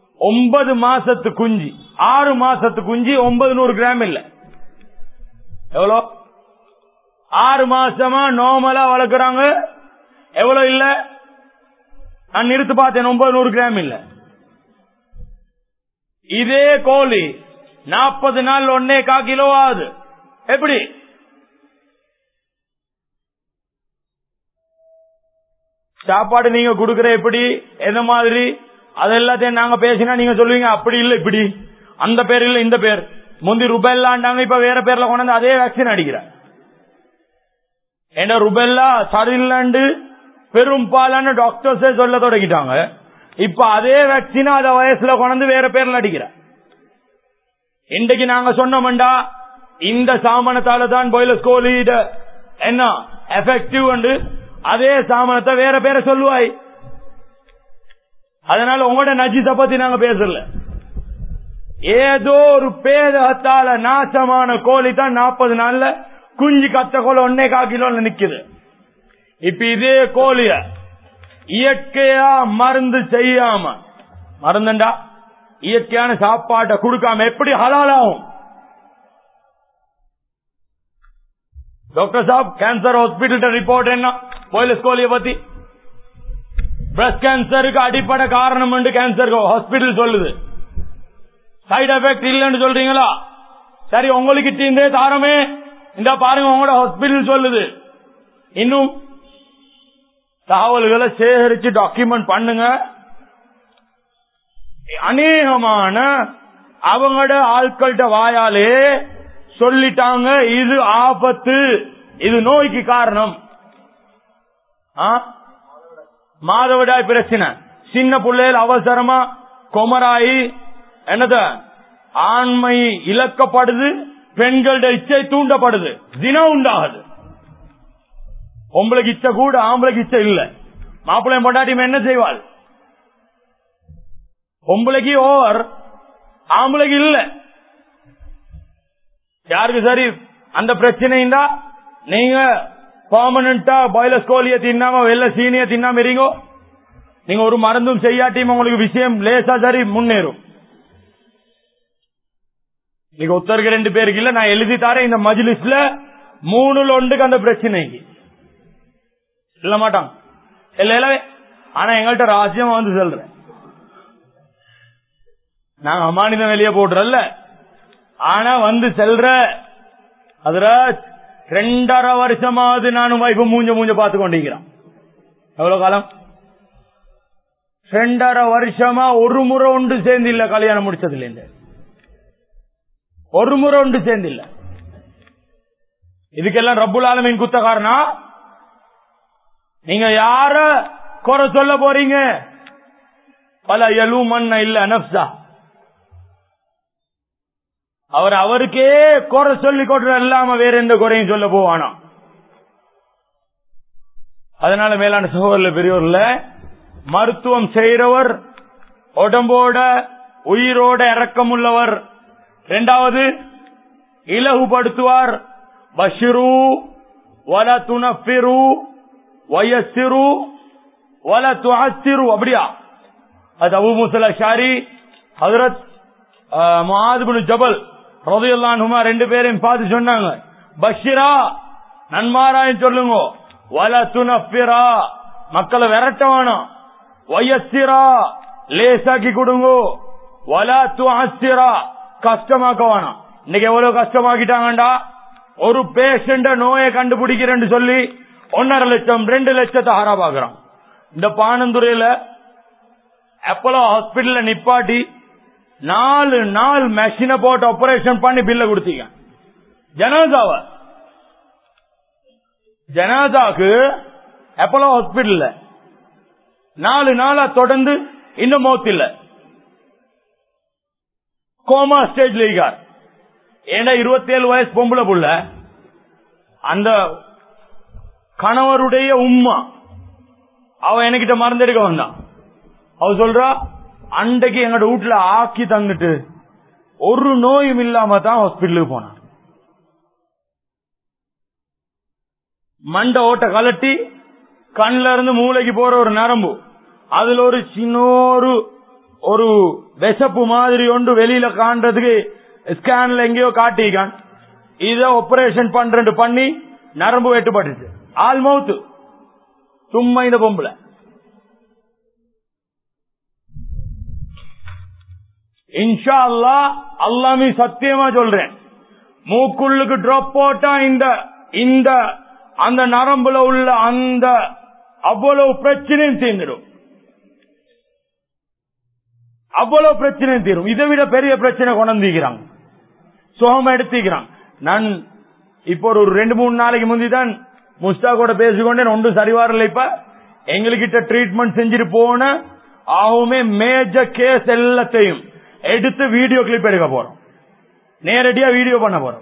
ஒன்பது மாசத்து குஞ்சு ஆறு மாசத்து குஞ்சு ஒன்பது நூறு கிராம் இல்ல எவ்வளோ ஆறு மாசமா நார்மலா வளர்க்குறாங்க எவ்வளவு இல்ல நான் நிறுத்து பார்த்தேன் ஒன்பது நூறு கிராம் இல்ல இதே கோழி நாற்பது நாள் ஒன்னே கா கிலோ ஆகுது எப்படி சாப்பாடு நீங்க கொடுக்கற எப்படி எந்த மாதிரி அது எல்லாத்தையும் நாங்க பேசினா நீங்க சொல்லுவீங்க அப்படி இல்ல இப்படி அந்த பேர் இல்ல இந்த பேர் முந்தி ருபெல்லாண்டாங்க இப்ப வேற பேர்ல கொண்டாந்து அதே வேக்சின் அடிக்கிற ஏன்னா ருபெல்லா சரியில்லாண்டு பெரும்பாலான டாக்டர்ஸே சொல்ல தொடங்கிட்டாங்க இப்ப அதே வேக்சின் அத வயசுல கொண்டு வேற பேர்ல அடிக்கிற இன்றைக்கு நாங்க சொன்னோம்டா இந்த சாமனத்தால தான் பாய்லஸ் கோலிட என்ன எஃபெக்டிவ் அதே சாமனத்தை வேற பேரை சொல்லுவாய் அதனால உங்களோட நஜிஸ பத்தி நாங்க பேசல ஏதோ ஒரு பேதகத்தால நாசமான கோழி தான் நாற்பது நாள்ல குஞ்சு கத்த கோழி ஒன்னே கா கிலோல நிக்குது இப்ப இதே கோழிய இயற்கையா மருந்து செய்யாம மருந்துண்டா இயற்கையான சாப்பாட்டை கொடுக்காம எப்படி ஹலாலாகும் டாக்டர் சாப் கேன்சர் ஹாஸ்பிட்டல் ரிப்போர்ட் என்ன போயிலஸ் கோழிய பத்தி பிரஸ்ட் கேன்சருக்கு அடிப்படை காரணம் கேன்சர் ஹாஸ்பிட்டல் சொல்லுது சைடு எஃபெக்ட் இல்லைன்னு சொல்றீங்களா சரி உங்களுக்கு தீந்தே தாரமே இந்த பாருங்க உங்களோட ஹாஸ்பிட்டல் சொல்லுது இன்னும் தகவல்களை சேகரிச்சு டாக்குமெண்ட் பண்ணுங்க அநேகமான அவங்களோட ஆட்கள்கிட்ட வாயாலே சொல்லிட்டாங்க இது ஆபத்து இது நோய்க்கு காரணம் மாதவிடாய் பிரச்சனை சின்ன பிள்ளைகள் அவசரமா கொமராயி என்னது ஆண்மை இழக்கப்படுது பெண்களோட இச்சை தூண்டப்படுது தினம் உண்டாகுது பொம்பளைக்கு இச்சை கூட ஆம்பளைக்கு இச்சை இல்ல மாப்பிள்ளை பொண்டாட்டி என்ன செய்வாள் பொம்பளைக்கு ஓவர் ஆம்பளைக்கு இல்ல யாருக்கு சரி அந்த பிரச்சனைண்டா நீங்க பர்மனண்டா பாய்லஸ் கோழிய தின்னாம வெள்ள சீனிய தின்னாம இருங்கோ நீங்க ஒரு மருந்தும் செய்யாட்டியும் உங்களுக்கு விஷயம் லேசா சரி முன்னேறும் நீங்க ஒருத்தருக்கு ரெண்டு பேருக்கு இல்ல நான் எழுதி தரேன் இந்த மஜ்லிஸ்ல மூணுல ஒன்றுக்கு அந்த பிரச்சனைக்கு இல்ல மாட்டான் இல்ல இல்லவே ஆனா எங்கள்கிட்ட ராசியமா வந்து சொல்றேன் நாங்க அமானிதம் வெளியே போடுறல்ல ஆனா வந்து செல்ற அதுல ரெண்டரை வருஷமாவது நானும் வைப்பு மூஞ்ச மூஞ்ச பார்த்து கொண்டிருக்கிறான் எவ்வளவு காலம் ரெண்டரை வருஷமா ஒரு முறை ஒன்று சேர்ந்து இல்ல கல்யாணம் முடிச்சது இல்ல ஒரு முறை ஒன்று சேர்ந்து இல்ல இதுக்கெல்லாம் ரப்புல் ஆலமின் குத்தகாரனா நீங்க யார குறை சொல்ல போறீங்க பல எலு மண்ண இல்ல நப்சா அவர் அவருக்கே குறை சொல்லி கொடுற இல்லாம வேற எந்த குறையும் சொல்ல போவானா அதனால மேலான சகோதரர்ல பெரியவர்ல மருத்துவம் செய்யறவர் உடம்போட உயிரோட இறக்கம் உள்ளவர் இரண்டாவது இலகுபடுத்துவார் பஷிரு வல துணப்பிரு வயசிரு வல துஹசிரு அப்படியா அது அபு முசல ஷாரி ஹதரத் மகாதுபுல் ஜபல் ரதையல்லான்மா ரெண்டு பேரையும் பார்த்து சொன்னாங்க பஷிரா நன்மாராயம் சொல்லுங்க வல துணப்பிரா மக்களை விரட்ட வேணாம் வயசிரா லேசாக்கி கொடுங்க வல துஹசிரா கஷ்டமாக்க வேணாம் இன்னைக்கு எவ்வளவு கஷ்டமாக்கிட்டாங்கடா ஒரு பேஷண்ட நோயை கண்டுபிடிக்கிறேன்னு சொல்லி ஒன்னரை லட்சம் ரெண்டு லட்சத்தை ஹராபாக்குறான் இந்த பானந்துறையில அப்போலோ ஹாஸ்பிட்டல்ல நிப்பாட்டி நாலு நாள் மெஷினை போட்டு ஆபரேஷன் பண்ணி பில்ல கொடுத்தீங்க ஜனாதாவ ஜனாதாக்கு அப்போலோ ஹாஸ்பிட்டல்ல நாலு நாளா தொடர்ந்து இன்னும் மௌத் இல்ல கோமா ஸ்டேஜ்ல இருக்கார் ஏன்னா இருபத்தி ஏழு வயசு பொம்பளை புள்ள அந்த கணவருடைய உம்மா அவ என்கிட்ட மறந்தெடுக்க வந்தான் அவ சொல்றா அன்றைக்கு எங்களோட வீட்டுல ஆக்கி தங்கிட்டு ஒரு நோயும் இல்லாம தான் ஹாஸ்பிட்டலுக்கு போனான் மண்ட ஓட்ட கலட்டி கண்ல இருந்து மூளைக்கு போற ஒரு நரம்பு அதுல ஒரு சின்ன ஒரு ஒரு விஷப்பு மாதிரி ஒன்று வெளியில காண்றதுக்கு ஸ்கேன்ல எங்கேயோ காட்டிக்கான் இத ஆபரேஷன் பண்றது பண்ணி நரம்பு வெட்டுப்பட்டுச்சு ஆல்மவுத் சும்மா இந்த பொம்பளை இன்ஷா அல்லா அல்லாமி சத்தியமா சொல்றேன் மூக்குள்ளுக்கு டிராப் போட்டா இந்த இந்த அந்த நரம்புல உள்ள அந்த அவ்வளவு பிரச்சனையும் தீர்ந்துடும் அவ்வளவு பிரச்சனையும் தீரும் இதை விட பெரிய பிரச்சனை கொண்டிருக்கிறாங்க சுகம் எடுத்துக்கிறான் நான் இப்போ ஒரு ரெண்டு மூணு நாளைக்கு முந்தி தான் முஸ்தாகோட பேசிக்கொண்டேன் ஒன்றும் சரி வரல இப்ப எங்ககிட்ட ட்ரீட்மெண்ட் செஞ்சுட்டு போன ஆகுமே மேஜர் கேஸ் எல்லாத்தையும் எடுத்து வீடியோ கிளிப் எடுக்க போறோம் நேரடியா வீடியோ பண்ண போறோம்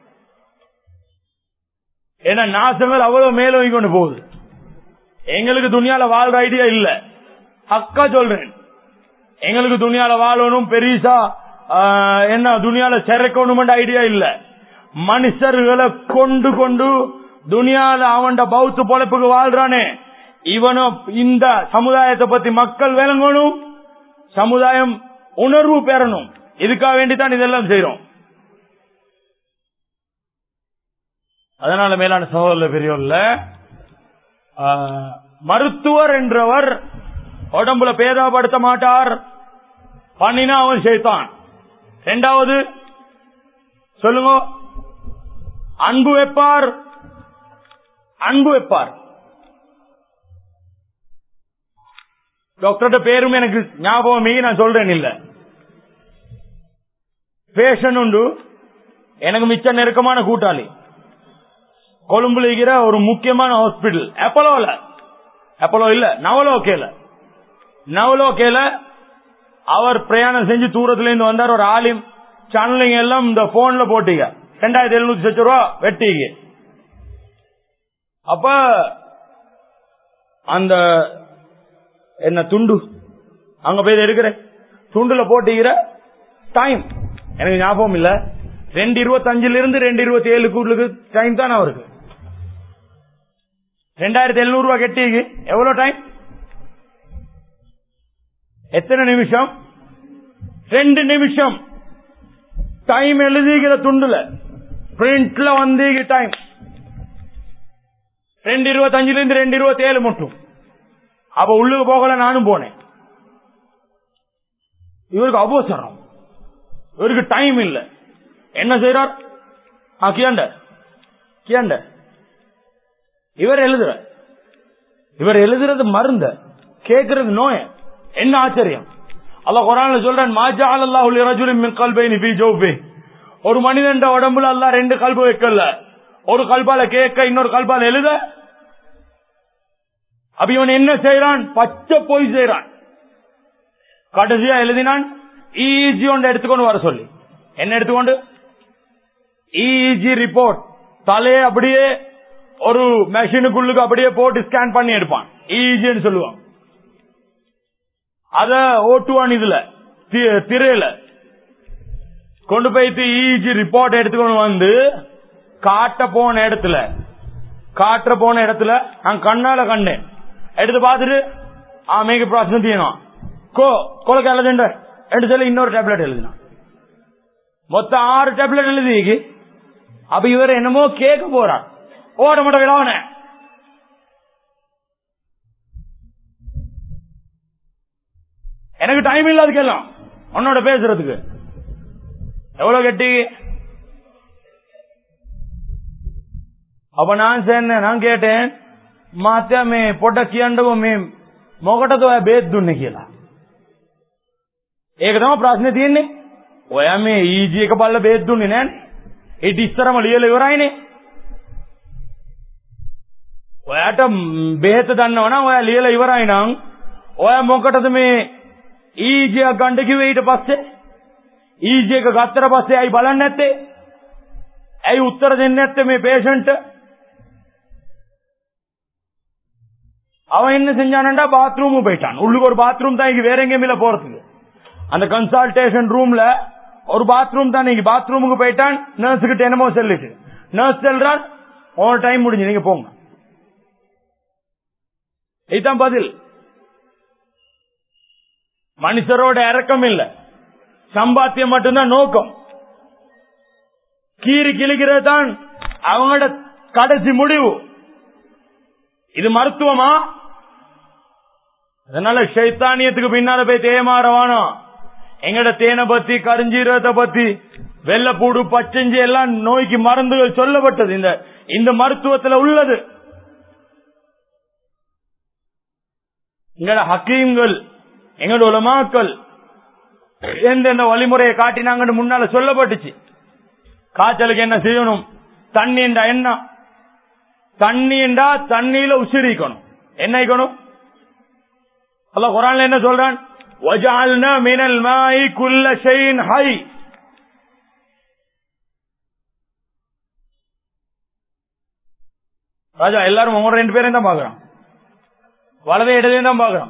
ஏன்னா நாசங்கள் அவ்வளவு மேலோங்கி கொண்டு போகுது எங்களுக்கு துணியால வாழ்ற ஐடியா இல்ல அக்கா சொல்றேன் எங்களுக்கு துணியால வாழணும் பெரிசா ஆஹ், என்ன துணியால சிறைக்கணும் ஐடியா இல்ல மனுஷர்களை கொண்டு கொண்டு துணியால அவன் பௌத்த பொழப்புக்கு வாழ்றானே இவனும் இந்த சமுதாயத்தை பத்தி மக்கள் விளங்கணும் சமுதாயம் உணர்வு பெறணும் இதுக்காக வேண்டித்தான் இதெல்லாம் செய்யறோம் அதனால மேலான சகோதர பெரியவர்ல ஆஹ், மருத்துவர் என்றவர் உடம்புல பேதாபடுத்த மாட்டார் பண்ணினா அவன் செய்தான் இரண்டாவது சொல்லுங்க அன்பு வைப்பார் அன்பு வைப்பார் டாக்டர்கிட்ட பேரும் எனக்கு ஞாபகம் மீறி நான் சொல்றேன் இல்ல பேஷன் உண்டு எனக்கு மிச்ச நெருக்கமான கூட்டாளி கொழும்புல இருக்கிற ஒரு முக்கியமான ஹாஸ்பிட்டல் அப்பலோல அப்பலோ இல்ல நவலோகேல நவலோகேல அவர் பிரயாணம் செஞ்சு தூரத்துல இருந்து வந்தார் ஒரு ஆலிம் சேனலிங் எல்லாம் இந்த போன்ல போட்டீங்க ரெண்டாயிரத்தி எழுநூத்தி லட்சம் ரூபா வெட்டிங்க அப்ப அந்த என்ன துண்டு அங்க போய் இருக்கிற துண்டுல போட்டீங்கிற டைம் எனக்கு ஞாபகம் இல்ல ரெண்டு இருபத்தஞ்சுல இருந்து ரெண்டு இருபத்தி ஏழுக்கு டைம் தான் அவருக்கு ரெண்டாயிரத்தி எழுநூறு ரூபாய் கெட்டிக்கு எவ்வளவு டைம் எத்தனை நிமிஷம் ரெண்டு நிமிஷம் டைம் எழுதிக்கிற துண்டுல பிரிண்ட்ல வந்து டைம் ரெண்டு இருபத்தஞ்சுல இருந்து ரெண்டு இருபத்தி ஏழு மட்டும் அப்ப உள்ளுக்கு போகல நானும் போனேன் இவருக்கு அவசரம் இவருக்கு டைம் இல்ல என்ன செய்யறார் ஆ, கியாண்ட கியாண்ட இவர் எழுதுற இவர் எழுதுறது மருந்த கேட்கறது நோய என்ன ஆச்சரியம் அல்லாஹ் குரான்ல சொல்றான் மாஜா அல்லாஹ் ரஜுலின் மின் கல்பைனி பி ஜௌபி ஒரு மனிதன் உடம்புல அல்லாஹ் ரெண்டு கல்பு வைக்கல ஒரு கல்பால கேட்க இன்னொரு கல்பால எழுத அப்ப இவன் என்ன செய்யறான் பச்சை போய் செய்யறான் கடைசியா எழுதினான் இஜி ஒன்று எடுத்துக்கொண்டு வர சொல்லி என்ன எடுத்துக்கொண்டு இஜி ரிப்போர்ட் தலையை அப்படியே ஒரு மெஷினுக்குள்ளுக்கு அப்படியே போட்டு ஸ்கேன் பண்ணி எடுப்பான் இஜின்னு சொல்லுவான் அத ஓட்டுவான் இதுல தி- திரையில கொண்டு போயிட்டு இஜி ரிப்போர்ட் எடுத்துக்கொண்டு வந்து காட்ட போன இடத்துல காட்டுற போன இடத்துல நான் கண்ணால கண்டேன் எடுத்து பார்த்துட்டு ஆ மேக ப்ராசஸ் செய்யணும் கோ கொலக்கு எழுதுண்ட எடுத்து சொல்லி இன்னொரு டேப்லெட் எழுதினான் மொத்தம் ஆறு டேப்லெட் எழுதி அப்ப இவர் என்னமோ கேட்க போறார் ஓட மாட்ட விழாவன எனக்கு டைம் இல்ல அதுக்கெல்லாம் உன்னோட பேசுறதுக்கு எவ்வளவு கட்டி அப்ப நான் சேர்ந்தேன் நான் கேட்டேன் මාත්‍යා මේ පොඩ කියන්නකො මේ මොකටද ඔය බේත් දුන්නේ කියලා. ඒක තමයි ප්‍රශ්නේ තියෙන්නේ. ඔයා මේ ඊජි එක බලලා බේත් දුන්නේ නෑනේ. ඊට ඉස්සරම ලියලා ඉවරයිනේ. ඔයාට ම්, බෙහෙත දන්නවනම් ඔයා ලියලා ඉවරයි නම් ඔයා මොකටද මේ ඊජි එක ගන්න කිව්වේ ඊට පස්සේ? ඊජි එක ගත්තට පස්සේ ඇයි බලන්නේ නැත්තේ? ඇයි උත්තර දෙන්නේ නැත්තේ මේ patient? அவன் என்ன செஞ்சானண்டா பாத்ரூம் போயிட்டான் உள்ளுக்கு ஒரு பாத்ரூம் தான் இங்க வேற எங்கேயும் இல்ல போறதுக்கு அந்த கன்சல்டேஷன் ரூம்ல ஒரு பாத்ரூம் தான் நீங்க பாத்ரூமுக்கு போயிட்டான் நர்ஸ் கிட்ட என்னமோ சொல்லிட்டு நர்ஸ் சொல்றான் உன் டைம் முடிஞ்சு நீங்க போங்க இதுதான் பதில் மனுஷரோட இறக்கம் இல்ல சம்பாத்தியம் மட்டும்தான் நோக்கம் கீறி கிழிக்கிறது தான் அவங்களோட கடைசி முடிவு இது மருத்துவமா அதனால சைத்தானியத்துக்கு பின்னால போய் தேமாறவானோ எங்கட தேனை பத்தி கருஞ்சீரகத்தை பத்தி வெள்ளப்பூடு பச்சஞ்சி எல்லாம் நோய்க்கு மருந்துகள் சொல்லப்பட்டது இந்த இந்த மருத்துவத்துல உள்ளது எங்கட ஹக்கீம்கள் எங்கட உலமாக்கள் எந்தெந்த வழிமுறையை காட்டினாங்கன்னு முன்னால சொல்லப்பட்டுச்சு காய்ச்சலுக்கு என்ன செய்யணும் தண்ணி என்றா என்ன தண்ணி என்றா தண்ணியில உசிரிக்கணும் என்ன இருக்கணும் அல்ல குரான்ல என்ன சொல்றான் وَجَعَلْنَا مِنَ الْمَاءِ كُلَّ شَيْءٍ حَيٍّ ராஜா எல்லாரும் உங்க ரெண்டு பேரையும் தான் பாக்குறான் வலதை இடதையும் தான் பாக்குறான்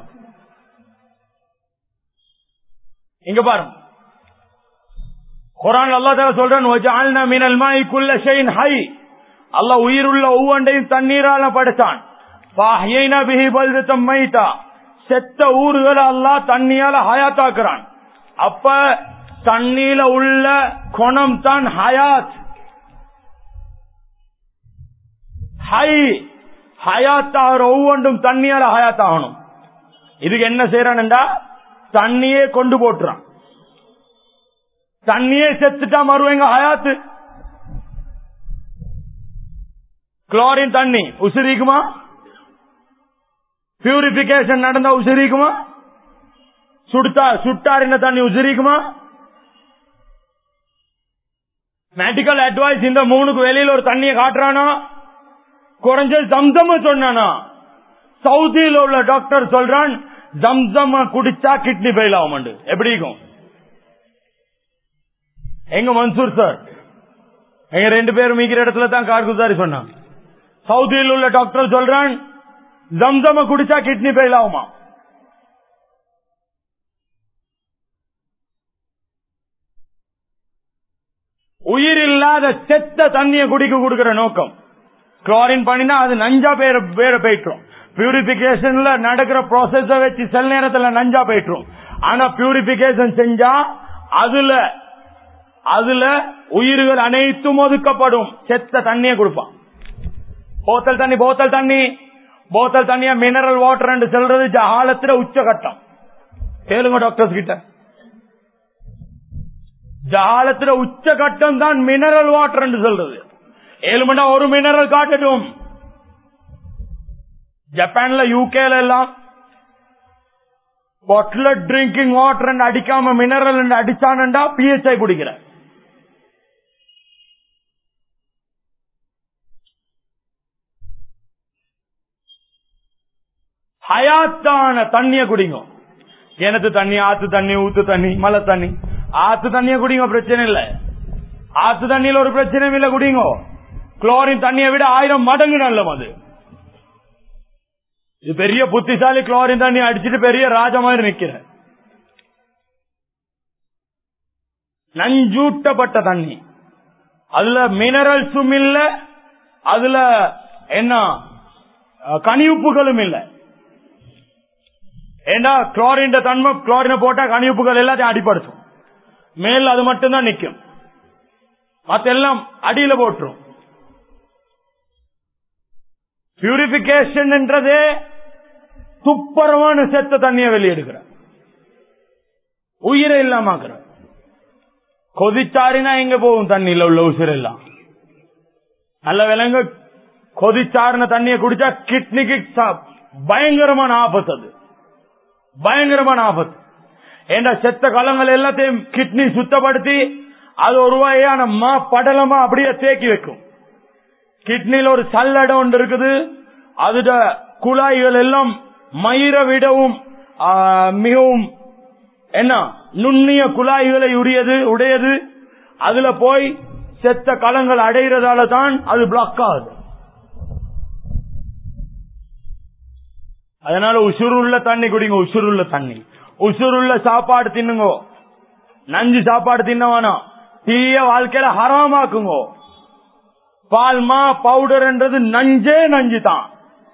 இங்க பாருங்க குரான் அல்லா தால சொல்றான் وَجَعَلْنَا مِنَ الْمَاءِ كُلَّ شَيْءٍ حَيٍّ அல்லாஹ் உயிருள்ள ஒவ்வொன்றையும் தண்ணீரால படைத்தான் فَأَحْيَيْنَا بِهِ بَلْدَةً مَيْتًا செத்த ஊர்களை அல்லாஹ் தண்ணியால ஹயாத்தாக்குறான் அப்ப தண்ணியில உள்ள குணம் தான் ஹயாத் ஹை ஹயாத்தாகிற ஒவ்வொன்றும் தண்ணியால ஹயாத்தாகணும் இதுக்கு என்ன செய்யறான்டா தண்ணியே கொண்டு போட்டுறான் தண்ணியே செத்துட்டா மறுவங்க ஹயாத்து குளோரின் தண்ணி உசிரிக்குமா பியூரிபிகேஷன் நடந்தா உசிரிக்குமா சுடுத்தா சுட்டாரின தண்ணி உசிரிக்குமா மெடிக்கல் அட்வைஸ் இந்த மூணுக்கு வெளியில ஒரு தண்ணியை காட்டுறானா குறைஞ்சது ஜம்சம் சொன்னானா சவுதியில உள்ள டாக்டர் சொல்றான் ஜம்சம் குடிச்சா கிட்னி ஃபெயில் ஆகும் எப்படி இருக்கும் எங்க மன்சூர் சார் எங்க ரெண்டு பேரும் மீக்கிற இடத்துல தான் கார்குசாரி சொன்னான் சவுதியில் உள்ள டாக்டர் சொல்றான் ஜம்சம குடிச்சா கிட்னி ஃபெயில் ஆகுமா உயிர் இல்லாத செத்த தண்ணியை குடிக்க கொடுக்கிற நோக்கம் குளோரின் பண்ணினா அது நஞ்சா பேர பேர போயிட்டுரும் பியூரிபிகேஷன்ல நடக்கிற ப்ராசஸ வச்சு சில நேரத்துல நஞ்சா போயிட்டுரும் ஆனா பியூரிபிகேஷன் செஞ்சா அதுல அதுல உயிர்கள் அனைத்தும் ஒதுக்கப்படும் செத்த தண்ணியை கொடுப்பான் போத்தல் தண்ணி போத்தல் தண்ணி போத்தல் தண்ணியா மினரல் வாட்டர் சொல்றது ஜாலத்துல உச்சகட்டம் கேளுங்க டாக்டர்ஸ் கிட்ட ஜாலத்துல உச்சகட்டம் தான் மினரல் வாட்டர் சொல்றது ஏழு மணி நேரம் ஒரு மினரல் காட்டட்டும் ஜப்பான்ல யூகேல எல்லாம் பொட்லட் ட்ரிங்கிங் வாட்டர் அடிக்காம மினரல் அடிச்சானண்டா பிஹெச்ஐ குடிக்கிற ஹயாத்தான தண்ணிய குடிங்க கிணத்து தண்ணி ஆத்து தண்ணி ஊத்து தண்ணி மழை தண்ணி ஆத்து தண்ணிய குடிங்க பிரச்சனை இல்ல ஆத்து தண்ணியில ஒரு பிரச்சனையும் இல்ல குடிங்க குளோரின் தண்ணியை விட ஆயிரம் மடங்கு நல்லம் அது இது பெரிய புத்திசாலி குளோரின் தண்ணி அடிச்சிட்டு பெரிய ராஜ மாதிரி நிக்கிற நஞ்சூட்டப்பட்ட தண்ணி அதுல மினரல்ஸும் இல்ல அதுல என்ன கனியுப்புகளும் இல்ல ஏண்டா குளோரின் தன்மை குளோரினை போட்டா கனியுப்புகள் எல்லாத்தையும் அடிப்படுத்தும் மேல் அது மட்டும்தான் நிக்கும் மத்த எல்லாம் அடியில போட்டுரும் பியூரிபிகேஷன் என்றதே துப்பரமான செத்த தண்ணியை வெளியெடுக்கிற உயிரை இல்லாமக்கிற கொதிச்சாரினா எங்க போகும் தண்ணியில உள்ள உசுர் எல்லாம் நல்ல விலங்கு கொதிச்சாருன தண்ணியை குடிச்சா கிட்னிக்கு பயங்கரமான ஆபத்து அது பயங்கரமான ஆபத்து ஏண்டா செத்த கலங்கள் எல்லாத்தையும் கிட்னி சுத்தப்படுத்தி அது ஒரு வகையான மா படலமா அப்படியே தேக்கி வைக்கும் கிட்னில ஒரு சல்லடம் ஒன்று இருக்குது அதுட குழாய்கள் எல்லாம் மயிர விடவும் மிகவும் என்ன நுண்ணிய குழாய்களை உடையது உடையது அதுல போய் செத்த களங்கள் அடைகிறதால தான் அது பிளாக் ஆகுது அதனால உசுருள்ள தண்ணி குடிங்க உசுருள்ள தண்ணி உசுருள்ள சாப்பாடு தின்னுங்க நஞ்சு சாப்பாடு தின்ன வேணாம் தீய வாழ்க்கையில ஹராமாக்குங்க பால்மா பவுடர் என்றது நஞ்சே நஞ்சு தான்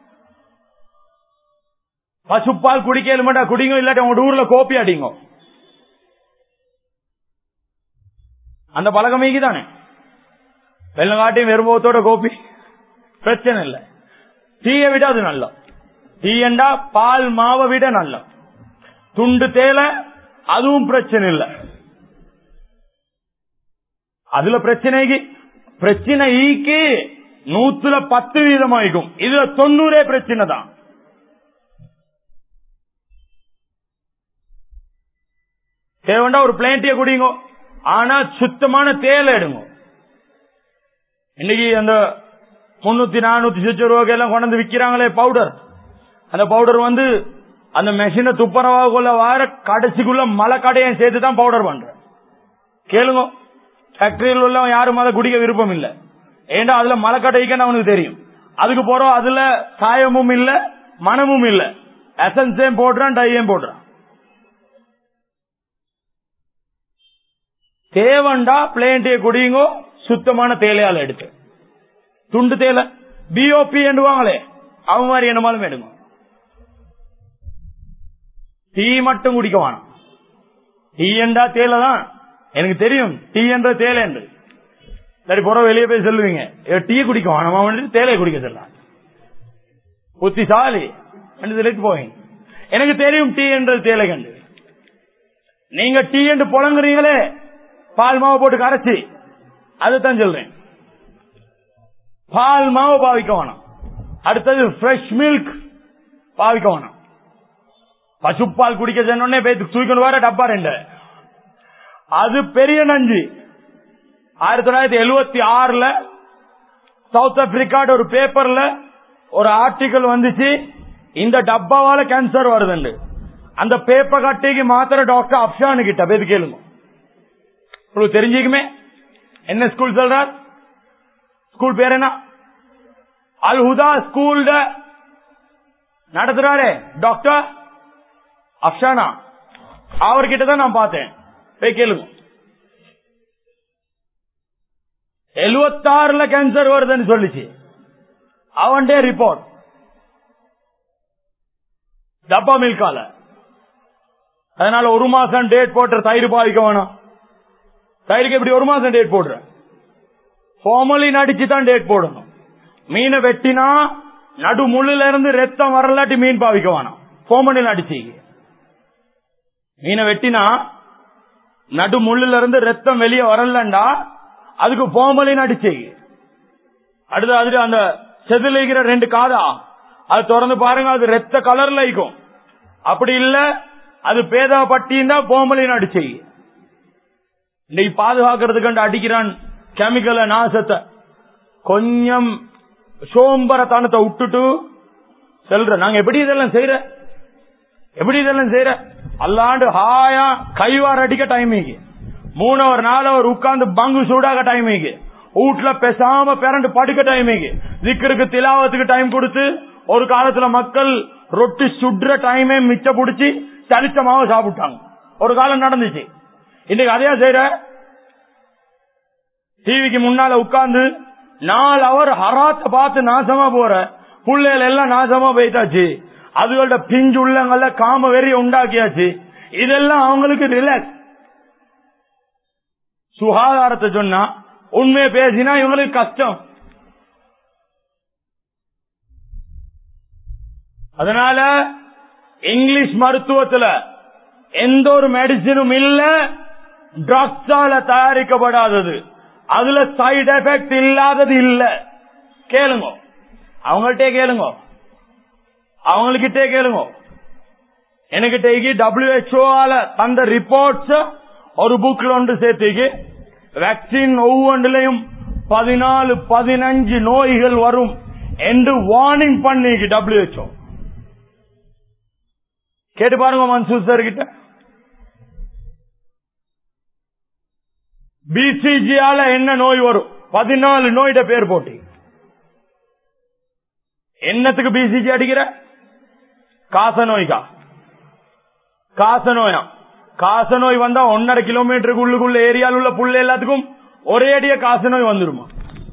பசுப்பால் குடிக்க மாட்டா குடிங்க இல்லாட்டி உங்க ஊர்ல கோப்பி அடிங்க அந்த பழக்கமைக்கு தானே வெள்ளங்காட்டியும் வெறுமுகத்தோட கோப்பி பிரச்சனை இல்லை டீயை விட அது நல்ல டீயண்டா பால் மாவை விட நல்ல துண்டு தேலை அதுவும் பிரச்சனை இல்லை அதுல பிரச்சனைக்கு பிரச்சனை ஈக்கு நூத்துல பத்து வீதமாயிக்கும் இதுல தொண்ணூறே பிரச்சனை தான் தேவண்டா ஒரு பிளேண்டிய குடிங்க ஆனா சுத்தமான தேலை எடுங்க இன்னைக்கு அந்த முன்னூத்தி நானூத்தி சொச்ச ரூபாய்க்கு எல்லாம் கொண்டு வந்து விக்கிறாங்களே பவுடர் அந்த பவுடர் வந்து அந்த மெஷினை துப்புரவாக்குள்ள வார கடைசிக்குள்ள மலை கடையும் சேர்த்து தான் பவுடர் பண்ற கேளுங்க ஃபேக்டரியில் உள்ள யாரும் அதை குடிக்க விருப்பம் இல்ல ஏண்டா அதுல மலை கடைக்குன்னு அவனுக்கு தெரியும் அதுக்கு போறோம் அதுல சாயமும் இல்ல மனமும் இல்ல எசன்ஸையும் போடுறான் டையும் போடுறான் தேவண்டா பிளேண்டிய குடியுங்கோ சுத்தமான தேலையால எடுத்து துண்டு தேலை பிஓபி என்றுவாங்களே அவங்க மாதிரி என்னமாலும் எடுங்க டீ மட்டும் குடிக்க வேணாம் டீ என்றா தேலை தான் எனக்கு தெரியும் டீ என்ற தேலை என்று சரி புற வெளியே போய் சொல்லுவீங்க ஏ, டீ குடிக்க வேணாமா வந்து தேலையை குடிக்க சொல்லலாம் புத்திசாலி என்று சொல்லிட்டு போவீங்க எனக்கு தெரியும் டீ என்றது தேலை கண்டு நீங்க டீ என்று புலங்குறீங்களே பால் மாவு போட்டு கரைச்சி அதுதான் சொல்றேன் பால் மாவு பாவிக்க வேணாம் அடுத்தது ஃப்ரெஷ் மில்க் பாவிக்க வேணாம் பசுப்பால் குடிக்க சொன்னோடனே போய் தூக்கிட்டு வர டப்பா ரெண்டு அது பெரிய நஞ்சு ஆயிரத்தி தொள்ளாயிரத்தி எழுபத்தி ஆறுல சவுத் ஆப்பிரிக்காட ஒரு பேப்பர்ல ஒரு ஆர்டிக்கல் வந்துச்சு இந்த டப்பாவால கேன்சர் வருதுண்டு அந்த பேப்பர் கட்டிக்கு மாத்திர டாக்டர் அப்ஷானு கிட்ட போய் கேளுங்க உங்களுக்கு தெரிஞ்சுக்குமே என்ன ஸ்கூல் சொல்றார் ஸ்கூல் பேர் என்ன அல் ஹுதா ஸ்கூல் நடத்துறாரு டாக்டர் அப்ஷானா அவர்கிட்ட தான் நான் பார்த்தேன் போய் கேளுங்க எழுபத்தாறுல கேன்சர் வருதுன்னு சொல்லிச்சு அவன்டே ரிப்போர்ட் டப்பா மில்கால அதனால ஒரு மாசம் டேட் போட்டு தயிர் பாவிக்க வேணாம் தயிருக்கு எப்படி ஒரு மாசம் டேட் போடுற ஃபார்மலின் அடிச்சு தான் டேட் போடணும் மீனை வெட்டினா நடு முள்ளுல இருந்து ரத்தம் வரலாட்டி மீன் பாவிக்க வேணாம் ஃபார்மலின் அடிச்சு மீனை வெட்டினா நடு முள்ளுல இருந்து ரத்தம் வெளியே வரலண்டா அதுக்கு ஃபார்மலின் அடிச்சு அடுத்து அது அந்த செதிலிக்கிற ரெண்டு காதா அது திறந்து பாருங்க அது ரத்த கலர்ல இருக்கும் அப்படி இல்ல அது பேதா பட்டின்னா ஃபார்மலின் அடிச்சு இன்னைக்கு பாதுகாக்கிறதுக்கு அடிக்கிறான் கெமிக்கல நாசத்தை கொஞ்சம் சோம்பரத்தனத்தை விட்டுட்டு செல்ற நாங்க எப்படி இதெல்லாம் செய்யற எப்படி இதெல்லாம் செய்யற அல்லாண்டு ஹாயா கைவார் அடிக்க டைமிங் மூணவர் நாலவர் உட்கார்ந்து பங்கு சூடாக டைமிங் வீட்டுல பேசாம பேரண்ட் படுக்க டைமிங் திக்கருக்கு திலாவத்துக்கு டைம் கொடுத்து ஒரு காலத்துல மக்கள் ரொட்டி சுடுற டைமே மிச்ச புடிச்சு சலிச்ச மாவை சாப்பிட்டாங்க ஒரு காலம் நடந்துச்சு இன்னைக்கு அதையா செய்யற டிவிக்கு முன்னால உட்கார்ந்து நாலு அவர் ஹராத்த பார்த்து நாசமா போற புள்ளைகள் எல்லாம் நாசமா போயிட்டாச்சு அதுகளோட பிஞ்சு உள்ளங்கள்ல காம வெறிய உண்டாக்கியாச்சு இதெல்லாம் அவங்களுக்கு ரிலாக்ஸ் சுகாதாரத்தை சொன்னா உண்மையை பேசினா இவங்களுக்கு கஷ்டம் அதனால இங்கிலீஷ் மருத்துவத்துல எந்த ஒரு மெடிசினும் இல்ல ட்ரக்ஸால தயாரிக்கப்படாதது அதுல சைடு எஃபெக்ட் இல்லாதது இல்ல கேளுங்க அவங்கள்ட்டே கேளுங்க அவங்ககிட்டே கேளுங்க எனக்கிட்ட டபிள்யூஹெச்ஓ தந்த ரிப்போர்ட்ஸ் ஒரு புக்ல ஒன்று சேர்த்துக்கு வேக்சின் ஒவ்வொன்றிலையும் பதினாலு பதினஞ்சு நோய்கள் வரும் என்று வார்னிங் பண்ணிக்கு டபிள்யூஹெச்ஓ கேட்டு பாருங்க மன்சூர் சார் கிட்ட பிசிஜியால என்ன நோய் வரும் பதினாலு நோயிட பேர் போட்டி என்னத்துக்கு பிசிஜி அடிக்கிற காச நோய்க்கா காச நோயா காச நோய் வந்தா ஒன்னரை கிலோமீட்டருக்கு உள்ளுக்குள்ள ஏரியால உள்ள புள்ள எல்லாத்துக்கும் ஒரே அடிய காச நோய் வந்துருமா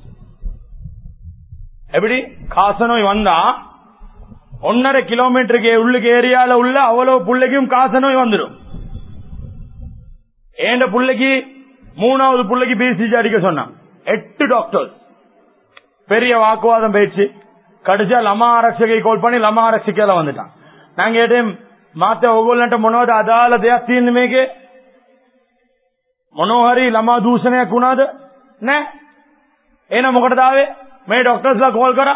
எப்படி காச நோய் வந்தா ஒன்னரை கிலோமீட்டருக்கு உள்ளுக்கு ஏரியால உள்ள அவ்வளவு புள்ளைக்கும் காச நோய் வந்துடும் ஏண்ட புள்ளைக்கு மூணாவது புள்ளைக்கு பிசிஜி அடிக்க சொன்னான் எட்டு டாக்டர்ஸ் பெரிய வாக்குவாதம் போயிடுச்சு கடைசியா லமா ஆரட்சகை கால் பண்ணி லமா ஆரட்சிக்கையில வந்துட்டான் நான் கேட்டேன் மாத்த ஒவ்வொரு මොනවද අදාළ දෙයක් තියෙන්නේ මේකේ මොනෝහරි ළමා දූෂණයක් වුණාද නෑ එහෙනම් මොකටද ආවේ මේ ડોක්ටර්ස්ලා කෝල් කරා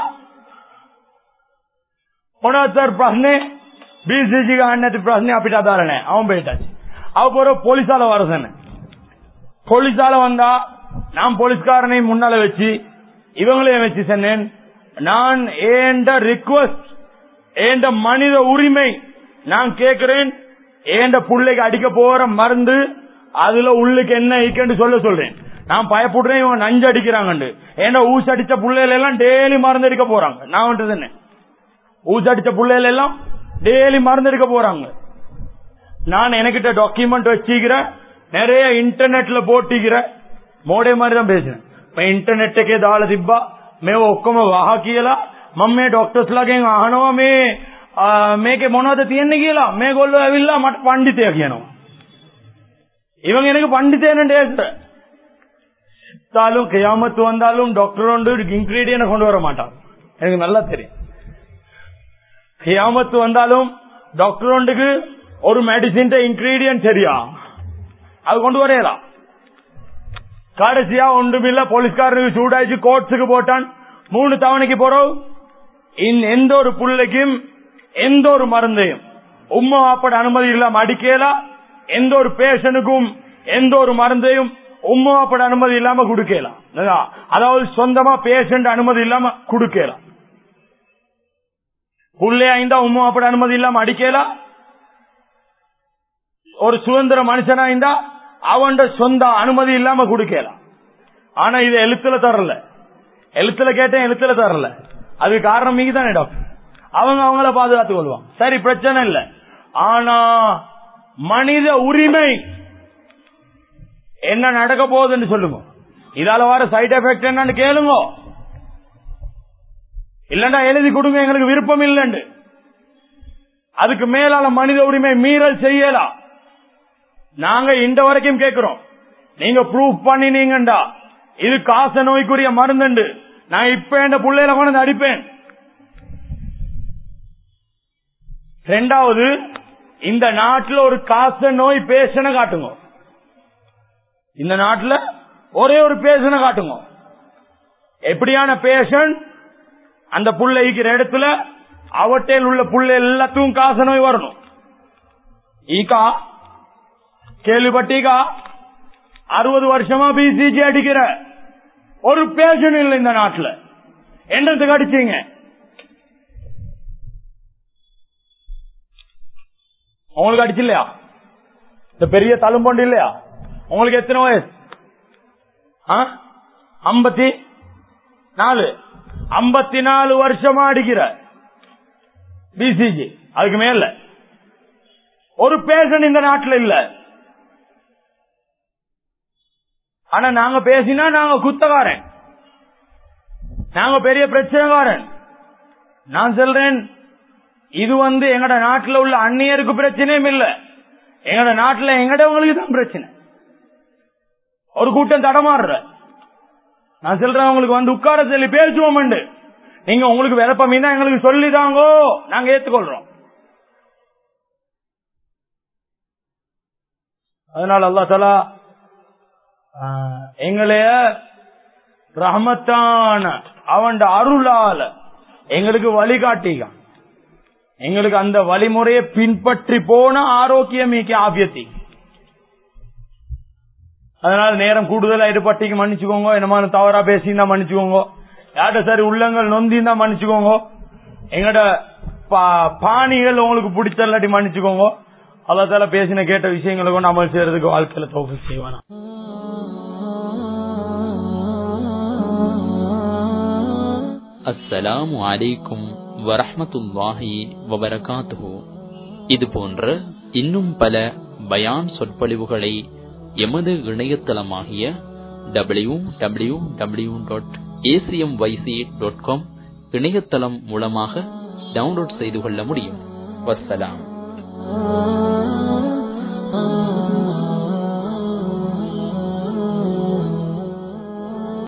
මොනවද සර් ප්‍රශ්නේ බීසීජී ගන්න නැති ප්‍රශ්නේ අපිට අදාළ නෑ අවුම් බේටයි அவ போலீஸால வர சொன்னேன் போலீஸால வந்தா நான் போலீஸ்காரனையும் முன்னால வச்சு இவங்களையும் வச்சு சொன்னேன் நான் ஏண்ட ரிக்வஸ்ட் ஏண்ட மனித உரிமை நான் கேட்கிறேன் ஏண்ட புள்ளைக்கு அடிக்க போற மருந்து அதுல உள்ளுக்கு என்ன இருக்குன்னு சொல்ல சொல்றேன் நான் பயப்படுறேன் இவங்க நஞ்சு அடிக்கிறாங்க ஏண்ட ஊசி அடிச்ச புள்ளையில எல்லாம் டெய்லி மருந்து அடிக்க போறாங்க நான் வந்துட்டு சொன்னேன் ஊசி அடிச்ச புள்ளையில எல்லாம் டெய்லி மருந்து அடிக்க போறாங்க நான் எனக்கிட்ட டாக்குமெண்ட் வச்சுக்கிறேன் நிறைய இன்டர்நெட்ல போட்டிக்கிறேன் මෝඩේ මාරි නම් බේසින මේ ඉන්ටර්නෙට් එකේ දාලා තිබ්බා මේව ඔක්කොම වහ කියලා මම මේ ડોක්ටර්ස් ලාගෙන් අහනවා මේ ආ, මේකේ මොනවද තියෙන්නේ කියලා මේගොල්ලෝ ඇවිල්ලා මට පඬිතය කියනවා இவங்க எனக்கு பண்டிதேன்னு ஏசுற செத்தாலும் கியாமத்து வந்தாலும் டாக்டர் ஒன்று இன்கிரீடியன்ட் கொண்டு வர மாட்டான் எனக்கு நல்லா தெரியும் கியாமத்து வந்தாலும் டாக்டர் ஒன்றுக்கு ஒரு மெடிசின் இன்கிரீடியன்ட் சரியா அது கொண்டு வரையலாம் கடைசியா ஒன்றுமில்ல போலீஸ்காரனுக்கு சூடாச்சு கோர்ட்ஸுக்கு போட்டான் மூணு தவணைக்கு போறோம் இன் எந்த ஒரு புள்ளைக்கும் எந்த ஒரு மருந்தையும் உம்மா வாப்பட அனுமதி இல்லாம அடிக்கலாம் எந்த ஒரு பேஷனுக்கும் எந்த ஒரு மருந்தையும் உம்மா வாப்பட அனுமதி இல்லாம கொடுக்கலாம் அதான். அதாவது சொந்தமா பேஷண்ட் அனுமதி இல்லாம கொடுக்கலாம் புள்ளை ஐந்தா உம்மா வாப்பட அனுமதி இல்லாம அடிக்கலாம் ஒரு சுதந்திர மனுஷனா இருந்தா அவன் சொந்த அனுமதி இல்லாம கொடுக்கலாம் ஆனா இது எழுத்துல தரல எழுத்துல கேட்டேன் எழுத்துல தரல அது காரணம் நீங்க தானே டாக்டர் அவங்க அவங்கள பாதுகாத்துக் கொள்வாங்க சரி பிரச்சனை இல்ல ஆனா மனித உரிமை என்ன நடக்க போகுதுன்னு சொல்லுங்க இதால வர சைடு எஃபெக்ட் என்னன்னு கேளுங்க இல்லண்டா எழுதி கொடுங்க எங்களுக்கு விருப்பம் இல்லைன்னு அதுக்கு மேலால மனித உரிமை மீறல் செய்யலாம் நாங்க இந்த வரைக்கும் கேட்கிறோம் நீங்க ப்ரூஃப் பண்ணினீங்கண்டா இது காச நோய்க்குரிய மருந்துண்டு நான் இப்ப என் பிள்ளையில கொண்டு அடிப்பேன் ரெண்டாவது இந்த நாட்டுல ஒரு காச நோய் பேஷனை காட்டுங்க இந்த நாட்டுல ஒரே ஒரு பேஷனை காட்டுங்க எப்படியான பேஷன் அந்த புள்ள இருக்கிற இடத்துல அவட்டையில் உள்ள புள்ள எல்லாத்துக்கும் காச நோய் வரணும் ஈகா கேள்விப்பட்டீங்கா அறுபது வருஷமா பிசிஜி அடிக்கிற ஒரு பேஷன் இல்லை இந்த நாட்டுல என்னத்துக்கு அடிச்சீங்க உங்களுக்கு அடிச்சு இல்லையா இந்த பெரிய தழும்பொண்டு இல்லையா உங்களுக்கு எத்தனை வயசு ஐம்பத்தி நாலு ஐம்பத்தி நாலு வருஷமா அடிக்கிற பிசிஜி அதுக்கு மேல ஒரு பேஷன் இந்த நாட்டில் இல்ல ஆனா நாங்க பேசினா நாங்க குத்தகாரன் நாங்க பெரிய பிரச்சனைக்காரன் நான் சொல்றேன் இது வந்து எங்கட நாட்டுல உள்ள அந்நியருக்கு பிரச்சனையும் இல்ல எங்கட நாட்டுல எங்கடவங்களுக்கு தான் பிரச்சனை ஒரு கூட்டம் தடமாறுற நான் சொல்றேன் உங்களுக்கு வந்து உட்கார சொல்லி பேசுவோம் நீங்க உங்களுக்கு விளப்பம் எங்களுக்கு சொல்லிதாங்கோ நாங்க ஏத்துக்கொள்றோம் அதனால அல்லா தலா எங்களைய ரஹமத்தான அவன் அருளால எங்களுக்கு வழிகாட்டிக்கான் எங்களுக்கு அந்த வழிமுறையை பின்பற்றி போன ஆரோக்கியம் ஆபியத்தி அதனால நேரம் கூடுதலா ஈடுபட்டிக்கு மன்னிச்சுக்கோங்க என்னமான தவறா பேசியிருந்தா மன்னிச்சுக்கோங்க யார்கிட்ட சரி உள்ளங்கள் நொந்திருந்தா மன்னிச்சுக்கோங்க எங்கட பாணிகள் உங்களுக்கு பிடிச்சல்லாட்டி மன்னிச்சுக்கோங்க அல்லா தால பேசின கேட்ட விஷயங்களை கொண்டு அமல் செய்யறதுக்கு வாழ்க்கையில தோப்பு செய்வானா அஸ்ஸலாமு அலைக்கும் வரஹமத்துல்லாஹி வபரகாத்துஹு இது போன்ற இன்னும் பல பயான் சொற்பொழிவுகளை எமது இணையதளமாகிய W W W dot ACM YC dot com இணையதளம் மூலமாக டவுன்லோட் செய்து கொள்ள முடியும் வசலாம்